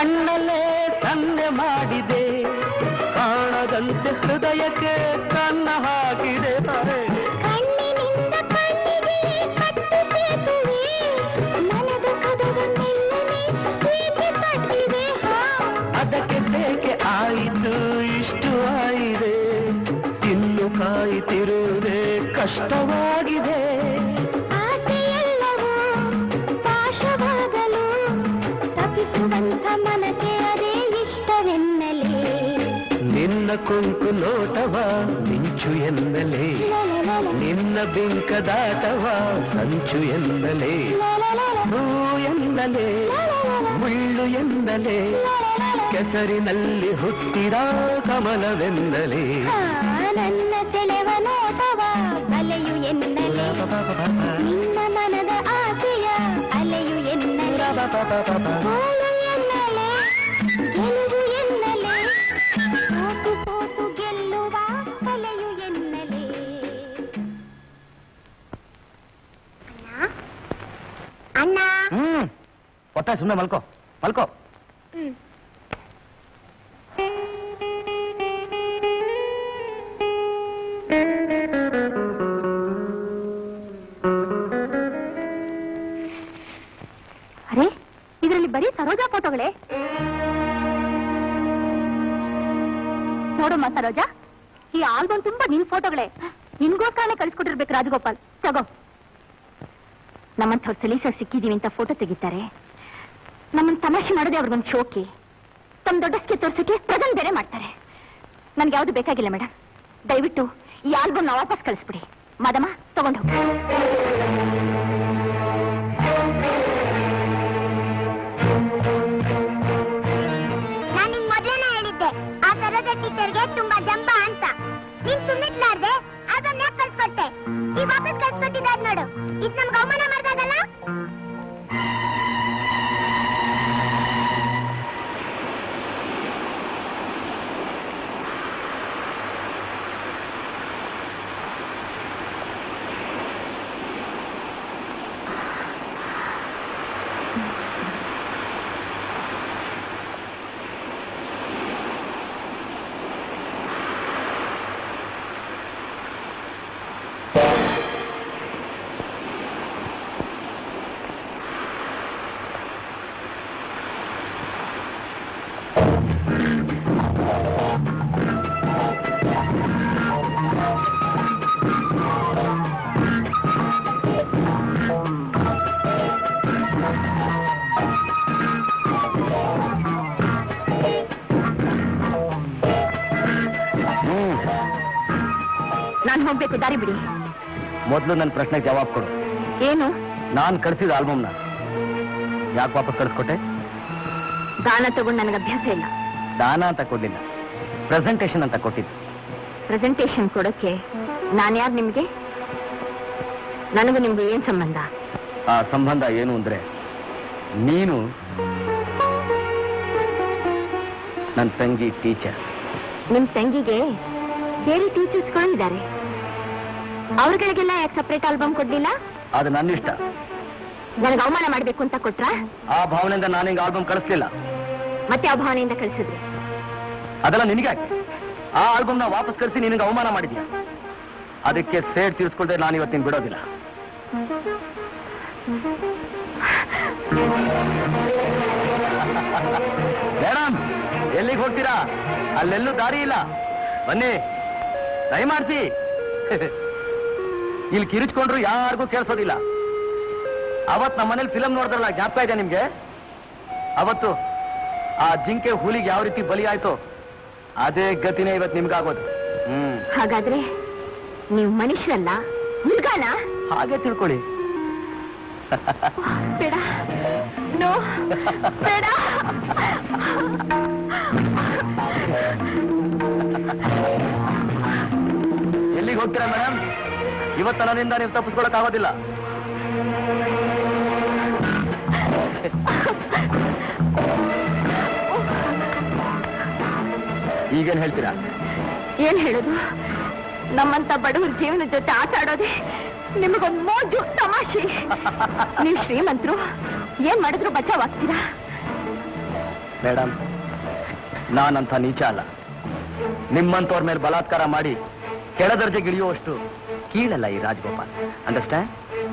ಕಣ್ಣಲ್ಲೇ ಸನ್ನೆ ಮಾಡಿದೆ ಕಾಣದಂತೆ ಹೃದಯಕ್ಕೆ ಕನ್ನ ಹಾಕಿದೆ ಕಣ್ಣಿನಿಂದ ಕಣ್ಣಿಗೆ ಕಟ್ಟು ಸೇತುವೆ ಮನದ ಕದವ ಮೆಲ್ಲನೆ ಏಕೆ ತಟ್ಟಿದೆ ಹಾ ಅದಕ್ಕೆ ಬೇಕೆ ಆಯಿತು ಇಷ್ಟು ಆಯಿದೆ ಇನ್ನು ಕಾಯುತ್ತಿರುವುದೇ ಕಷ್ಟವಾಗಿದೆ ಆಸೆಯೆಲ್ಲವೂ ಪಾಶವಾಗಲು ತಪ್ಪಿಸುವಂಥ ಮನಕ್ಕೆ ಅದೇ ಇಷ್ಟವೆನ್ನಲೇ ನಿನ್ನ ಕುಂಕು ನೋಟವ ಮಿಂಚು ಎನ್ನಲೇ ಲಲಲಲ, ನಿನ್ನ ಬಿಂಕದಾಟವ ಸಂಚು ಎನ್ನಲೇ ಲಲಲಲ, ಹೂ ಎನ್ನಲೇ ಮುಳ್ಳು ಎನ್ನಲೇ ಕೆಸರಿನಲ್ಲಿ ಹುಟ್ಟಿದ ಕಮಲವೆನ್ನಲೇ ಆ, ನನ್ನ ಸೆಳೆವ ನೋಟವ ಬಲೆಯು ಎನ್ನಲೇ ನಿನ್ನ ಮನದ ಆಸೆಯ ಅಲೆಯು ಎನ್ನಲೇ ಸೋಲು ಎನ್ನಲೇ ಗೆಲುವು ಎನ್ನಲೇ ಸೋತು ಸೋತು ಗೆಲ್ಲುವ ಕಲೆಯು ಎನ್ನಲೇ ಅಣ್ಣ ಹ್ಮ್ ಒಟ್ಟ ಸುಮ್ಮನೆ ಮಲ್ಕೋ ಮಲ್ಕೋ ಅರೆ ಇದರಲ್ಲಿ ಬರೀ ಸರೋಜಾ ಫೋಟೋಗಳೇ ನೋಡಮ್ಮ ಸರೋಜಾ ಈ ಆಲ್ಬಮ್ ತುಂಬಾ ನಿನ್ ಫೋಟೋಗಳೇ ನಿನ್ಗೋಸ್ಕರನೇ ಕಳಿಸ್ಕೊಟ್ಟಿರ್ಬೇಕು ರಾಜಗೋಪಾಲ್ ತಗೋ ನಮ್ಮಂಥವ್ರು ಸಲೀಸರ್ ಸಿಕ್ಕಿದೀವಿ ಅಂತ ಫೋಟೋ ತೆಗಿತಾರೆ ನಮ್ಮನ್ನ ತಮಾಷೆ ಮಾಡೋದೇ ಅವ್ರಿಗೊಂದು ಶೋಕಿ ತಮ್ಮ ದೊಡ್ಡಸ್ಗೆ ತೋರ್ಸಕ್ಕೆ ಪ್ರೆಸೆಂಟ್ ಬೇರೆ ಮಾಡ್ತಾರೆ ನನ್ಗೆ ಯಾವ್ದು ಬೇಕಾಗಿಲ್ಲ ಮೇಡಮ್ ದಯವಿಟ್ಟು ಈ ಆಲ್ಬಮ್ನ ವಾಪಸ್ ಕಳಿಸ್ಬಿಡಿ ಮಾದಮ್ಮ ತಗೊಂಡು ಹೋಗು ನಾನು ನಿನ್ ಮೊದ್ಲೇನೆ ಹೇಳಿದ್ದೆ ಆ ಸರೋಜ ಟೀಚರ್ಗೆ ತುಂಬಾ ಜಂಬ ಅಂತ ನೀನ್ ಸುಮ್ಮಿಟ್ಲಾರ್ದೆ ಅದನ್ನ ಕಳ್ಸ್ಕೊಟ್ಟೆ ಈ ವಾಪಸ್ ಕಳ್ಸ್ಕೊಟ್ಟಿದ್ದಾದ್ ನೋಡು ಇದ್ ನಮ್ಗೆ ಅವಮಾನ ಮಾಡ್ದಾಗಲ್ಲ ನಾನು ಹೋಗ್ಬೇಕು ದಾರಿ ಬಿಡಿ ಮೊದಲು ನನ್ನ ಪ್ರಶ್ನೆಗೆ ಜವಾಬ್ ಕೊಡು ಏನು ನಾನು ಕಳಿಸಿದ ಆಲ್ಬಮ್ನ ಯಾಕೆ ವಾಪಸ್ ಕಳಿಸ್ಕೊಟ್ಟೆ ದಾನ ತಗೊಂಡು ನನಗೆ ಅಭ್ಯಾಸ ಇಲ್ಲ ದಾನ ಅಂತ ಕೊಡ್ಲಿಲ್ಲ ಪ್ರೆಸೆಂಟೇಷನ್ ಅಂತ ಕೊಟ್ಟಿದ್ದು ಪ್ರೆಸೆಂಟೇಶನ್ ಕೊಡೋಕೆ ನಾನು ಯಾರು ನಿಮ್ಗೆ ನನಗೂ ನಿಮ್ಗೆ ಏನ್ ಸಂಬಂಧ ಆ ಸಂಬಂಧ ಏನು ಅಂದ್ರೆ ನೀನು ನನ್ನ ತಂಗಿ ಟೀಚರ್ ನಿಮ್ ತಂಗಿಗೆ ಬೇರೆ ಟೀಚರ್ಸ್ಗಳಿದ್ದಾರೆ ಅವ್ರಗಳಿಗೆಲ್ಲ ಯಾಕೆ ಸಪ್ರೇಟ್ ಆಲ್ಬಮ್ ಕೊಡ್ಲಿಲ್ಲ ಅದು ನನ್ನ ಇಷ್ಟ ನನಗೆ ಅವಮಾನ ಮಾಡ್ಬೇಕು ಅಂತ ಕೊಟ್ರಾ ಆ ಭಾವನೆಯಿಂದ ನಾನು ಹಿಂಗೆ ಆಲ್ಬಮ್ ಕಳಿಸ್ಲಿಲ್ಲ ಮತ್ತೆ ಆ ಭಾವನೆಯಿಂದ ಕಳಿಸಿದ್ರಿ ಅದೆಲ್ಲ ನಿನಗೆ ಆ ಆಲ್ಬಮ್ನ ವಾಪಸ್ ಕಳಿಸಿ ನಿನಗೆ ಅವಮಾನ ಮಾಡಿದ್ಯಾ ಅದಕ್ಕೆ ಸೇಡ್ ತೀರಿಸ್ಕೊಳ್ದೆ ನಾನು ಇವತ್ತಿನ ಬಿಡೋದಿಲ್ಲ ಮೇಡಮ್ ಎಲ್ಲಿಗೆ ಹೋಗ್ತೀರಾ ಅಲ್ಲೆಲ್ಲೂ ದಾರಿ ಇಲ್ಲ ಬನ್ನಿ ದಯಮಾಡ್ಸಿ ಇಲ್ಲಿ ಕಿರಿಚ್ಕೊಂಡ್ರು ಯಾರಿಗೂ ಕೇಳಿಸೋದಿಲ್ಲ ಅವತ್ ನಮ್ಮ ಮನೇಲಿ ಫಿಲಂ ನೋಡಿದ್ರಲ್ಲ ಜ್ಞಾಪಕ ಇದೆ ನಿಮ್ಗೆ ಅವತ್ತು ಆ ಜಿಂಕೆ ಹುಲಿಗೆ ಯಾವ ರೀತಿ ಬಲಿ ಆಯ್ತು ಅದೇ ಗತಿನೇ ಇವತ್ತು ನಿಮ್ಗಾಗೋದು ಹ್ಮ್ ಹಾಗಾದ್ರೆ ನೀವು ಮನುಷ್ಯರಲ್ಲ ಹುಡುಗಾನ ಹಾಗೆ ತಿಳ್ಕೊಳ್ಳಿ ಬೇಡ ನೋ ಬೇಡ ಎಲ್ಲಿಗೆ ಹೋಗ್ತೀರಾ ಮೇಡಮ್ ಇವತ್ತು ನನ್ನಿಂದ ನೀವು ತಪ್ಪಿಸ್ಕೊಳಕ್ ಆಗೋದಿಲ್ಲ ಈಗೇನ್ ಹೇಳ್ತೀರಾ ಏನ್ ಹೇಳೋದು ನಮ್ಮಂತ ಬಡವರ ಜೀವನದ ಜೊತೆ ಆಟ ಆಡೋದೇ ನಿಮಗೊಂದು ಮೋಜು ತಮಾಷೆ ನೀವು ಶ್ರೀಮಂತರು ಏನ್ ಮಾಡಿದ್ರು ಬಚಾವಾಗ್ತೀರಾ ಮೇಡಮ್ ನಾನಂಥ ನೀಚ ಅಲ್ಲ ನಿಮ್ಮಂತವ್ರ ಮೇಲೆ ಬಲಾತ್ಕಾರ ಮಾಡಿ ಕೆಳ ದರ್ಜೆಗೆ ಇಳಿಯುವಷ್ಟು ಕೀಳಲ್ಲ ಈ ರಾಜಗೋಪಾಲ್ ಅಂಡರ್ಸ್ಟ್ಯಾಂಡ್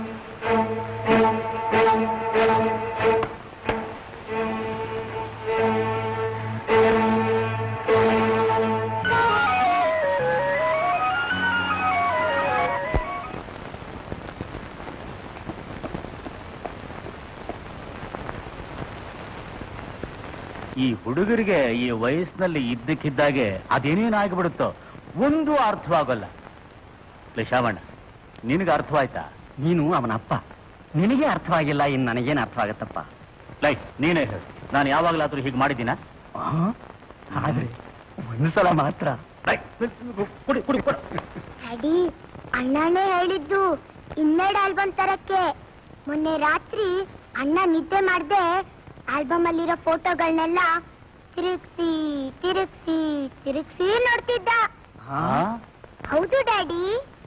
ಈ ಹುಡುಗರಿಗೆ ಈ ವಯಸ್ಸಿನಲ್ಲಿ ಇದ್ದಕ್ಕಿದ್ದಾಗೆ ಅದೇನೇನಾಗ್ಬಿಡುತ್ತೋ ಒಂದು ಅರ್ಥವಾಗಲ್ಲ ಲೇ ಶಾವಣ್ಣ ನಿನಗೆ ಅರ್ಥವಾಯ್ತಾ ನೀನು ಅವನ ಅಪ್ಪ ನಿನಗೆ ಅರ್ಥವಾಗಿಲ್ಲ ಇನ್ನು ನನಗೇನು ಅರ್ಥವಾಗತ್ತಪ್ಪ ಲೈ ನೀನೇ ಹೇಳು ನಾನು ಯಾವಾಗಲಾದ್ರೂ ಹೀಗೆ ಮಾಡಿದ್ದೀನ ಆದ್ರೆ ಒಂದ್ಸಲ ಮಾತ್ರ ಕುಡಿ ಕುಡಿ ಕುಡಿ ಡ್ಯಾಡಿ ಅಣ್ಣನೇ ಹೇಳಿದ್ದು ಇನ್ನೆರಡು ಆಲ್ಬಮ್ ತರಕ್ಕೆ ಮೊನ್ನೆ ರಾತ್ರಿ ಅಣ್ಣ ನಿದ್ದೆ ಮಾಡ್ದೆ ಆಲ್ಬಮ್ ಅಲ್ಲಿರೋ ಫೋಟೋಗಳನ್ನೆಲ್ಲ ತಿರುಗ್ಸಿ ತಿರುಗ್ಸಿ ತಿರುಗ್ಸಿ ನೋಡ್ತಿದ್ದ ಹೌದು ಡ್ಯಾಡಿ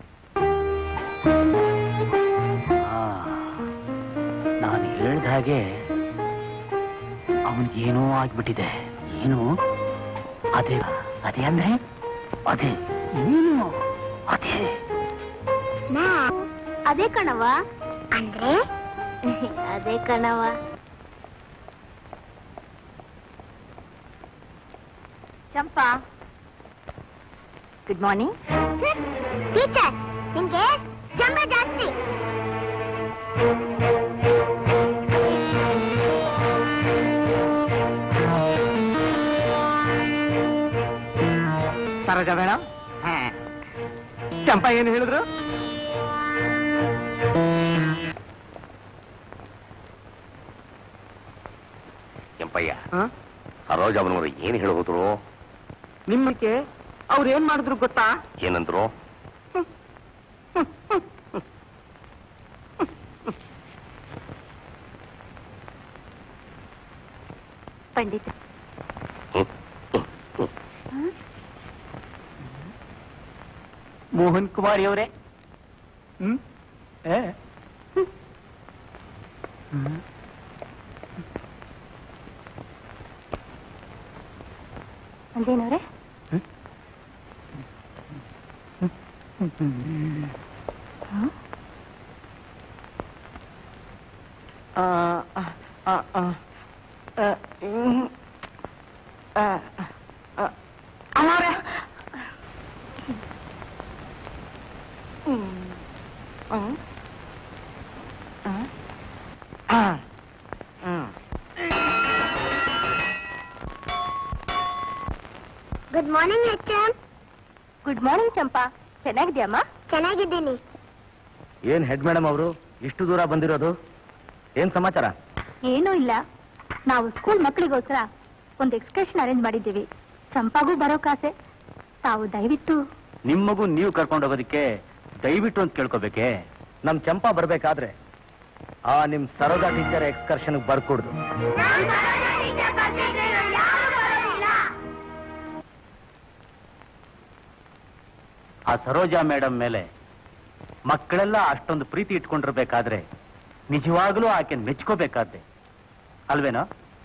ನಾನು ಹೇಳ್ದ ಹಾಗೆ ಅವನಿಗೇನೋ ಆಗ್ಬಿಟ್ಟಿದೆ ಏನು ಅದೇ ಅದೇ ಅಂದ್ರೆ ಅದೇ ಏನು ಅದೇ ನಾ ಅದೇ ಕಣವ ಅಂದ್ರೆ ಅದೇ ಕಣವ ಚಂಪಾ ಗುಡ್ ಮಾರ್ನಿಂಗ್ ಟೀಚರ್ ನಿಂಗೆ ಜಂಬ ಜಾಸ್ತಿ ಸರೋಜ ಮೇಡಮ್ ಚಂಪಾ ಏನು ಹೇಳಿದ್ರು ಕೆಂಪಯ್ಯ ಸರೋಜ ಅವನವರು ಏನ್ ಹೇಳೋದ್ರು ನಿಮ್ಮಕ್ಕೆ ಅವ್ರು ಏನ್ ಮಾಡಿದ್ರು ಗೊತ್ತಾ ಏನಂದ್ರು ಪಂಡಿತ ಹ್ಮ್, ಹ್ಮ್, ಹ್ಮ್. ಮೋಹನ್ ಕುಮಾರಿ ಅವರೇ ಹ್ಮ್ ಏ? ಹ್ಮ್. ಅಂದೇನವ್ರೆ ಆ, ಆ, ಆ, ಆ, ಆ, ಹ್ಮ್, ಆ, ಆ, ಅಮ್ಮವ್ರೆ. ಹ್ಮ್, ಹ್ಮ್, ಆ, ಆ, ಹ್ಮ್. ಗುಡ್ ಮಾರ್ನಿಂಗ್ ಎಚ್ ಗುಡ್ ಮಾರ್ನಿಂಗ್ ಚಂಪಾ ಚೆನ್ನಾಗಿದ್ಯಮ್ಮ ಚೆನ್ನಾಗಿದ್ದೀನಿ ಏನ್ ಹೆಡ್ ಮೇಡಮ್ ಅವರು ಇಷ್ಟು ದೂರ ಬಂದಿರೋದು ಏನ್ ಸಮಾಚಾರ ಏನೂ ಇಲ್ಲ ನಾವು ಸ್ಕೂಲ್ ಮಕ್ಕಳಿಗೋಸ್ಕರ ಒಂದು ಎಕ್ಸ್ಕರ್ಷನ್ ಅರೇಂಜ್ ಮಾಡಿದ್ದೀವಿ ಚಂಪಾಗೂ ಬರೋಕಾಸೆ ತಾವು ದಯವಿಟ್ಟು ನಿಮ್ಮಗೂ ನೀವು ಕರ್ಕೊಂಡು ಹೋಗೋದಕ್ಕೆ ದಯವಿಟ್ಟು ಅಂತ ಕೇಳ್ಕೋಬೇಕೆ ನಮ್ ಚಂಪಾ ಬರ್ಬೇಕಾದ್ರೆ ಆ ನಿಮ್ ಸರೋಜಾ ಟೀಚರ್ ಎಕ್ಸ್ಕರ್ಷನ್ ಬರ್ಕೊಡ್ದು ಆ ಸರೋಜಾ ಮೇಡಮ್ ಮೇಲೆ ಮಕ್ಕಳೆಲ್ಲ ಅಷ್ಟೊಂದು ಪ್ರೀತಿ ಇಟ್ಕೊಂಡಿರ್ಬೇಕಾದ್ರೆ ನಿಜವಾಗ್ಲೂ ಆಕೆ ಮೆಚ್ಕೋಬೇಕಾದ್ದೆ ಅಲ್ವೇನೋ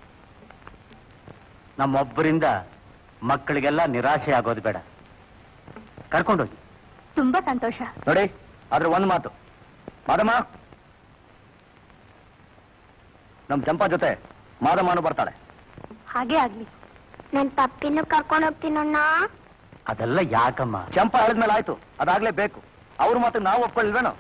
ನಮ್ಮೊಬ್ಬರಿಂದ ಮಕ್ಕಳಿಗೆಲ್ಲ ನಿರಾಶೆ ಆಗೋದು ಬೇಡ ಕರ್ಕೊಂಡೋಗಿ ತುಂಬಾ ಸಂತೋಷ ನೋಡಿ ಆದ್ರೆ ಒಂದ್ ಮಾತು ಮಾದಮ್ಮ ನಮ್ ಚಂಪಾ ಜೊತೆ ಮಾದಮ್ಮನು ಬರ್ತಾಳೆ ಹಾಗೆ ಆಗ್ಲಿ ನನ್ ಪಪ್ಪಿನೂ ಕರ್ಕೊಂಡು ಹೋಗ್ತೀನಣ್ಣ ಅದೆಲ್ಲ ಯಾಕಮ್ಮ ಚಂಪಾ ಹೇಳಿದ್ಮೇಲೆ ಆಯ್ತು ಅದಾಗ್ಲೇ ಬೇಕು ಅವ್ರ ಮಾತು ನಾವು ಒಪ್ಕೊಳ್ಳಿಲ್ವೇನೋ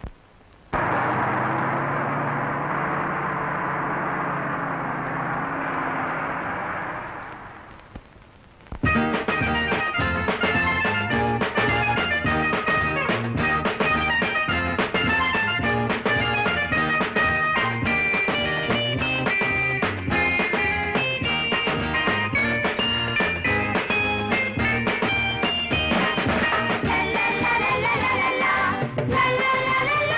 la la la la la la la la la la la la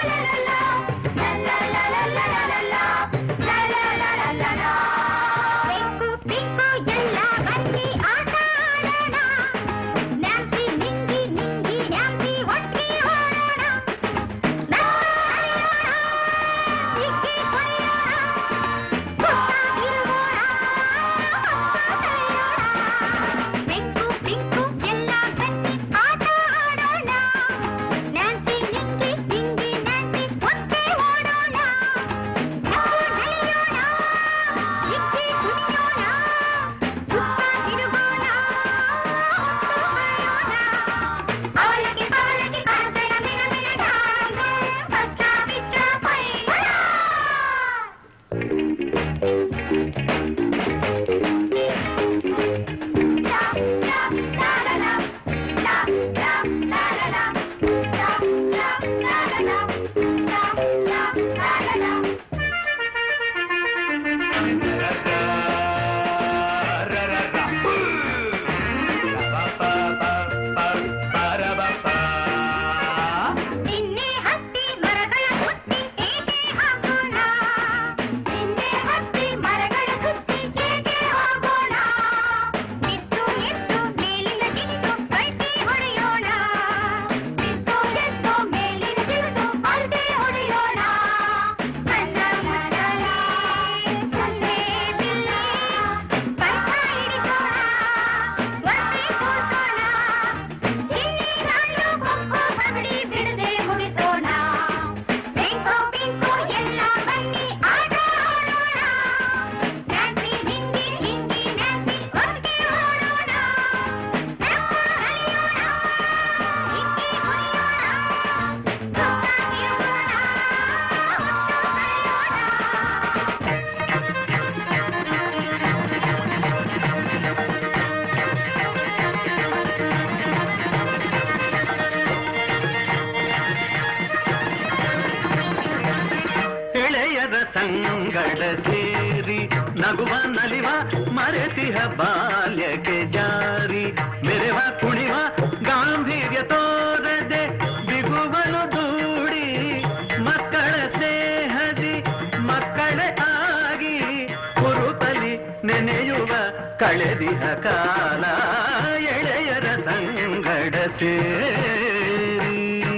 ನಗುವ ನಲಿವ ಮರೆತಿಹ ಬಾಲ್ಯಕ್ಕೆ ಜಾರಿ ಮೆರೆವ ಕುಣಿವ ಗಾಂಭೀರ್ಯ ತೋರದೆ ಬಿಗುವನು ದೂಡಿ ಮಕ್ಕಳ ಸ್ನೇಹದಿ ಮಕ್ಕಳೇ ಆಗಿ ಕುರುಪಲಿ ನೆನೆಯುವ ಕಳೆದಿಹ ಕಾಲ ಎಳೆಯರ ಸಂಗಡ ಸೇರಿ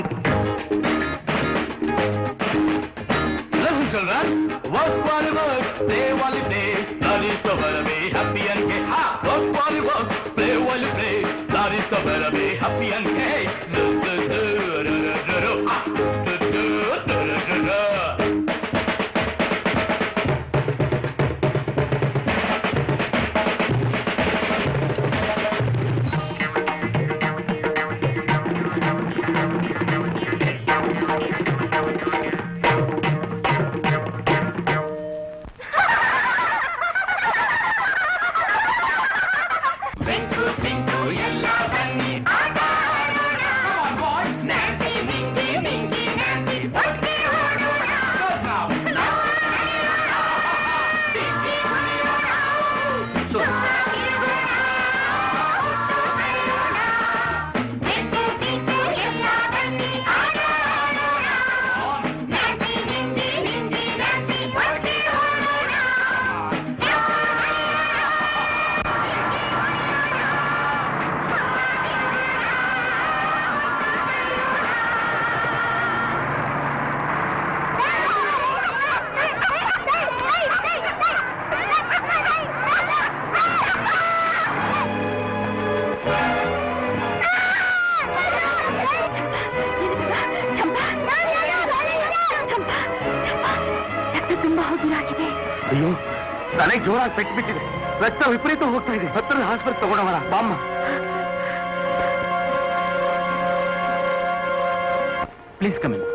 Listen, children. Work while you work, play while you play. That is the better way, happy and gay. Ah, work while you work, play while you play. That is the better way, happy and gay. Do, do, do, do, do, do, do. Ah, do, do, do, do, do, do. ರಕ್ತ ತುಂಬಾ ಹೋಗಿರಾಗಿದೆ ಅಯ್ಯೋ ತಲೆಗೆ ಜೋರಾಗಿ ಪೆಟ್ಟು ಬಿಟ್ಟಿದೆ ರಕ್ತ ವಿಪರೀತ ಹೋಗ್ತಾ ಇದೆ ಹತ್ತಿರ ಆಸ್ಪತ್ರೆ ತಗೊಂಡವರ ಬಾಮ್ಮ ಪ್ಲೀಸ್ ಕಮಿಂಗ್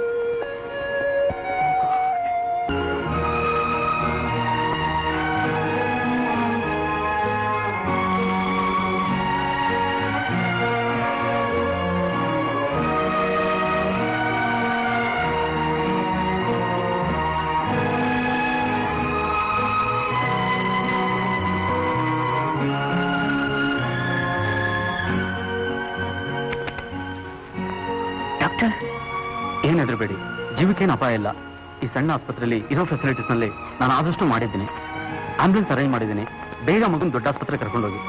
ಡಾಕ್ಟರ್ ಏನ್ ಹೆದರಬೇಡಿ ಜೀವಕ್ಕೇನು ಅಪಾಯ ಇಲ್ಲ ಈ ಸಣ್ಣ ಆಸ್ಪತ್ರೆಯಲ್ಲಿ ಇರೋ ಫೆಸಿಲಿಟೀಸ್ ನಲ್ಲಿ ನಾನು ಆದಷ್ಟು ಮಾಡಿದ್ದೀನಿ ಆಂಬುಲೆನ್ಸ್ ಅರೇಂಜ್ ಮಾಡಿದ್ದೀನಿ ಬೇಗ ಮಗನ್ ದೊಡ್ಡ ಆಸ್ಪತ್ರೆ ಕರ್ಕೊಂಡೋಗಿ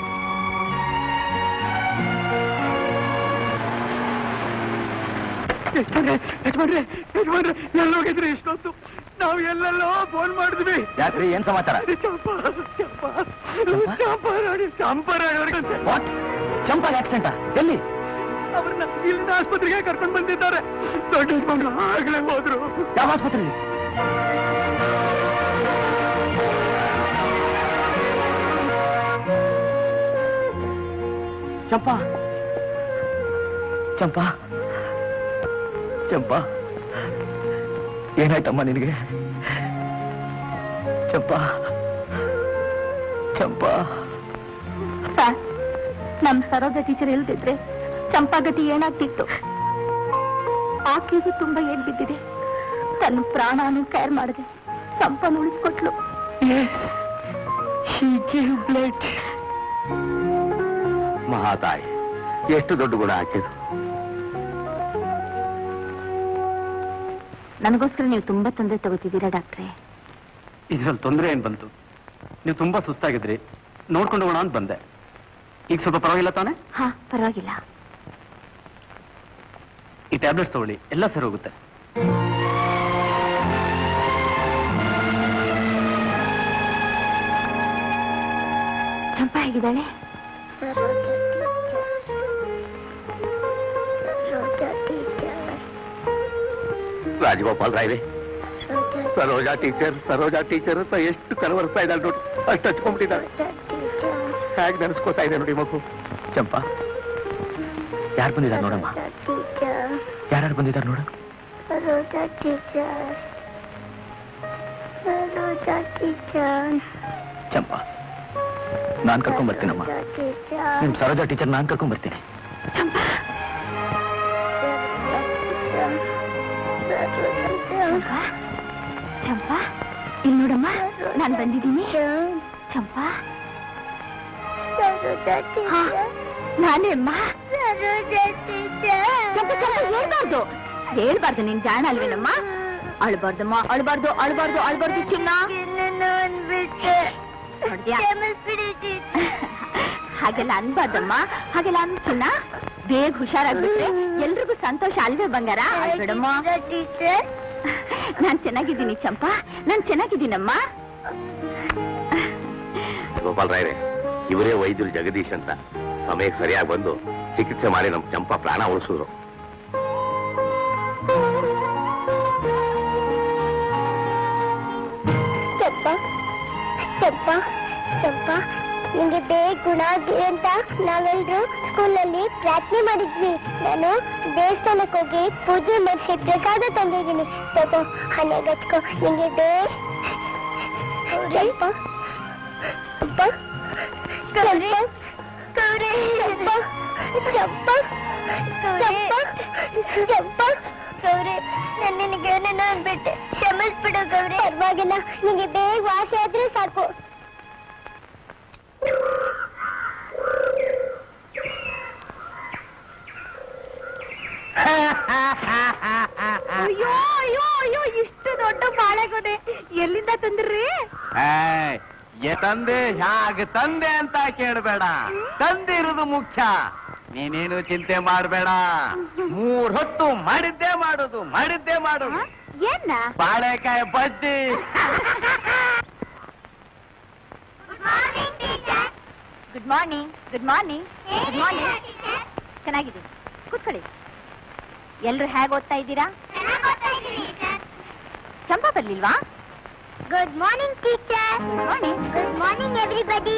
ಯಜಮಾನ್ರೆ ಯಜಮಾನ್ರೆ ಯಜಮಾನ್ರೆ ಎಲ್ಲೋಗಿದ್ರಿ ಇಷ್ಟೊತ್ತು ನಾವು ಎಲ್ಲೆಲ್ಲೋ ಫೋನ್ ಮಾಡಿದ್ವಿ ಯಾಕ್ರಿ ಏನ್ ಸಮಾಚಾರ ಚಂಪ ಚಂಪ ಚಂಪಾರಾಣಿ ಚಂಪಾರಾಣಿ ಅವ್ರಿಗೆ ವಾಟ್ ಚಂಪಾಗ್ ಆಕ್ಸಿಡೆಂಟಾ ಎಲ್ಲಿ ಅವ್ರನ್ನ ಇಲ್ಲಿಂದ ಆಸ್ಪತ್ರೆಗೆ ಕರ್ಕೊಂಡು ಬಂದಿದ್ದಾರೆ ದೊಡ್ಡ ಯಜಮಾನ್ರು ಆಗ್ಲೇ ಹೋದ್ರು ಯಾವ ಆಸ್ಪತ್ರೆ ಚಂಪಾ ಚಂಪಾ ಚಂಪಾ ಏನಾಯ್ತಮ್ಮ ನಿನಗೆ ಚಂಪಾ ಚಂಪಾ ಸರ್ ನಮ್ ಸರೋಜ ಟೀಚರ್ ಇಲ್ದಿದ್ರೆ ಚಂಪಾಗತಿ ಏನಾಗ್ತಿತ್ತು ಆಕೆಗೂ ತುಂಬಾ ಏನ್ ಬಿದ್ದಿದೆ ತನ್ನ ಪ್ರಾಣಾನು ಕೇರ್ ಮಾಡಿದೆ ಚಂಪನ ಉಳಿಸ್ಕೊಟ್ಲು ಮಹಾತಾಯಿ ಎಷ್ಟು ದೊಡ್ಡ ಗುಣ ಹಾಕಿದ್ರು ನನಗೋಸ್ಕರ ನೀವು ತುಂಬಾ ತೊಂದರೆ ತಗೋತಿದ್ದೀರಾ ಡಾಕ್ಟ್ರೇ ಇದ್ರಲ್ಲಿ ತೊಂದರೆ ಏನ್ ಬಂತು ನೀವು ತುಂಬಾ ಸುಸ್ತಾಗಿದ್ರಿ ನೋಡ್ಕೊಂಡು ಹೋಗೋಣ ಅಂತ ಬಂದೆ ಈಗ ಸ್ವಲ್ಪ ಪರವಾಗಿಲ್ಲ ತಾನೆ ಹಾ ಪರವಾಗಿಲ್ಲ ಈ ಟ್ಯಾಬ್ಲೆಟ್ಸ್ ತಗೊಳ್ಳಿ ಎಲ್ಲ ಸರಿ ಹೋಗುತ್ತೆ ಚಂಪಾ ಹೇಗಿದ್ದಾಳೆ ರಾಜಗೋಪಾಲ್ ರಾಯ್ರೆ ಸರೋಜಾ ಟೀಚರ್ ಸರೋಜಾ ಟೀಚರ್ ಅಂತ ಎಷ್ಟು ಕಲವರಿಸ್ತಾ ಇದ್ದಾಳೆ ನೋಡಿ ಅಷ್ಟು ಹಚ್ಕೊಂಡ್ಬಿಟ್ಟಿದ್ದಾಳೆ ಹೇಗೆ ನೆನೆಸ್ಕೋತಾ ಇದೆ ನೋಡಿ ಮಗು ಚಂಪಾ ಯಾರು ಬಂದಿದ್ದಾರೆ ನೋಡಮ್ಮ ಯಾರ್ಯಾರು ಬಂದಿದ್ದಾರೆ ನೋಡ Rosa teacher. Rosa teacher. ಚಂಪಾ ನಾನ್ ಕರ್ಕೊಂಡ್ ಬರ್ತೀನಮ್ಮ Rosa teacher. ನಿಮ್ ಸರೋಜಾ ಟೀಚರ್ ನಾನ್ ಕರ್ಕೊಂಡ್ ಬರ್ತೀನಿ ಚಂಪಾ ಚಂಪಾ ಇಲ್ಲಿ ನೋಡಮ್ಮ ನಾನು ಬಂದಿದ್ದೀನಿ ಚಂಪಾ ಹಾ, ನಾನೇ ಅಮ್ಮ ಚಂಪ ಚಂಪ ಹೇಳ್ಬಾರ್ದು ಹೇಳ್ಬಾರ್ದು ನೀನ್ ಜಾಣ ಅಲ್ವೇನಮ್ಮ ಅಳ್ಬಾರ್ದಮ್ಮ ಅಳ್ಬಾರ್ದು ಅಳ್ಬಾರ್ದು ಅಳ್ಬಾರ್ದು ಚಿನ್ನ ನೋಡ್ದ್ಯಾ? ಹಾಗೆಲ್ಲ ಅನ್ಬಾರ್ದಮ್ಮ ಹಾಗೆಲ್ಲ ಅನ್ ಚಿನ್ನ ಬೇಗ ಹುಷಾರಾಗ್ಬಿಟ್ರೆ ಎಲ್ರಿಗೂ ಸಂತೋಷ ಅಲ್ವೇ ಬಂಗಾರ ಅಳ್ಬೇಡಮ್ಮ ನಾನ್ ಚೆನ್ನಾಗಿದ್ದೀನಿ ಚಂಪಾ ನಾನ್ ಚೆನ್ನಾಗಿದ್ದೀನಮ್ಮ ಗೋಪಾಲ್ ರಾಯ್ರೆ ಇವರೇ ವೈದ್ಯರು ಜಗದೀಶ್ ಅಂತ ಸಮಯಕ್ಕೆ ಸರಿಯಾಗಿ ಬಂದು ಚಿಕಿತ್ಸೆ ಮಾಡಿ ನಮ್ ಚಂಪಾ ಪ್ರಾಣ ಉಳಿಸಿದ್ರು ಚಪ್ಪ ಚಪ್ಪ ಚಪ್ಪ ನಿಂಗೆ ಬೇಗ ಗುಣ ಆಗ್ಲಿ ಅಂತ ನಾವೆಲ್ಲರೂ ಸ್ಕೂಲಲ್ಲಿ ಪ್ರಾರ್ಥನೆ ಮಾಡಿದ್ವಿ ನಾನು ದೇವಸ್ಥಾನಕ್ಕೆ ಹೋಗಿ ಪೂಜೆ ಮಾಡಿಸಿ ಪ್ರಸಾದ ತಂದಿದ್ದೀನಿ ತಗೋ ಹಣೆಗಚ್ಕೊ ನಿಂಗೆ ಬೇಗ ಚಪ್ಪ ಚಪ್ಪ ಗೌರಿ ಗೌರಿ ಚಪ್ಪ ಚಪ್ಪ ಚಪ್ಪ ಗೌರಿ ನಾನು ನಿನಗೆ ಏನೇನೋ ಅಂದ್ಬಿಟ್ಟೆ ಕ್ಷಮಿಸ್ಬಿಡು ಗೌರಿ ಪರವಾಗಿಲ್ಲ ನಿಂಗೆ ಬೇಗ ವಾಸಿ ಆದ್ರೆ ಸಾಕು ಅಯ್ಯೋ ಅಯ್ಯೋ ಅಯ್ಯೋ ಇಷ್ಟು ದೊಡ್ಡ ಬಾಳೆಗೊನೆ ಎಲ್ಲಿಂದ ತಂದ್ರಿ ಏಯ್, ಎ ತಂದೆ ಹ್ಯಾಗ ತಂದೆ ಅಂತ ಕೇಳಬೇಡ ತಂದೆ ಇರುವುದು ಮುಖ್ಯ ನೀನೇನು ಚಿಂತೆ ಮಾಡಬೇಡ ಮೂರ್ ಹೊತ್ತು ಮಾಡಿದ್ದೇ ಮಾಡುದು ಮಾಡಿದ್ದೇ ಮಾಡುದು ಏನ ಬಾಳೆಕಾಯಿ ಬಜ್ಜಿ good morning good morning good morning ಚೆನ್ನಾಗಿದೆ ಕೂತ್ಕೊಳ್ಳಿ ಎಲ್ರು ಹೇಗೆ ಓದ್ತಾ ಇದ್ದೀರಾ ಚಂಪಾ ಬರ್ಲಿಲ್ವಾ good morning teacher good morning good morning everybody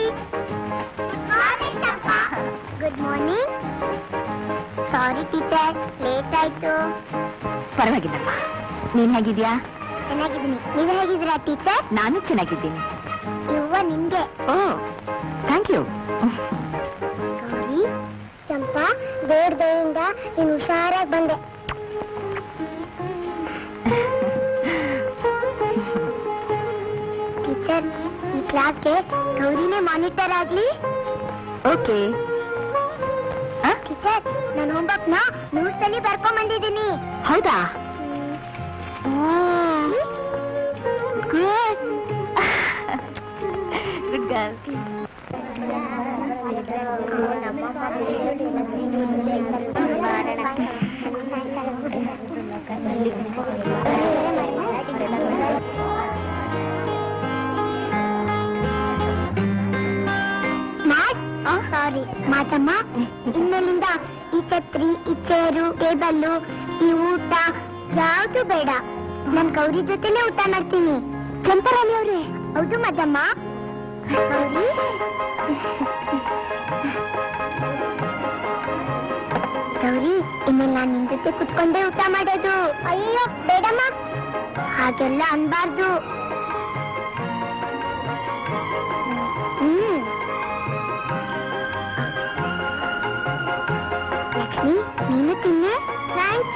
good morning sorry teacher late ಆಯ್ತು ಪರವಾಗಿಲ್ಲಮ್ಮ ನೀನ್ ಹೇಗಿದ್ಯಾ ಚೆನ್ನಾಗಿದ್ದೀನಿ ನೀವು ಹೇಗಿದ್ದೀರಾ ಟೀಚರ್ ನಾನು ಚೆನ್ನಾಗಿದ್ದೀನಿ ಇವ್ವ ನಿಂಗೆ oh thank you Gauri Champa ದೇವ್ರ ದಯಿಂದ ನೀನು ಹುಷಾರಾಗಿ ಬಂದೆ ಟೀಚರ್ ಈ ಕ್ಲಾಸ್ಗೆ ಗೌರಿನೇ ಮಾನಿಟರ್ ಆಗ್ಲಿ ಓಕೆ ಟೀಚರ್ ನಾನು ಹೋಮ್ವರ್ಕ್ ನ ನೋಟ್ಸ್ ಅಲ್ಲಿ ಬರ್ಕೊಂಡ್ ಬಂದಿದ್ದೀನಿ ಹೌದಾ ಗುಡ್ ಗುಡ್ ಗರ್ಲ್ ಸಾರಿ ಮಾತಮ್ಮ ಇನ್ನೆಲ್ಲಿಂದ ಈ ಛತ್ರಿ ಈ ಚೇರು ಟೇಬಲ್ಲು ಈ ಊಟ ಯಾವುದು ಬೇಡ ನನ್ ಗೌರಿ ಜೊತೆನೆ ಊಟ ಮಾಡ್ತೀನಿ ಚಂಪರಾಣಿ ಅವ್ರೆ ಹೌದು ಮದಮ್ಮ ಗೌರಿ ಗೌರಿ ಇನ್ಮೇಲೆ ನಾನು ನಿನ್ ಜೊತೆ ಕುತ್ಕೊಂಡೇ ಊಟ ಮಾಡೋದು ಅಯ್ಯೋ ಬೇಡಮ್ಮ ಹಾಗೆಲ್ಲ ಅನ್ಬಾರ್ದು ಹ್ಮ್ ಲಕ್ಷ್ಮಿ ನೀನು ತಿನ್ನೆ ಥ್ಯಾಂಕ್ಸ್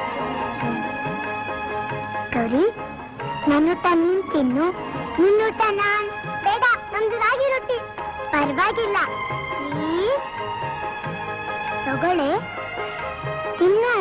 ಗೌರಿ ನನ್ನೂಟ ನೀನ್ ತಿನ್ನು ನಿನ್ನೂಟ ನಾನ್ ಬೇಡ ನಮ್ದು ರಾಗಿ ರೊಟ್ಟಿ ಪರವಾಗಿಲ್ಲ ಪ್ಲೀಸ್ ತಗೊಳ್ಳೆ ತಿನ್ನು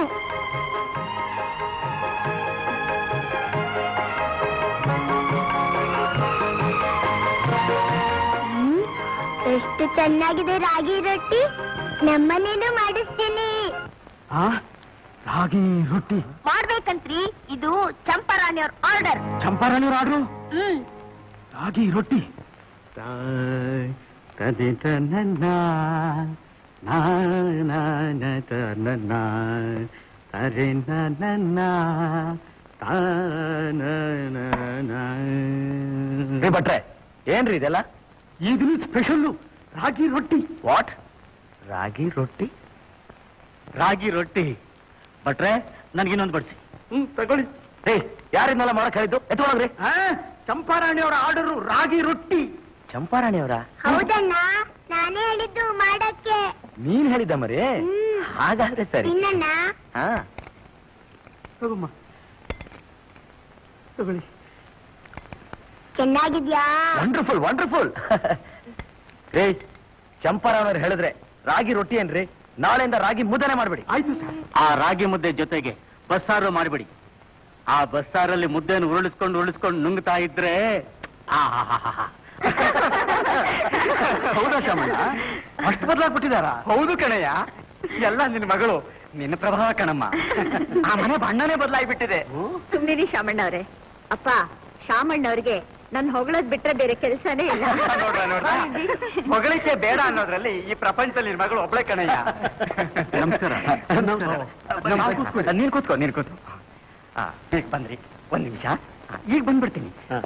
ಹ್ಮ್, ಎಷ್ಟು ಚೆನ್ನಾಗಿದೆ ರಾಗಿ ರೊಟ್ಟಿ ನಮ್ಮನೇಲೂ ಮಾಡಿಸ್ತೀನಿ ಆ ರಾಗಿ ರೊಟ್ಟಿ ಮಾಡ್ಬೇಕಂತ್ರಿ ಇದು ಚಂಪಾರಾಣಿ ಅವ್ರ ಆರ್ಡರ್ ಚಂಪಾರಾಣಿಯವ್ರ ಆಡ್ರು ಹ್ಮ್ ರಾಗಿ ರೊಟ್ಟಿ ತದಿತ ನನ್ನ ನನ್ನ ತರೆ ನನ್ನ ಭಟ್ರೆ ಏನ್ರಿ ಇದೆಲ್ಲ ಈಗಿನ ಸ್ಪೆಷಲ್ಲು ರಾಗಿ ರೊಟ್ಟಿ ವಾಟ್ ರಾಗಿ ರೊಟ್ಟಿ ರಾಗಿ ರೊಟ್ಟಿ ಭಟ್ರೆ ನನ್ಗಿನ್ನೊಂದು ಬಡಿಸಿ ಹ್ಮ್ ತಗೊಳ್ಳಿ ಏ ಯಾರಿದ್ನೆಲ್ಲ ಮಾಡಕ್ ಹೇಳಿದ್ದು ಎತ್ತೊಳಗ್ರಿ ಚಂಪಾರಾಣಿಯವರ ಆರ್ಡರು ರಾಗಿ ರೊಟ್ಟಿ ಚಂಪಾರಾಣಿಯವರ ಹೌದಣ್ಣ ನಾನೇ ಹೇಳಿದ್ದು ಮಾಡಕ್ಕೆ ನೀನ್ ಹೇಳಿದ್ದ ಮರಿ ಹ್ಮ್. ಹಾಗಾದ್ರೆ ಸರಿ ತಿನ್ನಣ್ಣ ಹಾ ತಗೊಮ್ಮ ತಗೊಳ್ಳಿ ಚೆನ್ನಾಗಿದ್ಯಾ ವಂಡರ್ಫುಲ್ ವಂಡರ್ಫುಲ್ ರೇ ಚಂಪಾರಾವ್ರು ಹೇಳಿದ್ರೆ ರಾಗಿ ರೊಟ್ಟಿ ಏನ್ರಿ ನಾಳೆಯಿಂದ ರಾಗಿ ಮುದ್ದನೆ ಮಾಡ್ಬಿಡಿ ಆಯ್ತು ಸರ್ ಆ ರಾಗಿ ಮುದ್ದೆ ಜೊತೆಗೆ ಬಸ್ಸಾರು ಮಾಡಿಬಿಡಿ ಆ ಬಸ್ಸಾರಲ್ಲಿ ಮುದ್ದೆಯನ್ನು ಉರುಳಿಸ್ಕೊಂಡು ಉರುಳಿಸ್ಕೊಂಡು ನುಂಗ್ತಾ ಇದ್ರೆ ಆಹಾಹಾಹಾ. ಹೌದಾ ಶಾಮಣ್ಣ ಅಷ್ಟು ಬದಲಾಗ್ಬಿಟ್ಟಿದಾರ ಹೌದು ಕಣಯ್ಯ ಎಲ್ಲ ನಿನ್ನ ಮಗಳು ನಿನ್ನ ಪ್ರಭಾವ ಕಣಮ್ಮ ಆ ಮನೆ ಬಣ್ಣನೇ ಬದಲಾಗ್ಬಿಟ್ಟಿದೆ ಸುಮ್ನಿರಿ ಶಾಮಣ್ಣ ಅವರೇ ಅಪ್ಪ ಶಾಮಣ್ಣ ಅವ್ರಿಗೆ ನನ್ ಹೊಗಳದ್ ಬಿಟ್ರೆ ಬೇರೆ ಕೆಲ್ಸನೇ ಇಲ್ಲ ನೋಡ್ರ ನೋಡ್ರ ಹೊಗಳಿಕೆ ಬೇಡ ಅನ್ನೋದ್ರಲ್ಲಿ ಈ ಪ್ರಪಂಚದಲ್ಲಿ ನಿನ್ ಮಗಳು ಒಬ್ಳೆ ಕಣಯ್ಯ ನಮಸ್ಕಾರ. ನಮಸ್ಕಾರ. ನೀನ್ ಕೂತ್ಕೋ ನೀನ್ ಕೂತ್ಕೋ ಆ, ಈಗ ಬಂದ್ರಿ ಒಂದ್ ನಿಮಿಷ ಆ, ಈಗ ಬಂದ್ಬಿಡ್ತೀನಿ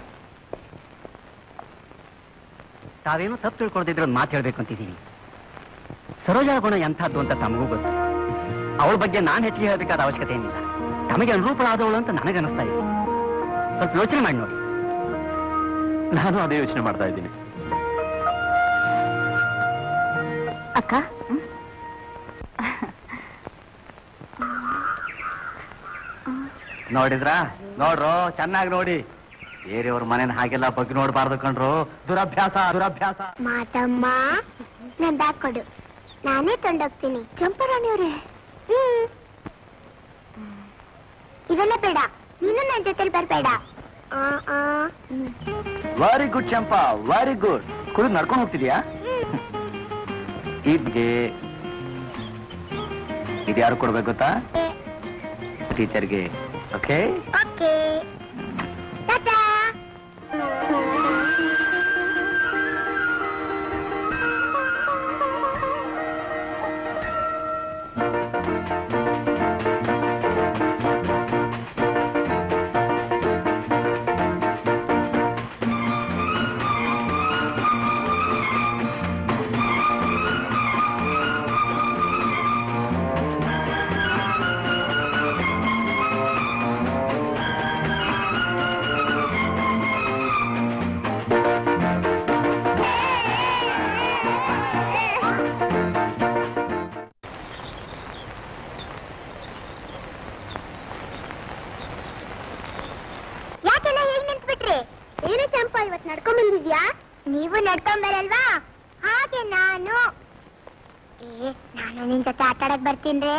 ತಾವೇನು ತಪ್ಪು ತಿಳ್ಕೊಳ್ದಿದ್ರೆ ಒಂದು ಮಾತು ಹೇಳ್ಬೇಕು ಅಂತಿದ್ದೀನಿ ಸರೋಜಾ ಗುಣ ಎಂಥದ್ದು ಅಂತ ತಮಗೂ ಗೊತ್ತು ಅವಳ ಬಗ್ಗೆ ನಾನು ಹೆಚ್ಚಿಗೆ ಹೇಳಬೇಕಾದ ಅವಶ್ಯಕತೆ ಏನಿಲ್ಲ ತಮಗೆ ಅನುರೂಪಳಾದವಳು ಅಂತ ನನಗನ್ನಿಸ್ತಾ ಇದೆ ಸ್ವಲ್ಪ ಯೋಚನೆ ಮಾಡಿ ನೋಡಿ ನಾನು ಅದೇ ಯೋಚನೆ ಮಾಡ್ತಾ ಇದ್ದೀನಿ ಅಕ್ಕ ನೋಡಿದ್ರಾ ನೋಡ್ರು ಚೆನ್ನಾಗಿ ನೋಡಿ ಬೇರೆಯವ್ರ ಮನೇನ ಹಾಗೆಲ್ಲ ಬಗ್ಗೆ ನೋಡ್ಬಾರ್ದು ಕಣ್ರು ದುರಭ್ಯಾಸ ದುರಭ್ಯಾಸ ಮಾತಮ್ಮ ನನ್ ಬ್ಯಾಗ್ ಕೊಡು ನಾನೇ ತೊಂಡೋಗ್ತೀನಿ ಚಂಪರಾಣಿಯವ್ರೆ ಹ್ಮ್ ಇವೆಲ್ಲ ಬೇಡ ನೀನು ನನ್ನ ಜೊತೆಲಿ ಬರ್ಬೇಡ ಆ, ಆ. ಹ್ಮ್. Very good Champa very good ಕುಡಿದು ನಡ್ಕೊಂಡು ಹೋಗ್ತಿದ್ಯಾ ಇದ್ಗೆ ಇದು ಯಾರು ಕೊಡ್ಬೇಕು ಗೊತ್ತಾ ಏ, ಟೀಚರ್ಗೆ ಓಕೆ ಓಕೆ ಟಾಟಾ ಯಾಕೆಲ್ಲ ಹೇಗ್ ನಿಂತ್ಬಿಟ್ರಿ ಏನು ಚಂಪಾ ಇವತ್ ನಡ್ಕೊಂಡ್ ಬಂದಿದ್ಯಾ ನೀವು ನಡ್ಕೊಂಡ್ ಬರಲ್ವಾ ಹಾಗೆ ನಾನು ಏ ನಾನು ನಿನ್ ಜೊತೆ ಆಟ ಆಡಕ್ ಬರ್ತೀನ್ರಿ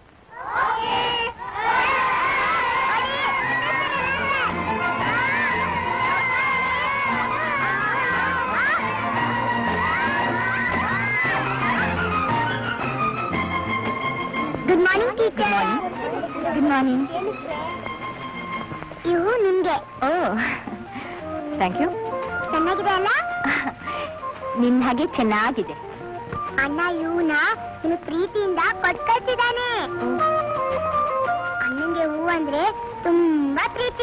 good morning teacher good morning ಇವು ನಿಮ್ಗೆ ಓ ಥ್ಯಾಂಕ್ ಯು ಚೆನ್ನಾಗಿದೆ ಅಲ್ಲ ನಿನ್ ಹಾಗೆ ಚೆನ್ನಾಗಿದೆ ಅಣ್ಣ ಇವನ ಇನ್ನು ಪ್ರೀತಿಯಿಂದ ಕೊಟ್ ಕಳ್ಸಿದಾನೆ ಅಣ್ಣಂಗೆ ಹೂ ಅಂದ್ರೆ ತುಂಬಾ ಪ್ರೀತಿ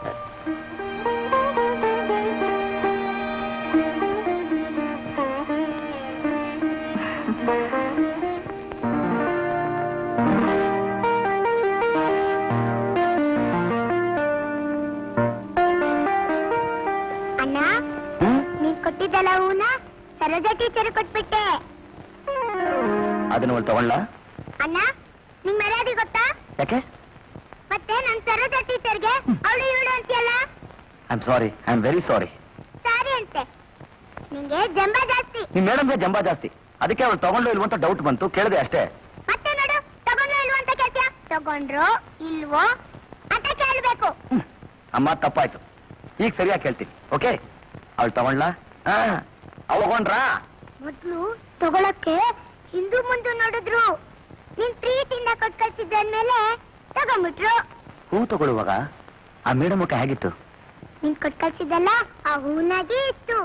ಅಣ್ಣ ನೀನ್ ಕೊಟ್ಟಿದ್ದಲ್ಲ ಹೂನ ಸರೋಜಾ ಟೀಚರ್ ಕೊಟ್ಬಿಟ್ಟೆ ಅದನ್ನ ಅವಳು ತಗೊಳ್ಳ ಅಣ್ಣ ನಿಂಗ್ ಮರ್ಯಾದೆ ಗೊತ್ತಾ ಯಾಕೆ ಮತ್ತೆ ನನ್ ಸರೋಜಾ ಟೀಚರ್ಗೆ ಅವಳು ಇವಳು ಅಂತೀಯಲ್ಲ I am sorry I am very sorry sorry ಅಂತೆ ನಿಂಗೆ ಜಂಬ ಜಾಸ್ತಿ ನಿಮ್ ಮೇಡಮ್ಗೆ ಜಂಬಾ ಜಾಸ್ತಿ ಅದಕ್ಕೆ ಅವಳು ತಗೊಂಡು ಇಲ್ವ ಅಂತ ಡೌಟ್ ಬಂತು ಕೇಳಿದೆ ಅಷ್ಟೇ ಮತ್ತೆ ನೋಡು ತಗೊಂಡ್ರು ಇಲ್ವೋ ಅಂತ ಕೇಳ್ತೀಯ ತಗೊಂಡ್ರು ಇಲ್ವೋ ಅಂತ ಕೇಳ್ಬೇಕು ಹ್ಮ್. ಅಮ್ಮ ತಪ್ಪಾಯ್ತು ಈಗ ಸರಿಯಾಗಿ ಕೇಳ್ತೀನಿ ಓಕೆ ಅವಳು ತಗೊಳ್ಳ ಅವಗೊಂಡ್ರಾ ಮೊದ್ಲು ತಗೊಳಕ್ಕೆ ಹಿಂದೂ ಮುಂದೆ ನೋಡಿದ್ರು ನಿನ್ ಪ್ರೀತಿಯಿಂದ ಕೊಟ್ ಕಳ್ಸಿದ್ಮೇಲೆ ತಗೊಂಡ್ಬಿಟ್ರು ಹೂ ತಗೊಳ್ಳುವಾಗ ಆ ಮೇಡಮ್ ಮುಖ ಹೇಗಿತ್ತು ನೀನ್ ಕೊಟ್ ಕಳ್ಸಿದ್ದಲ್ಲ ಆ ಹೂನಾಗೆ ಇತ್ತು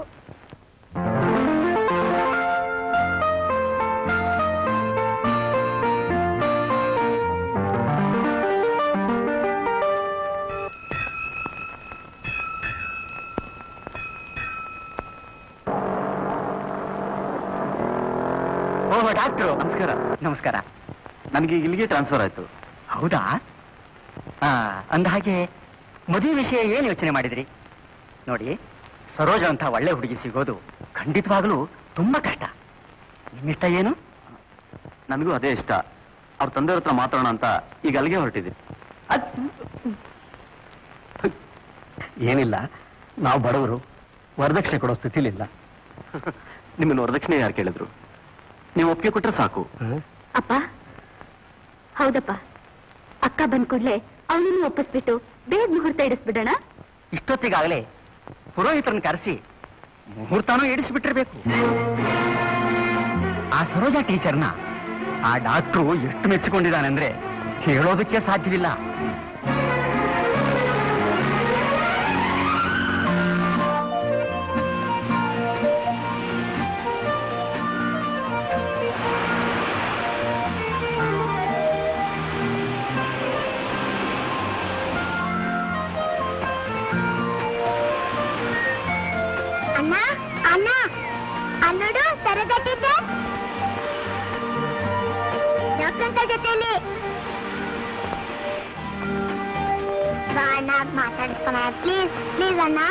ಓಹೋ ಡಾಕ್ಟ್ರು ನಮಸ್ಕಾರ ನಮಸ್ಕಾರ ನನಗೆ ಇಲ್ಲಿಗೆ ಟ್ರಾನ್ಸ್ಫರ್ ಆಯ್ತು ಹೌದಾ ಆ ಅಂದ ಹಾಗೆ ಮದುವೆ ವಿಷಯ ಏನು ಯೋಚನೆ ಮಾಡಿದ್ರಿ ನೋಡಿ ಸರೋಜ ಅಂತ ಒಳ್ಳೆ ಹುಡುಗಿ ಸಿಗೋದು ಖಂಡಿತವಾಗ್ಲೂ ತುಂಬಾ ಕಷ್ಟ ನಿಮ್ಮಿಷ್ಟ ಏನು ನನಗೂ ಅದೇ ಇಷ್ಟ ಅವ್ರ ತಂದೆಯವ್ರ ಹತ್ರ ಮಾತಾಡೋಣ ಅಂತ ಈಗ ಅಲ್ಲಿಗೆ ಹೊರಟಿದೆ ಏನಿಲ್ಲ ನಾವು ಬಡವರು ವರದಕ್ಷಿಣೆ ಕೊಡೋ ಸ್ಥಿತಿಲಿಲ್ಲ ನಿಮ್ಮನ್ನು ವರದಕ್ಷಿಣೆ ಯಾರು ಕೇಳಿದ್ರು ನೀವು ಒಪ್ಪಿಗೆ ಕೊಟ್ಟರೆ ಸಾಕು ಅಪ್ಪ ಹೌದಪ್ಪ ಅಕ್ಕ ಬಂದ್ ಕೂಡ್ಲೆ ಅವನನ್ನು ಒಪ್ಪಿಸ್ಬಿಟ್ಟು ಬೇಗ ಮುಹೂರ್ತ ಇಡಿಸ್ಬಿಡೋಣ ಇಷ್ಟೊತ್ತಿಗಾಗಲೇ ಪುರೋಹಿತರನ್ನ ಕರೆಸಿ ಮುಹೂರ್ತಾನೂ ಇಡಿಸ್ಬಿಟ್ಟಿರ್ಬೇಕು ಆ ಸರೋಜಾ ಟೀಚರ್ನ ಆ ಡಾಕ್ಟ್ರು ಎಷ್ಟು ಮೆಚ್ಚಿಕೊಂಡಿದ್ದಾನೆಂದ್ರೆ ಹೇಳೋದಕ್ಕೆ ಸಾಧ್ಯವಿಲ್ಲ ಅಣ್ಣ ಅಣ್ಣ ಅನ್ನೋಡು ಸರಗಟ್ಟಿದ್ದೆ ಡಾಕ್ಟರ್ ಜೊತೆಲಿ ಬಾ ಅಣ್ಣ ಮಾತಾಡ್ಸ್ಕೊಣ ಪ್ಲೀಸ್ ಪ್ಲೀಸ್ ಅಣ್ಣ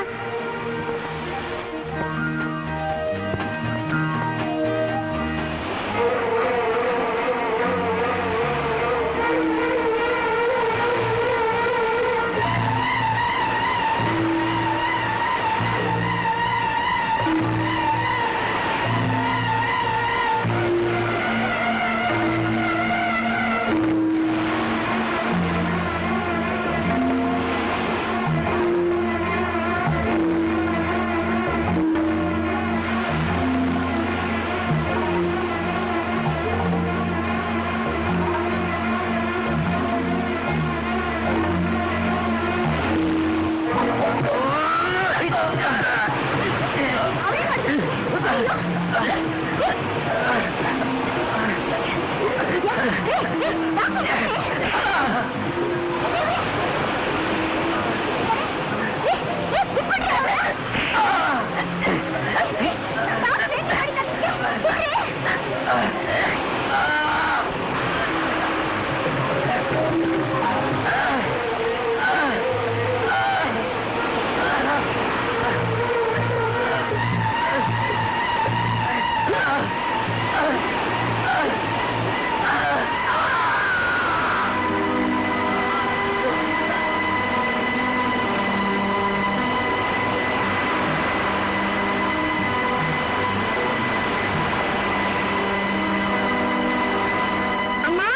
ಅಣ್ಣ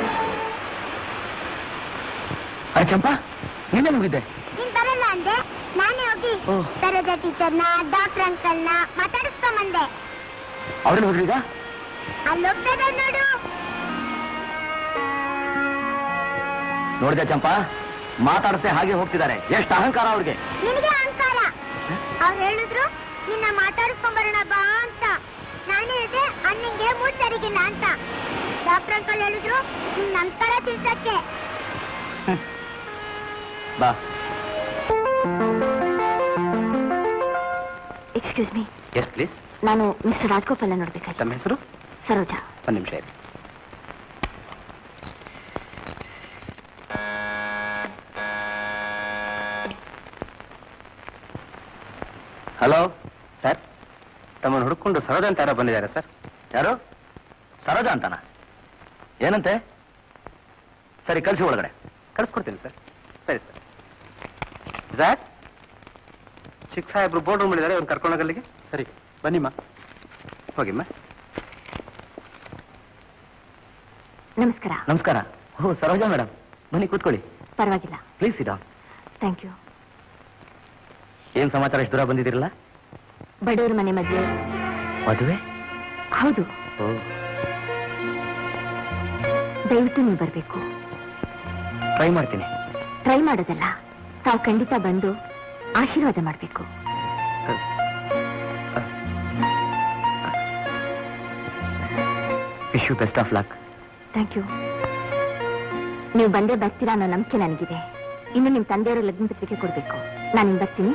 ಅರೆ ಚಂಪಾ ನೀನೇ ಮುಗಿದ್ದೆ ನೀನ್ ಬರಲ್ಲ ಅಂದೆ ನಾನೇ ಹೋಗಿ ಓ. ಸರೋಜಾ ಟೀಚರ್ನ ಡಾಕ್ಟರ್ ಅಂಕಲ್ನ ಮಾತಾಡಿಸ್ಕೊಂಬಂದೆ ಅವ್ರನ್ನ ಹೋದ್ರೀಗ ಅಲ್ಲಿ ಹೋಗ್ತದ ನೋಡು ನೋಡಿದೆ ಚಂಪಾ ಮಾತಾಡ್ತೆ ಹಾಗೆ ಹೋಗ್ತಿದ್ದಾರೆ ಎಷ್ಟು ಅಹಂಕಾರ ಅವ್ರಿಗೆ ನಿನಗೆ ಅಹಂಕಾರ ಅವ್ರು ಹೇಳಿದ್ರು ನಿನ್ನ ಮಾತಾಡಿಸ್ಕೊಂಬರೋಣ ಬಾ ಅಂತ ನಾನು ಹೇಳಿದೆ ಅಣ್ಣಂಗೆ ಮೂಡ್ ಸರಿಗಿಲ್ಲ ಅಂತ ಡಾಕ್ಟರ್ ಅಂಕಲ್ ಹೇಳಿದ್ರು ನಿನ್ ನಮಸ್ಕಾರ ತಿಳ್ಸಕ್ಕೆ ಬಾ ಎಕ್ಸ್ಕ್ಯೂಸ್ ಮೀ ಎಸ್ ಪ್ಲೀಸ್ ನಾನು ಮಿಸ್ಟರ್ ರಾಜ್ಗೋಪಾಲ ನೋಡ್ಬೇಕಾಯ್ತು ತಮ್ಮ ಹೆಸರು ಸರೋಜಾ ಒಂದು ನಿಮಿಷ ಇರಿ ಹಲೋ ಸರ್ ತಮ್ಮನ್ನು ಹುಡುಕೊಂಡು ಸರೋಜ ಅಂತ ಯಾರೋ ಬಂದಿದ್ದಾರೆ ಸರ್ ಯಾರು ಸರೋಜಾ ಅಂತನಾ ಏನಂತೆ ಸರಿ ಕಳಿಸಿ ಒಳಗಡೆ ಕಳಿಸ್ಕೊಡ್ತೀನಿ ಸರ್ ಸರಿ ಸರ್ ಸರ್ ಚಿಕ್ಕ ಸಾಹೇಬ್ರು ಬೋರ್ಡ್ ರೂಮ್ ಮಾಡಿದ್ದಾರೆ ಅವ್ರು ಕರ್ಕೊಂಡೋಗಿ ಅಲ್ಲಿಗೆ ಸರಿ ಬನ್ನಿಮ್ಮ ಹೋಗಿಮ್ಮ ನಮಸ್ಕಾರ ನಮಸ್ಕಾರ ಓ ಸರೋಜಾ ಮೇಡಮ್ ಬನ್ನಿ ಕೂತ್ಕೊಳ್ಳಿ ಪರವಾಗಿಲ್ಲ ಪ್ಲೀಸ್ ಇಡಾ ಥ್ಯಾಂಕ್ ಯು ಏನ್ ಸಮಾಚಾರ ಎಷ್ಟು ದೂರ ಬಂದಿದ್ದೀರಲ್ಲ ಬಡವ್ರ ಮನೆ ಮಧ್ಯೆ ಮದುವೆ ಹೌದು ಓ ದಯವಿಟ್ಟು ನೀವು ಬರಬೇಕು ಟ್ರೈ ಮಾಡ್ತೀನಿ ಟ್ರೈ ಮಾಡೋದಲ್ಲ ತಾವು ಖಂಡಿತ ಬಂದು ಆಶೀರ್ವಾದ ಮಾಡಬೇಕು wish you best of luck thank you ನೀವು ಬಂದೇ ಬರ್ತೀರಾ ಅನ್ನೋ ನಂಬಿಕೆ ನನಗಿದೆ ಇನ್ನು ನಿಮ್ಮ ತಂದೆಯವರು ಲಗ್ನ ಪತ್ರಿಕೆ ಕೊಡಬೇಕು ನಾನು ಇನ್ನು ಬರ್ತೀನಿ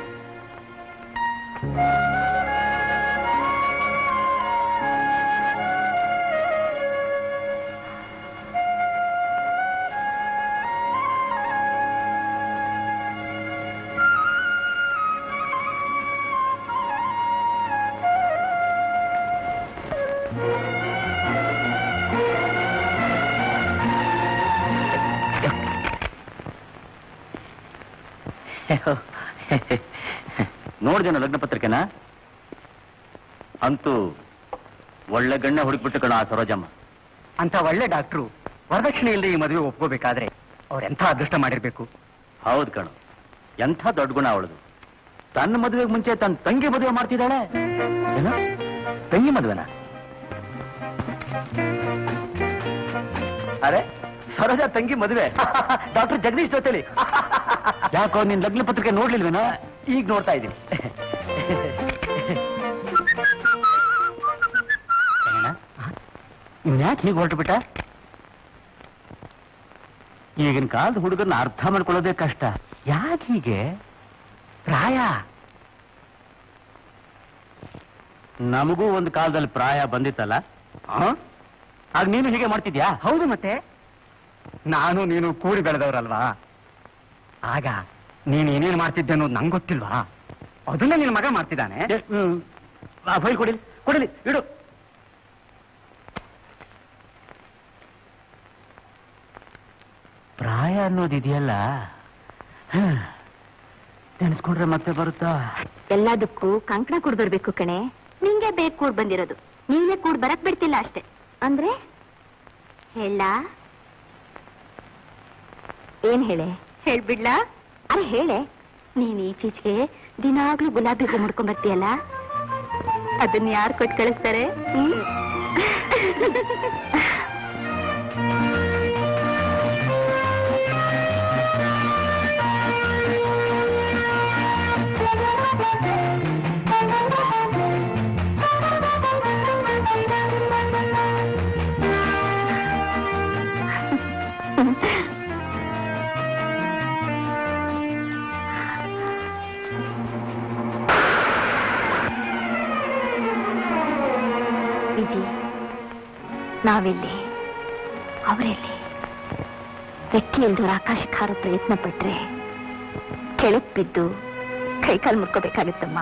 ನೋಡ್ದೇನ ಲಗ್ನ ಪತ್ರಿಕೆನ ಅಂತೂ ಒಳ್ಳೆ ಗಣ್ಣ ಹುಡುಕ್ಬಿಟ್ಟು ಕಣ ಆ ಸರೋಜಮ್ಮ ಅಂತ ಒಳ್ಳೆ ಡಾಕ್ಟ್ರು ವರದಕ್ಷಿಣೆ ಇಲ್ಲದೆ ಈ ಮದುವೆ ಒಪ್ಕೋಬೇಕಾದ್ರೆ ಅವ್ರೆಂಥ ಅದೃಷ್ಟ ಮಾಡಿರ್ಬೇಕು ಹೌದು ಕಣು ಎಂಥ ದೊಡ್ಡ ಗುಣ ಅವಳದು ತನ್ನ ಮದುವೆಗೆ ಮುಂಚೆ ತನ್ನ ತಂಗಿ ಮದುವೆ ಮಾಡ್ತಿದ್ದಾಳೆ ಏನು ತಂಗಿ ಮದುವೆನಾ ಅರೆ ಸರೋಜ ತಂಗಿ ಮದುವೆ ಡಾಕ್ಟರ್ ಜಗದೀಶ್ ಜೊತೆಲಿ ಯಾಕೋ ನಿನ್ ಲಗ್ನ ಪತ್ರಿಕೆ ನೋಡ್ಲಿಲ್ವೇನೋ ಈಗ ನೋಡ್ತಾ ಇದ್ದೀನಿ ಇನ್ಯಾಕೆ ಹೀಗೆ ಹೊರಟು ಬಿಟ್ಟ ಈಗಿನ ಕಾಲದ ಹುಡುಗರನ್ನ ಅರ್ಥ ಮಾಡ್ಕೊಳ್ಳೋದೇ ಕಷ್ಟ ಯಾಕೆ ಹೀಗೆ ಪ್ರಾಯ ನಮಗೂ ಒಂದು ಕಾಲದಲ್ಲಿ ಪ್ರಾಯ ಬಂದಿತ್ತಲ್ಲ ಆ? ಆಗ ನೀನು ಹೀಗೆ ಮಾಡ್ತಿದ್ಯಾ ಹೌದು ಮತ್ತೆ ನಾನು ನೀನು ಕೂಡಿ ಬೆಳೆದವರಲ್ವಾ ಆಗ ನೀನು ಏನೇನು ಮಾಡ್ತಿದ್ದೆ ಅನ್ನೋದು ನಂಗೆ ಗೊತ್ತಿಲ್ವಾ ಅದನ್ನ ನಿನ್ನ ಮಗ ಮಾಡ್ತಿದ್ದಾನೆ ಆ ಫೈಲ್ ಕೊಡಿಲಿ ಕೊಡಿಲಿ ಇಡು ಪ್ರಾಯ ಅನ್ನೋದಿದೆಯಲ್ಲ ನೆನೆಸ್ಕೊಂಡ್ರೆ ಮತ್ತೆ ಬರುತ್ತಾ ಎಲ್ಲದಕ್ಕೂ ಕಂಕಣ ಕೂಡ್ ಬರ್ಬೇಕು ಕಣೆ ನಿಂಗೆ ಬೇಕು ಕೂಡ್ ಬಂದಿರೋದು ನೀನೇ ಕೂಡ್ ಬರಕ್ ಬಿಡ್ತಿಲ್ಲ ಅಷ್ಟೇ ಅಂದ್ರೆ ಹೇಳ ಏನ್ ಹೇಳೆ ಹೇಳ್ಬಿಡ್ಲಾ ಅರೆ ಹೇಳೆ ನೀನ್ ಈಚೀಚೆಗೆ ದಿನಾಗ್ಲೂ ಗುಲಾಬಿ ಹೂ ಮುಡ್ಕೊಂಡ್ ಬರ್ತೀಯಲ್ಲ ಅದನ್ನ ಯಾರು ಕೊಟ್ಟು ಕಳಿಸ್ತಾರೆ ಹ್ಮ್ ವಿಜಿ ನಾವೆಲ್ಲಿ ಅವರೆಲ್ಲಿ ರೆಕ್ಕೆ ಇಲ್ದವ್ರ ಆಕಾಶಕ್ಕೆ ಹಾರೋ ಪ್ರಯತ್ನ ಪಟ್ರೆ ಕೆಳಕ್ ಬಿದ್ದು ಕೈಕಾಲು ಮುರ್ಕೋಬೇಕಾಗುತ್ತಮ್ಮ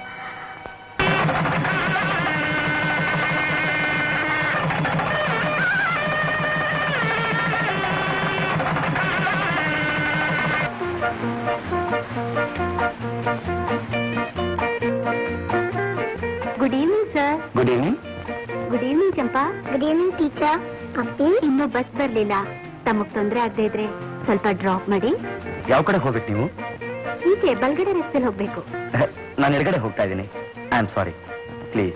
good evening sir good evening good evening Champa good evening teacher ಅಪ್ಪಿ ಇನ್ನೂ ಬಸ್ ಬರ್ಲಿಲ್ಲ ತಮಗ್ ತೊಂದ್ರೆ ಆಗದೆ ಇದ್ರೆ ಸ್ವಲ್ಪ ಡ್ರಾಪ್ ಮಾಡಿ ಯಾವ ಕಡೆ ಹೋಗ್ಬೇಕು ನೀವು ಹೀಗೆ ಬಲ್ಗಡೆ ರಸ್ತೆಲಿ ಹೋಗ್ಬೇಕು ನಾನು ಎಡಗಡೆ ಹೋಗ್ತಾ ಇದ್ದೀನಿ I am sorry please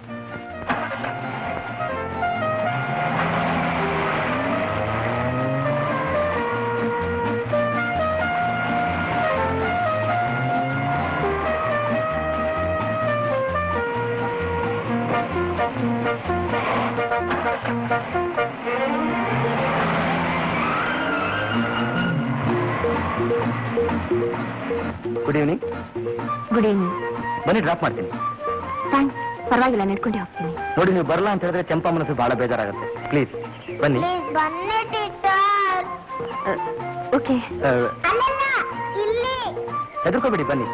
good evening good evening ಬನ್ನಿ ಡ್ರಾಪ್ ಮಾಡ್ತೀನಿ ಥ್ಯಾಂಕ್ಸ್ ಪರವಾಗಿಲ್ಲ ನಡ್ಕೊಂಡೆ ಹೋಗ್ತೀನಿ ನೋಡಿ ನೀವು ಬರಲ್ಲ ಅಂತ ಹೇಳಿದ್ರೆ ಚಂಪಾ ಮನಸ್ಸು ಬಹಳ ಬೇಜಾರಾಗುತ್ತೆ ಪ್ಲೀಸ್ ಬನ್ನಿ ಬನ್ನಿ ಟೀಚರ್ ಓಕೆ ಅಲ್ಲಲ್ಲ ಇಲ್ಲಿ ಹೆದರ್ಕೋಬೇಡಿ ಬನ್ನಿ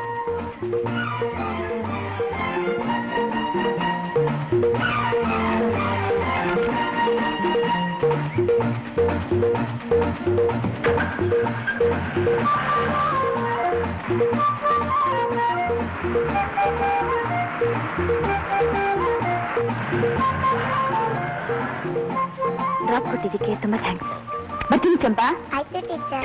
ಡ್ರಾಪ್ ಕೊಟ್ಟಿದ್ದಕ್ಕೆ ತುಂಬಾ ಥ್ಯಾಂಕ್ಸ್ ಬರ್ತೀನಿ ಚಂಪಾ ಆಯ್ತು ಟೀಚರ್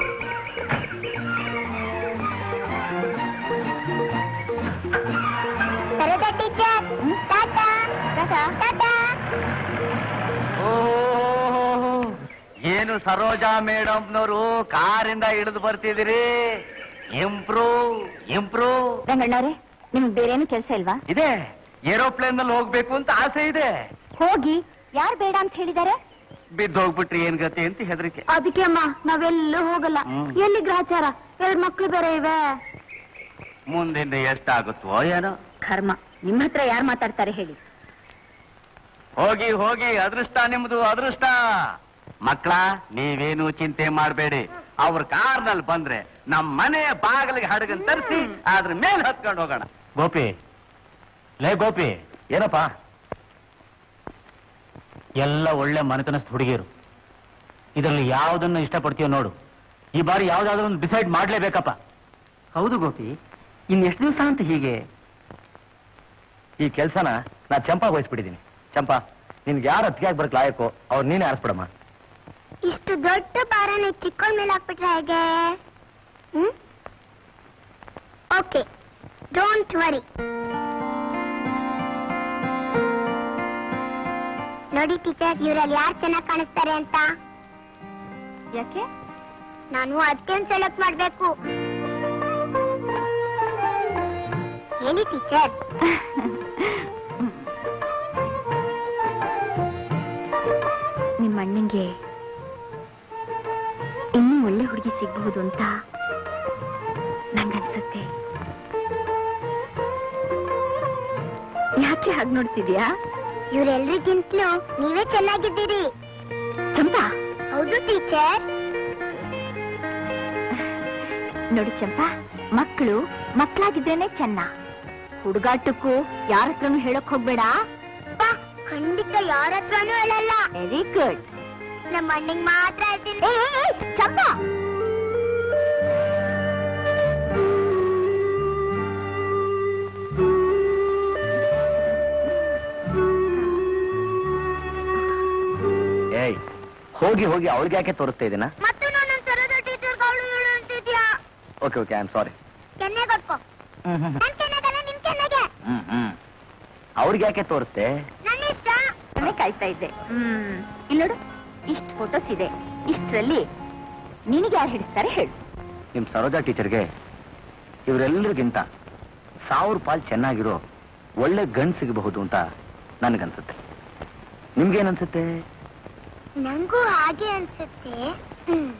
ಬರೋದ ಟೀಚರ್ ಟಾಟಾ ಟಾಟಾ ಟಾಟಾ ಓಹೋ ಏನು ಸರೋಜಾ ಮೇಡಮ್ನವರು ಕಾರಿಂದ ಇಳಿದು ಬರ್ತಿದ್ದೀರಿ ಇಂಪ್ರೂವ್ ಇಂಪ್ರೂವ್ ರಂಗಣ್ಣವ್ರೆ ನಿಮ್ಗೆ ಬೇರೇನು ಕೆಲಸ ಇಲ್ವಾ ಇದೆ ಏರೋಪ್ಲೇನ್ ನಲ್ಲಿ ಹೋಗ್ಬೇಕು ಅಂತ ಆಸೆ ಇದೆ ಹೋಗಿ ಯಾರು ಬೇಡ ಅಂತ ಹೇಳಿದ್ದಾರೆ ಬಿದ್ದು ಹೋಗ್ಬಿಟ್ರಿ ಏನ್ ಗತಿ ಅಂತ ಹೆದರಿಕೆ ಅದಕ್ಕೆ ಅಮ್ಮ ನಾವೆಲ್ಲೂ ಹೋಗಲ್ಲ ಹ್ಮ್. ಎಲ್ಲಿ ಗ್ರಾಚಾರ ಎರಡ್ ಮಕ್ಳು ಬೇರೆ ಇವೆ ಮುಂದಿಂದ ಎಷ್ಟಾಗುತ್ತೋ ಏನೋ ಕರ್ಮ ನಿಮ್ ಹತ್ರ ಯಾರು ಮಾತಾಡ್ತಾರೆ ಹೇಳಿ ಹೋಗಿ ಹೋಗಿ ಅದೃಷ್ಟ ನಿಮ್ದು ಅದೃಷ್ಟ ಮಕ್ಕಳ ನೀವೇನು ಚಿಂತೆ ಮಾಡಬೇಡಿ ಅವ್ರ ಕಾರ್ನಲ್ಲಿ ಬಂದ್ರೆ ನಮ್ ಮನೆಯ ಬಾಗಿಲಿಗೆ ಹಡಗನ್ ತರಿಸಿ ಅದ್ರ ಮೇಲೆ ಹತ್ಕೊಂಡು ಹೋಗೋಣ ಗೋಪಿ ಲೇ ಗೋಪಿ ಏನಪ್ಪ ಎಲ್ಲ ಒಳ್ಳೆ ಮನೆತನಸ್ಥ ಹುಡುಗಿಯರು ಇದರಲ್ಲಿ ಯಾವುದನ್ನು ಇಷ್ಟಪಡ್ತೀಯೋ ನೋಡು ಈ ಬಾರಿ ಯಾವ್ದಾದ್ರು ಒಂದು ಡಿಸೈಡ್ ಮಾಡ್ಲೇಬೇಕಪ್ಪ ಹೌದು ಗೋಪಿ ಇನ್ನೆಷ್ಟು ದಿವಸ ಅಂತ ಹೀಗೆ ಈ ಕೆಲ್ಸನ ನಾ ಚಂಪಾ ವಹಿಸ್ಬಿಟ್ಟಿದ್ದೀನಿ ಚಂಪಾ ನಿನ್ಗೆ ಯಾರು ಅತ್ತಿಗೆ ಬರಕ್ ಲಾಯಕ್ಕೋ ಅವ್ರು ನೀನೇ ಆರಿಸ್ಬಿಡಮ್ಮ ಇಷ್ಟು ದೊಡ್ಡ ಭಾರನ ಚಿಕ್ಕವಳ ಮೇಲೆ ಹಾಕ್ಬಿಟ್ರೆ ಹೇಗೆ ಹ್ಮ್ ಓಕೆ ಡೋಂಟ್ ವರಿ ನೋಡಿ ಟೀಚರ್ ಇವರಲ್ಲಿ ಯಾರು ಚೆನ್ನಾಗಿ ಕಾಣಿಸ್ತಾರೆ ಅಂತ ಯಾಕೆ ನಾನು ಅದಕ್ಕೆ ಸೆಲೆಕ್ಟ್ ಮಾಡ್ಬೇಕು ಹೇಳಿ ಟೀಚರ್ ನಿಮ್ಮ ಅಣ್ಣಂಗೆ ಇನ್ನೂ ಒಳ್ಳೆ ಹುಡುಗಿ ಸಿಗ್ಬಹುದು ಅಂತ ನಂಗನ್ಸುತ್ತೆ ಯಾಕೆ ಹಾಗೆ ನೋಡ್ತಿದ್ಯಾ ಇವರೆಲ್ರಿಗಿಂತಲೂ ನೀವೇ ಚೆನ್ನಾಗಿದ್ದೀರಿ ಚಂಪಾ ಹೌದು ಟೀಚರ್ ನೋಡಿ ಚಂಪಾ ಮಕ್ಕಳು ಮಕ್ಕಳಾಗಿದ್ದೇನೆ ಚೆನ್ನ ಹುಡುಗಾಟಕ್ಕೂ ಯಾರ ಹತ್ರನೂ ಹೇಳಕ್ ಹೋಗ್ಬೇಡ ಪಾ ಖಂಡಿತ ಯಾರ ಹತ್ರನೂ ಹೇಳಲ್ಲ ವೆರಿ ಗುಡ್ ನಮ್ಮ ಅಣ್ಣಂಗ್ ಮಾತ್ರ ಹೇಳ್ತೀನಿ ಚಂಪಾ ಏಯ್ ಹೋಗಿ ಹೋಗಿ ಅವಳಿಗೆ ಯಾಕೆ ತೋರಿಸ್ತಾ ಇದೀನ ಮತ್ತು ನಾನು ಸರದ ಟೀಚರ್ ಅವಳು ಹೇಳು ಅಂತಿದ್ಯಾ okay okay I am sorry ಕೆನ್ನೆ ಕೊಟ್ಕೋ ನನ್ ಕೆನ್ನೆಗಲ್ಲ ನಿನ್ ಕೆನ್ನೆಗೆ ಹ್ಮ್ ಹ್ಮ್ ಅವ್ರಿಗೆ ಯಾಕೆ ತೋರಿಸ್ತೆ ನನ್ನ ಇಷ್ಟ ನಾನೇ ಕಾಯ್ತಾ ಇದ್ದೆ ಹ್ಮ್ ಇಲ್ಲಿ ನೋಡು ಇಷ್ಟು ಫೋಟೋಸ್ ಇದೆ ಇಷ್ಟರಲ್ಲಿ ನಿನಗೆ ಯಾರು ಹಿಡಿಸ್ತಾರೆ ಹೇಳು ನಿಮ್ ಸರೋಜಾ ಟೀಚರ್ಗೆ ಇವರೆಲ್ಲರಿಗಿಂತ ಸಾವಿರ ಪಾಲ್ ಚೆನ್ನಾಗಿರೋ ಒಳ್ಳೆ ಗಂಡ್ ಸಿಗಬಹುದು ಅಂತ ನನಗನ್ಸುತ್ತೆ ನಿಮ್ಗೇನನ್ಸುತ್ತೆ ನಂಗೂ ಹಾಗೆ ಅನ್ಸುತ್ತೆ ಹ್ಮ್.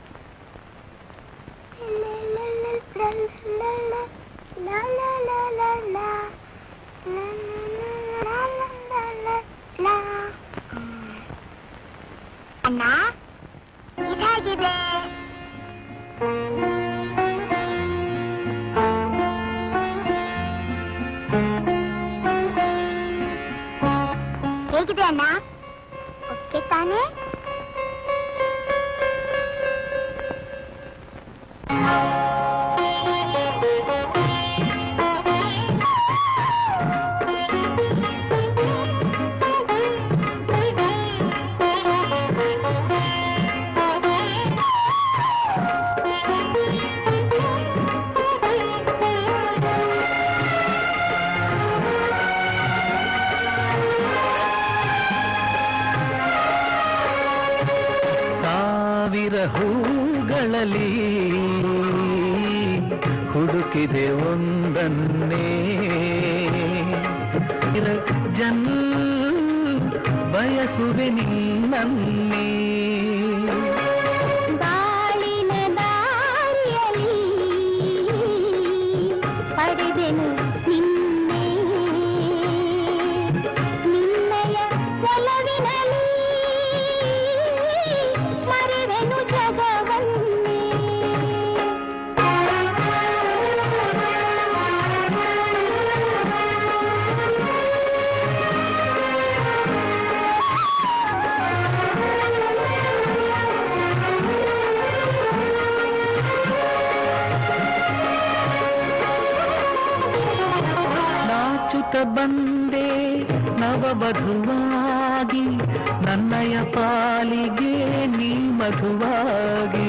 ಅಣ್ಣ ಇದಾಗಿದೆ ಹೇಗಿದೆ ಅಣ್ಣ ಓಕೆ ತಾನೇ ಸಾವಿರ ಹೂಗಳಲ್ಲಿ ಹುಡುಕಿದೆ ಒಂದನ್ನೇ ಇರ- ಜನ್ ಬಯಸುವೆ ನಿನ್ನನ್ನೇ ಬಾಳಿನ ದಾರಿಯಲ್ಲಿ ಪಡೆದೆನು ನಿನ್ನೆ ನಿನ್ನಯ ಒಲವಿನಲ್ಲಿ ಮರೆವೆನು ಜಗವನ್ನೇ ನಾಚುತ್ತ ಬಂದೆ ನವವಧುವಾಗಿ ನನ್ನಯ ಪಾಲಿಗೆ ನೀ ಮಧುವಾಗಿ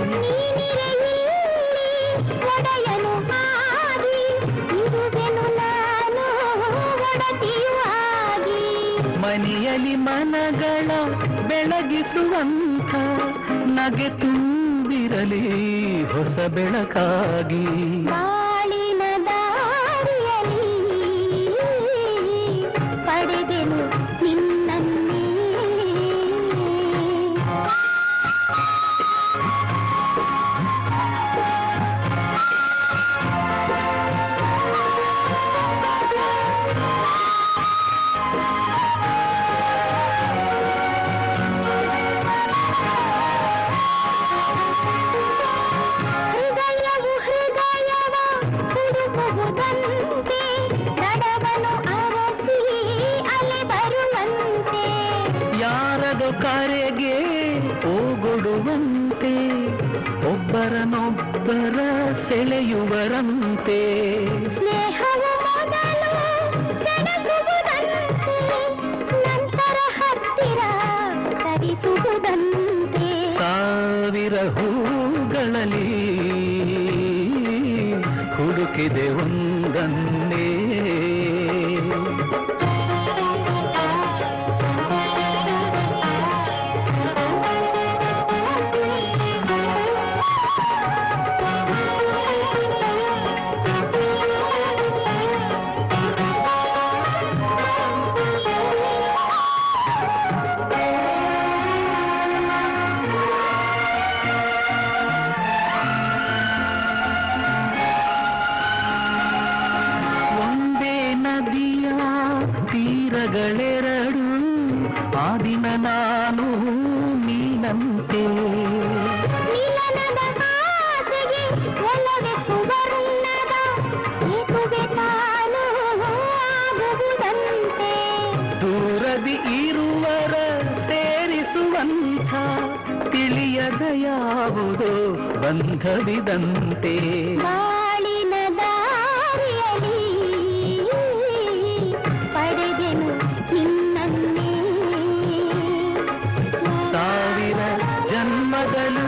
ಒಡೆಯನು ಹಾದಿ ಇರುವೆನು ನಾನು ಒಡತಿಯಾಗಿ ಮನೆಯಲ್ಲಿ ಮನಗಳ ಬೆಳಗಿಸುವಂಥ ನಗೆ ತುಂಬಿರಲಿ ಹೊಸ ಬೆಳಕಾಗಿ ಬಾಳಿನ ದಾರಿಯಲ್ಲಿ ಪಡೆದೆನು ನಿನ್ನನ್ನೇ ಹೃದಯವು ಹೃದಯವ ಕರೆಗೆ ಓಗೊಡುವಂತೆ ಒಬ್ಬರನೊಬ್ಬರ ಸೆಳೆಯುವರಂತೆ ಸ್ನೇಹವು ಮೊದಲು ಸೆಣಗುವುದಂತೆ ನಂತರ ಹತ್ತಿರ ಸರಿಸುವುದಂತೆ ಸಾವಿರ ಹೂಗಳಲ್ಲಿ ಹುಡುಕಿದೆ ಒಂದನ್ನೇ ಒಂದೇ ನದಿಯ ತೀರಗಳೆರಡು ಆ ದಿನ ನಾನು ನೀನಂತೆ ಮಿಲನದ ಆಸೆಗೆ ಒಲವೆ ಸುವರ್ಣದ ಏತುವೆ ತಾನು ಆಗುವುದಂತೆ ದೂರದಿ ಇರುವರ ಸೇರಿಸುವಂಥ ತಿಳಿಯದ ಯಾವುದೋ ಬಂಧವಿದಂತೆ ಬಾಳಿನ ದಾರಿಯಲ್ಲಿ ಪಡೆದೆನು ನಿನ್ನನ್ನೇ ಸಾವಿರ ಜನ್ಮದಲ್ಲೂ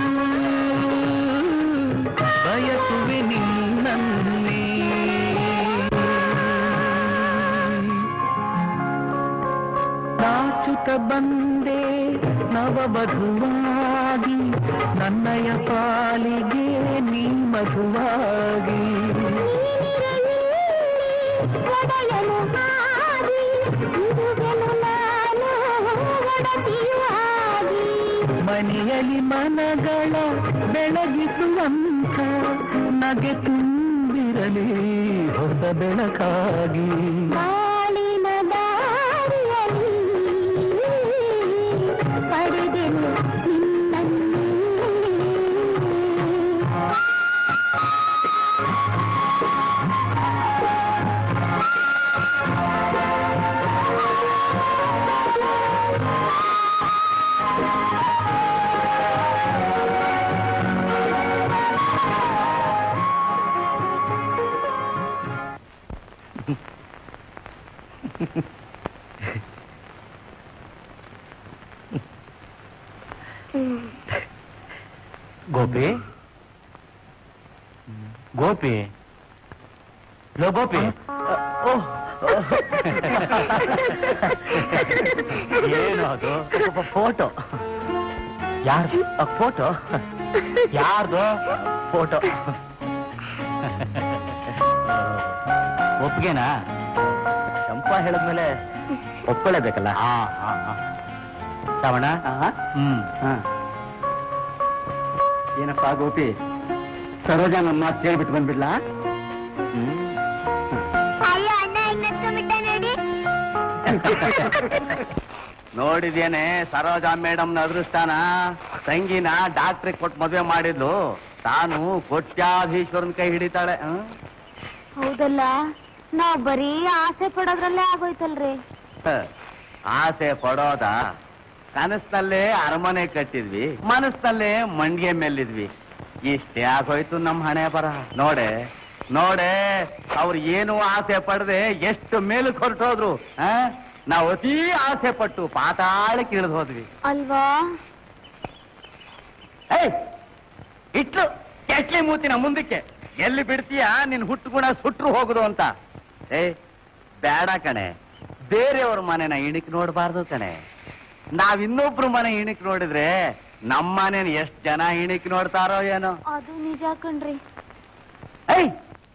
ಬಯಸುವೆ ನಿನ್ನನ್ನೇ ನಾಚುತ್ತ ಬಂದೆ ನವಬಧುವಾಗಿ ನನ್ನಯ ಪಾಲಿಗೆ ನೀ ಮಧುವಾಗಿ ಒಡೆಯಲು ಹಾದಿ ಇರುವೆನು ನಾನು ಒಡತಿಯು ಆಗಿ ಮನೆಯಲ್ಲಿ ಮನಗಳ ಬೆಳಗಿಸುವಂತ ನಗೆ ತುಂಬಿರಲಿ ಹೊಸ ಬೆಳಕಾಗಿ ಬಾಳಿನ ದಾರಿಯಲ್ಲಿ ಪಡೆದೆನು ನಿನ್ನನ್ನೇ ಗೋಪಿ ಗೋಪಿ ಲೋ ಗೋಪಿ ಏನು ಅದು ಫೋಟೋ ಯಾರು ಫೋಟೋ ಯಾರ್ದು ಫೋಟೋ ಒಪ್ಗೆನಾ ಚಂಪ ಹೇಳಿದ್ಮೇಲೆ ಒಪ್ಕೊಳ್ಳೇಬೇಕಲ್ಲ ಹಾ ಹಾ ಹಾ ಶ್ರವಣ ಹ್ಮ್ ಏನಪ್ಪಾ ಗೋಪಿ ಸರೋಜ ನಮ್ಮ ಮಾತು ಕೇಳ್ಬಿಟ್ಟು ಬಂದ್ಬಿಡ್ಲಾ ಅಯ್ಯೋ ಅಣ್ಣ ಹೆಂಗ್ ನೋಡಿ ನೋಡಿದೇನೆ ಸರೋಜಾ ಮೇಡಮ್ನ ಅದೃಷ್ಟಾನ ತಂಗಿನ ಡಾಕ್ಟ್ರಿಗೆ ಕೊಟ್ಟು ಮದುವೆ ಮಾಡಿದ್ಲು ತಾನು ಕೋಟ್ಯಾಧೀಶ್ವರನ್ ಕೈ ಹಿಡಿತಾಳೆ ಹ್ಮ್? ಹೌದಲ್ಲ ನಾವ್ ಬರೀ ಆಸೆ ಪಡೋದ್ರಲ್ಲೇ ಆಗೋಯ್ತಲ್ರಿ ಹ, ಆಸೆ ಪಡೋದ ಕನಸ್ನಲ್ಲೇ ಅರಮನೆ ಕಟ್ಟಿದ್ವಿ ಮನಸ್ನಲ್ಲೇ ಮಂಡಿಗೆ ಮೇಲಿದ್ವಿ ಇಷ್ಟೇ ಆಗೋಯ್ತು ನಮ್ ಹಣೆ ಬರ ನೋಡೆ ನೋಡೆ ಅವ್ರು ಏನು ಆಸೆ ಪಡದೆ ಎಷ್ಟು ಮೇಲಕ್ಕೆ ಹೊರಟೋದ್ರು ಆ? ನಾವು ಅತೀ ಆಸೆ ಪಟ್ಟು ಪಾತಾಳಕ್ಕೆ ಇಳಿದು ಹೋದ್ವಿ ಅಲ್ವಾ ಏಯ್ ಇಟ್ಲು ಕೆಟ್ಲಿ ಮೂತಿನ ಮುಂದಕ್ಕೆ ಎಲ್ಲಿ ಬಿಡ್ತೀಯ ನಿನ್ ಹುಟ್ಟು ಗುಣ ಸುಟ್ರು ಹೋಗುದು ಅಂತ ಏ ಬೇಡ ಕಣೆ ಬೇರೆಯವ್ರ ಮನೆನ ಇಣಿಕ್ ನೋಡ್ಬಾರ್ದು ಕಣೆ ನಾವ್ ಇನ್ನೊಬ್ರು ಮನೆ ಇಣಿಕ್ ನೋಡಿದ್ರೆ ನಮ್ಮ ಮನೇನ ಎಷ್ಟ್ ಜನ ಇಣಿಕ್ ನೋಡ್ತಾರೋ ಏನೋ ಅದು ನಿಜ ಕಣ್ರಿ ಏಯ್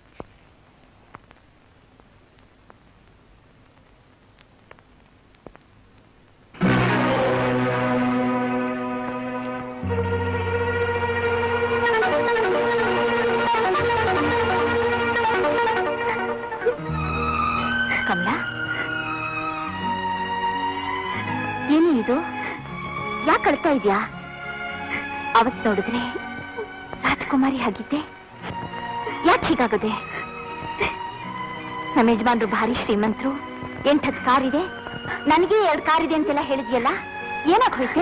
ಕಮಲಾ ಏನು ಇದು ಯಾಕೆ ಅಳ್ತಾ ಇದ್ಯಾ ಅವತ್ ನೋಡಿದ್ರೆ ರಾಜಕುಮಾರಿ ಆಗಿದ್ದೆ ಯಾಕೆ ಹೀಗಾಗದೆ ನಮ್ಮ ಯಜಮಾನ್ರು ಭಾರಿ ಶ್ರೀಮಂತರು ಎಂಟತ್ತು ಕಾರ್ ಇದೆ ನನಗೆ ಎರಡು ಕಾರ್ ಇದೆ ಅಂತೆಲ್ಲ ಹೇಳಿದ್ಯಲ್ಲ ಏನಾಗ್ತೈತೆ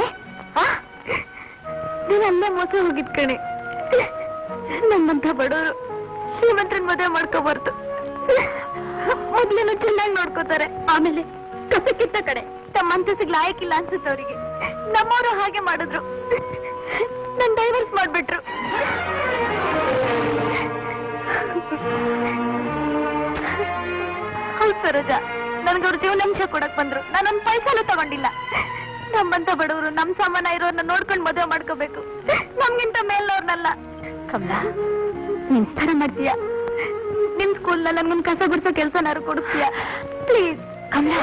ನೀನ್ ಅಲ್ಲೇ ಮೋಸ ಹೋಗಿದ್ ಕಣೆ ನಮ್ಮಂತ ಬಡವರು ಶ್ರೀಮಂತರನ್ ಮದುವೆ ಮಾಡ್ಕೋಬಾರ್ದು ಮೊದ್ಲೇನು ಚೆನ್ನಾಗಿ ನೋಡ್ಕೋತಾರೆ ಆಮೇಲೆ ಕಸಕ್ಕಿತ್ತ ಕಡೆ ತಮ್ಮ ಅಂತಸ್ತಿಗೆ ಲಾಯಕ್ಕಿಲ್ಲ ಅನ್ಸುತ್ತೆ ಅವರಿಗೆ ನಮ್ಮವರು ಹಾಗೆ ಮಾಡಿದ್ರು ನನ್ ಡೈವರ್ಸ್ ಮಾಡ್ಬಿಟ್ರು ಹೌದ್ ಸರೋಜ ನನ್ಗವ್ರ ಜೀವನಾಂಶ ಕೊಡಕ್ ಬಂದ್ರು ನಾನೊಂದ್ ಪೈಸಾಲು ತಗೊಂಡಿಲ್ಲ ನಮ್ಮಂತ ಬಡವರು ನಮ್ ಸಾಮಾನ ಇರೋರ್ನ ನೋಡ್ಕೊಂಡ್ ಮದುವೆ ಮಾಡ್ಕೋಬೇಕು ನಮ್ಗಿಂತ ಮೇಲ್ನವ್ರನ್ನಲ್ಲ ಕಮಲಾ ನೀನ್ ಥರ ಮಾಡ್ತೀಯ ನಿಮ್ ಸ್ಕೂಲ್ ನಲ್ಲಿ ನನ್ಗೊಂದ್ ಕಸ ಗುಡ್ಸೋ ಕೆಲ್ಸನಾರು ಕೊಡಿಸ್ತೀಯ ಪ್ಲೀಸ್ ಕಮಲಾ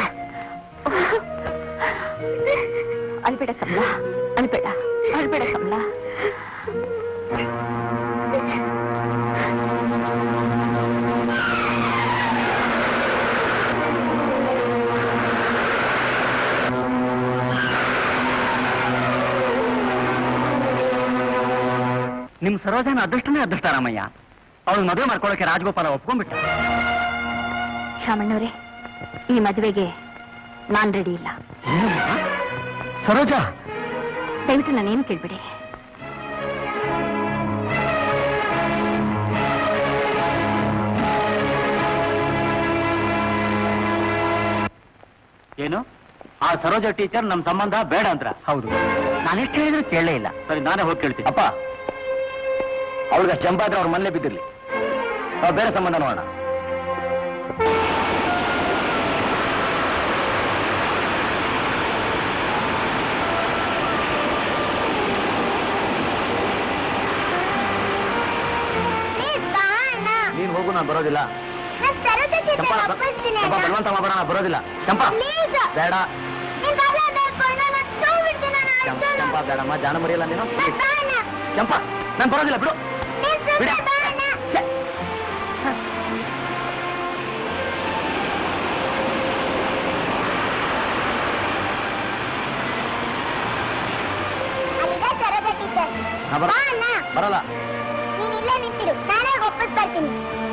ಅಳ್ಬೇಡ ಕಮಲಾ ಅಳ್ಬೇಡ ಅಳ್ಬೇಡ ಕಮಲಾ ನಿಮ್ ಸರೋಜನ ಅದೃಷ್ಟನೇ ಅದೃಷ್ಟ ರಾಮಯ್ಯ ಅವಳು ಮದುವೆ ಮಾಡ್ಕೊಳ್ಳೋಕೆ ರಾಜಗೋಪಾಲ ಒಪ್ಕೊಂಡ್ಬಿಟ್ಟ ಶಾಮಣ್ಣವ್ರೆ ಈ ಮದುವೆಗೆ ನಾನ್ ರೆಡಿ ಇಲ್ಲ ಏನಮ್ಮ? ಸರೋಜಾ ದಯವಿಟ್ಟು ನಾನೇನು ಕೇಳ್ಬಿಡಿ ಏನು ಆ ಸರೋಜ ಟೀಚರ್ ನಮ್ ಸಂಬಂಧ ಬೇಡ ಅಂತ ಹೌದು ನಾನೆಷ್ಟು ಹೇಳಿದ್ರು ಕೇಳಲೇ ಇಲ್ಲ ಸರಿ ನಾನೇ ಹೋಗಿ ಕೇಳ್ತೀನಿ ಅಪ್ಪ ಅವಳಿಗೆ ಜಂಬ ಆದ್ರೆ ಅವ್ರ ಮನೇಲೆ ಬಿದ್ದಿರ್ಲಿ ನಾವು ಬೇರೆ ಸಂಬಂಧ ನೋಡೋಣ ನೀನ್ ಹೋಗು ನಾನು ಬರೋದಿಲ್ಲ ಚಂಪಾ ಬ- ಚಂಪಾ ಬಲವಂತ ಮಾಡಬೇಡ ನಾನು ಬರೋದಿಲ್ಲ ಚಂಪಾ ಬೇಡ ಚಂಪ ಚಂಪಾ ಬೇಡಮ್ಮ ಜಾಣ ಮರಿಯಲ್ಲ ನೀನು ಚಂಪಾ ನಾನು ಬರೋದಿಲ್ಲ ಬಿಡು ಬಿಡ ಛೆ. ನಾ ಬರ- ಬರಲ್ಲ ನೀನಿಲ್ಲೇ ನಿಂತಿರು ನಾನೇ ವಾಪಸ್ ಬರ್ತೀನಿ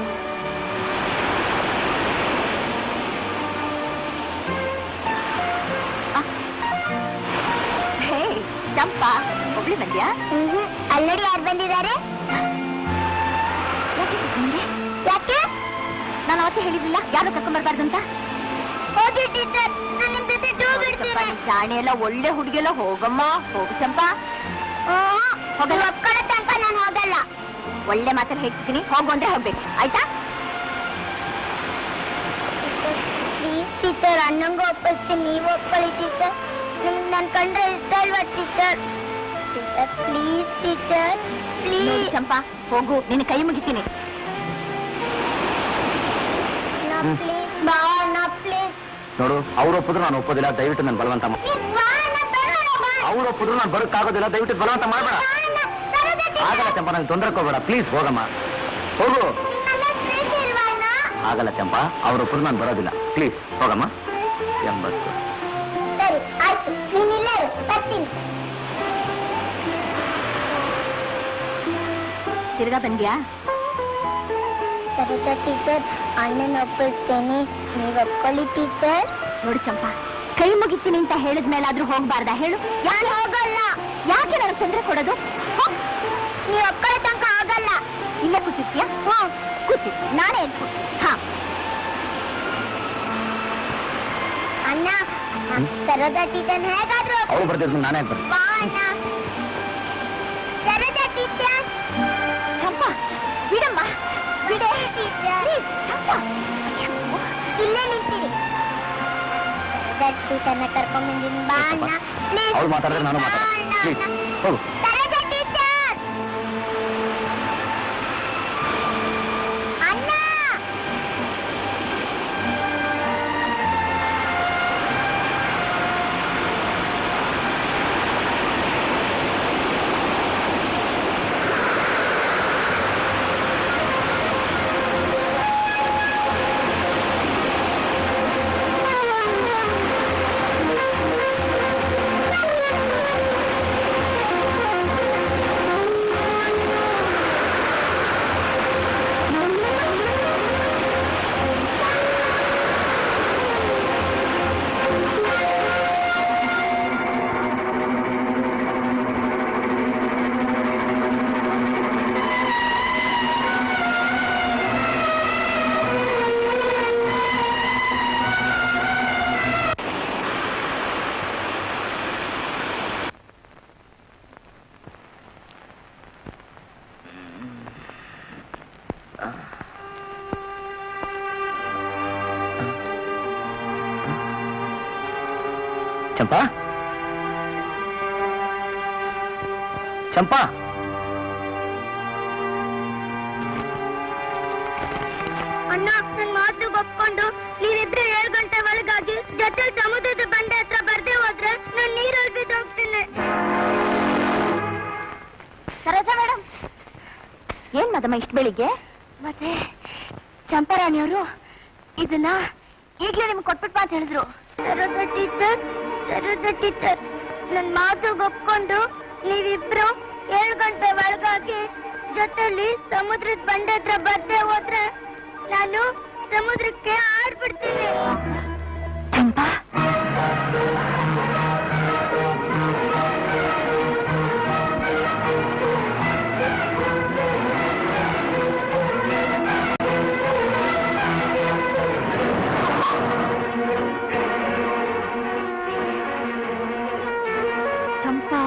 ಹೇ ಚಂಪಾ ಒಬ್ಳಿ ಬಂದ್ಯಾ ಅಲ್ಲಡಿ ಯಾರು ಬಂದಿದ್ದಾರೆ ಯಾಕೆ ನಾನು ಅವತ್ತೇ ಹೇಳಿದ್ಲಿಲ್ಲ ಯಾರು ಕರ್ಕೊಂಬರ್ಬಾರ್ದು ಅಂತ ಹೋಗಿ ಟೀಚರ್ ನಾನು ನಿಮ್ ಜೊತೆ ಟೂ ಬಿಡ್ತೀನಿ ಜಾಣೆ ಎಲ್ಲ ಒಳ್ಳೆ ಹುಡುಗಿಯಲ್ಲ ಹೋಗಮ್ಮ ಹೋಗು ಚಂಪಾ ಹೋಗಲ್ಲ ಒಪ್ಕೊಳ್ಳೋ ತನಕ ನಾನು ಹೋಗಲ್ಲ ಒಳ್ಳೆ ಮಾತಲ್ಲಿ ಹೇಳ್ತೀನಿ ಹೋಗು ಅಂದ್ರೆ ಹೋಗ್ಬೇಕು ಆಯ್ತಾ ಪ್ಲೀಸ್ ಟೀಚರ್ ಅಣ್ಣಂಗೂ ಒಪ್ಪಿಸ್ತೀನಿ ನೀವು ಒಪ್ಕೊಳ್ಳಿ ಟೀಚರ್ ನಿಮ್ಗೆ ನನ್ ಕಂಡ್ರೆ ಇಷ್ಟ ಅಲ್ವಾ ಟೀಚರ್ ಟೀಚರ್ ಪ್ಲೀಸ್ ಟೀಚರ್ ನೋಡಿ ಪ್ಲೀಸ್ ಚಂಪಾ ಹೋಗು ನಿನ್ನ ಕೈ ಮುಗಿತೀನಿ ನಾ ಪ್ಲೀಸ್ ಬಾ ಅಣ್ಣ ಪ್ಲೀಸ್ ನೋಡು ಅವ್ರು ಒಪ್ಪಿದ್ರು ನಾನು ಒಪ್ಪೋದಿಲ್ಲ ದಯವಿಟ್ಟು ನಾನು ಬಲವಂತ ಮಾ- ಪ್ಲೀಸ್ ಬಾ ಅಣ್ಣ ಬರೋಣ ಬಾ ಅವ್ರು ಒಪ್ಪಿದ್ರು ನಾನು ಬರೋಕ್ಕಾಗೋದಿಲ್ಲ ದಯವಿಟ್ಟು ಬಲವಂತ ಮಾಡಬೇಡ ಬಾ ಅಣ್ಣ ಬರೋದ ಆಗಲ್ಲ ಚಂಪಾ ನಂಗೆ ತೊಂದರೆ ಕೊಬೇಡ ಪ್ಲೀಸ್ ಹೋಗಮ್ಮ ಹೋಗು ನನ್ನ ಪ್ರೀತಿ ಇಲ್ವಾ ಅಣ್ಣ ಆಗಲ್ಲ ಚಂಪಾ ಅವ್ರು ಒಪ್ಪಿದ್ರು ನಾನು ಬರೋದಿಲ್ಲ ಪ್ಲೀಸ್ ಹೋಗಮ್ಮ ಎಂಬತ್ತು ಸರಿ ಆಯ್ತು ನೀನಿಲ್ಲೇ ಇರು, ಬರ್ತೀನಿ ತಿರ್ಗಾ ಬಂದ್ಯಾ ಸರಿತಾ ಟೀಚರ್ ಅಣ್ಣನ ಒಪ್ಪಿಸ್ತೇನೆ ನೀವು ಒಪ್ಕೊಳ್ಳಿ ಟೀಚರ್ ನೋಡಿ ಚಂಪಾ ಕೈ ಮುಗಿತೀನಿ ಅಂತ ಹೇಳಿದ ಮೇಲಾದ್ರೂ ಹೋಗ್ಬಾರ್ದಾ ಹೇಳು ನಾನು ಹೋಗಲ್ಲ ಯಾಕೆ ನನಗೆ ತೊಂದರೆ ಕೊಡೋದು ಹೋಗ್. ನೀವು ಒಪ್ಕೊಳ್ಳೋ ತನಕ ಆಗಲ್ಲ ಇಲ್ಲೇ ಕೂತಿರ್ತೀಯಾ ಕೂತಿ ನಾನೇ ಎದ್ಕೊಡ್ತೀನಿ ಹಾ ಅಣ್ಣ ಸರೋದಾ ಟೀಚರ್ ಹೇಗಾದ್ರು ಅವ್ರು ಬರ್ದಿದ್ರು ನಾನೇ ಬರ್ತೀನಿ ಬಾ ಅಣ್ಣ ಸರೋದಾ ಟೀಚರ್ ಚಂಪಾ ಬಿಡಮ್ಮ ಬಿಡೆ ಟೀಚರ್ ಚಂಪಾ ಇಲ್ಲೇ ನಿಂತಿರಿ ಸರೋದಾ ಟೀಚರ್ನ ಕರ್ಕೊಂಡ್ ಬಂದಿನಿ ಬಾ ಅಣ್ಣ ಪ್ಲೀಸ್ ಅವ್ರು ಮಾತಾಡಿದ್ರೆ ನಾನು ಮಾತಾಡ್ತೀನಿ ಪ್ಲೀಸ್ ಹೋಗು ಸರೋದಾ ಟೀಚರ್ ಅಣ್ಣ ಆ ಚಂಪಾ ಚಂಪಾ ಅಣ್ಣ ನನ್ ಮಾತು ಒಪ್ಕೊಂಡು ನೀವಿಬ್ರು ಏಳು ಗಂಟೆ ಒಳಗಾಗಿ ಜೊತೆ ಸಮುದ್ರದ ಬಂಡೆ ಹತ್ರ ಬರ್ದೇ ಹೋದ್ರೆ ನಾನ್ ನೀರಲ್ಲಿ ಬಿದ್ದೋಗ್ತೀನಿ ಸರೋಜ ಮೇಡಮ್ ಏನ್ ಮದಮ್ಮ ಇಷ್ಟು ಬೆಳಿಗ್ಗೆ ಮತ್ತೆ ಚಂಪಾರಾಣಿಯವರು ಇದನ್ನ ಈಗ್ಲೇ ನಿಮ್ಗೆ ಕೊಟ್ಬಿಟ್ಟು ಅಂತ ಹೇಳಿದ್ರು ಸರೋಜ ಟೀಚರ್ ಸರೋಜ ಟೀಚರ್ ನನ್ ಮಾತು ಒಪ್ಕೊಂಡು ನೀವಿಬ್ರು ಏಳು ಗಂಟೆ ಒಳಗಾಗಿ ಜೊತೆಲಿ ಸಮುದ್ರದ ಬಂಡೆ ಹತ್ರ ಬರ್ದೇ ಹೋದ್ರೆ ನಾನು ಸಮುದ್ರಕ್ಕೆ ಆಡ್ಬಿಡ್ತೀನಿ ಚಂಪಾ ಚಂಪಾ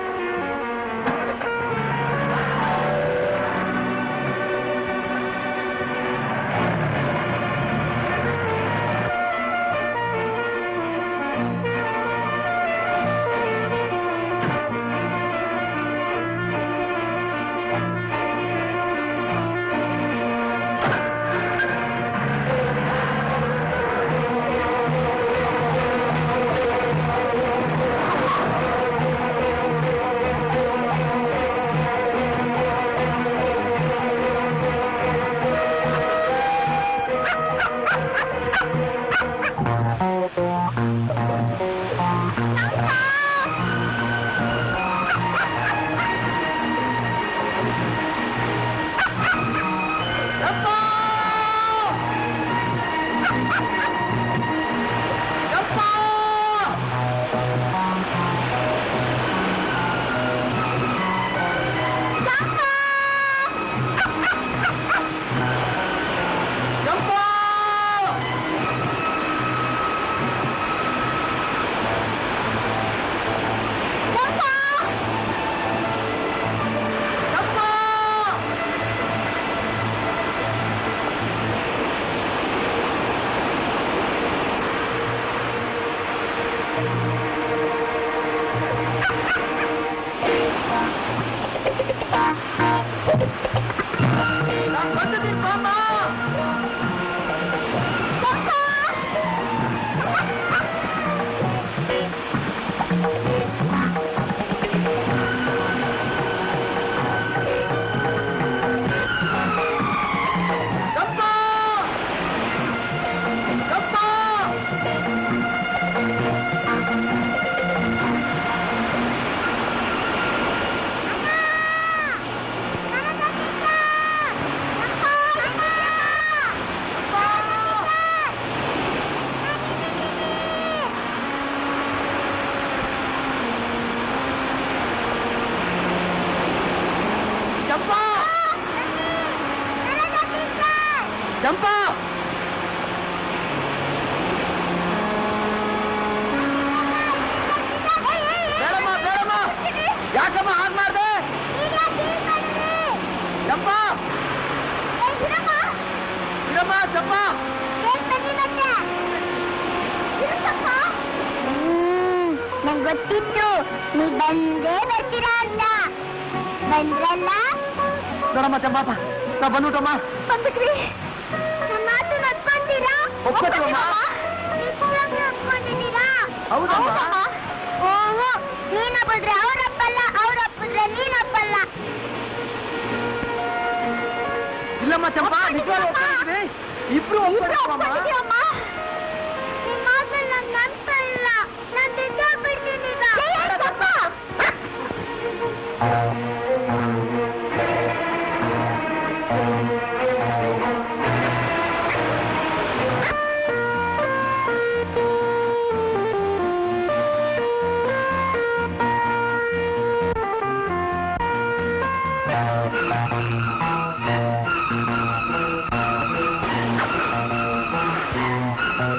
ಚಂಪಾ ಬೇಡಮ್ಮ ಬೇಡಮ್ಮ ಯಾಕಮ್ಮ ಹಾಗೆ ಮಾಡ್ದೆ ಚಂಪಾ ಇರಮ್ಮ ಚಂಪಾ ನಂಗೆ ಗೊತ್ತಿತ್ತು ನೀ ಬಂದೇ ಬರ್ತೀರಾ ಅಂತ ಬಂದ್ರಲ್ಲ ನೋಡಮ್ಮ ಚಂಪಾಪ ನಾ ಬಂದ್ಬಿಟ್ಟಮ್ಮ ಬಂದ್ಬಿಟ್ರಿ ನಮ್ಮ ಮಾತು ನಡ್ಕೊಂತೀರಾ ಒಪ್ಕೊತೀವಮ್ಮ. ನಿಜವಾಗ್ಲೂ ಒಪ್ಕೊಂಡಿದ್ದೀರಾ ಹೌದಮ್ಮ. ಓಹೋ ನೀನೊಬ್ಬದ್ರೆ ಅವ್ರಪ್ಪಲ್ಲ ಅವ್ರಪ್ಪಿದ್ರೆ ನೀನೊಪ್ಪಲ್ಲ ಇಲ್ಲಮ್ಮ ಚಂಪಾ ನಿಜವಾಗ್ಲೂ ಒಪ್ಕೊಂಡಿದ್ದೀನಿ ಇಬ್ರು ಒಪ್ಕೊಂಡಿದ್ದೀವಮ್ಮ ಒಪ್ಕೊಂಡಿದ್ದೀವಮ್ಮ ನಿನ್ ಮಾತಲ್ಲಿ ನಂಗೆ ನಂಬ್ತಾ ಇಲ್ಲ ನಾನ್ ಬಿದ್ದೋಗ್ಬಿಡ್ತೀನಿ ಈಗ Thank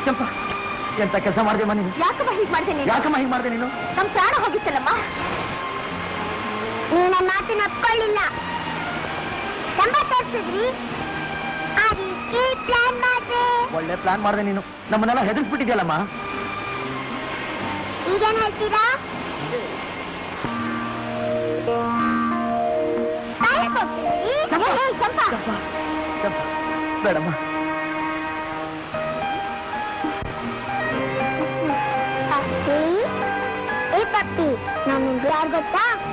ಚಂಪ ಎಂತ ಕೆಲಸ ಮಾಡಿದೆ ನೀನು ಯಾಕಮ್ಮ ಹೀಗ್ ಮಾಡ್ದೆ ನೀನು ಯಾಕಮ್ಮ ಹೀಗೆ ಮಾಡಿದೆ ನೀನು ನಮ್ ಪ್ರಾಣ ಹೋಗಿತ್ತಲ್ಲಮ್ಮ ನೀವು ನನ್ನ ಮಾತಿನ ಒಪ್ಕೊಳ್ಳಿಲ್ಲ ಸಂಬ ತೋರಿಸಿದ್ರಿ ಅದಕ್ಕೆ ಪ್ಲಾನ್ ಮಾಡ್ದೆ ಒಳ್ಳೆ ಪ್ಲಾನ್ ಮಾಡಿದೆ ನೀನು ನಮ್ಮನ್ನೆಲ್ಲ ಹೆದರ್ಸ್ಬಿಟ್ಟಿದ್ಯಲ್ಲಮ್ಮ ಈಗೇನ್ ಹೇಳ್ತೀರಾ ಕಾಯಕ್ ಹೋಗ್ತೀರಿ? ಚಂಪ. ಏ, ಏ, ಚಂಪ. ಚಂಪ ಚಂಪ ಬೇಡಮ್ಮ ಪಪ್ಪಿ ಏ ಪಪ್ಪಿ ನಾನು ಯಾರು ಗೊತ್ತಾ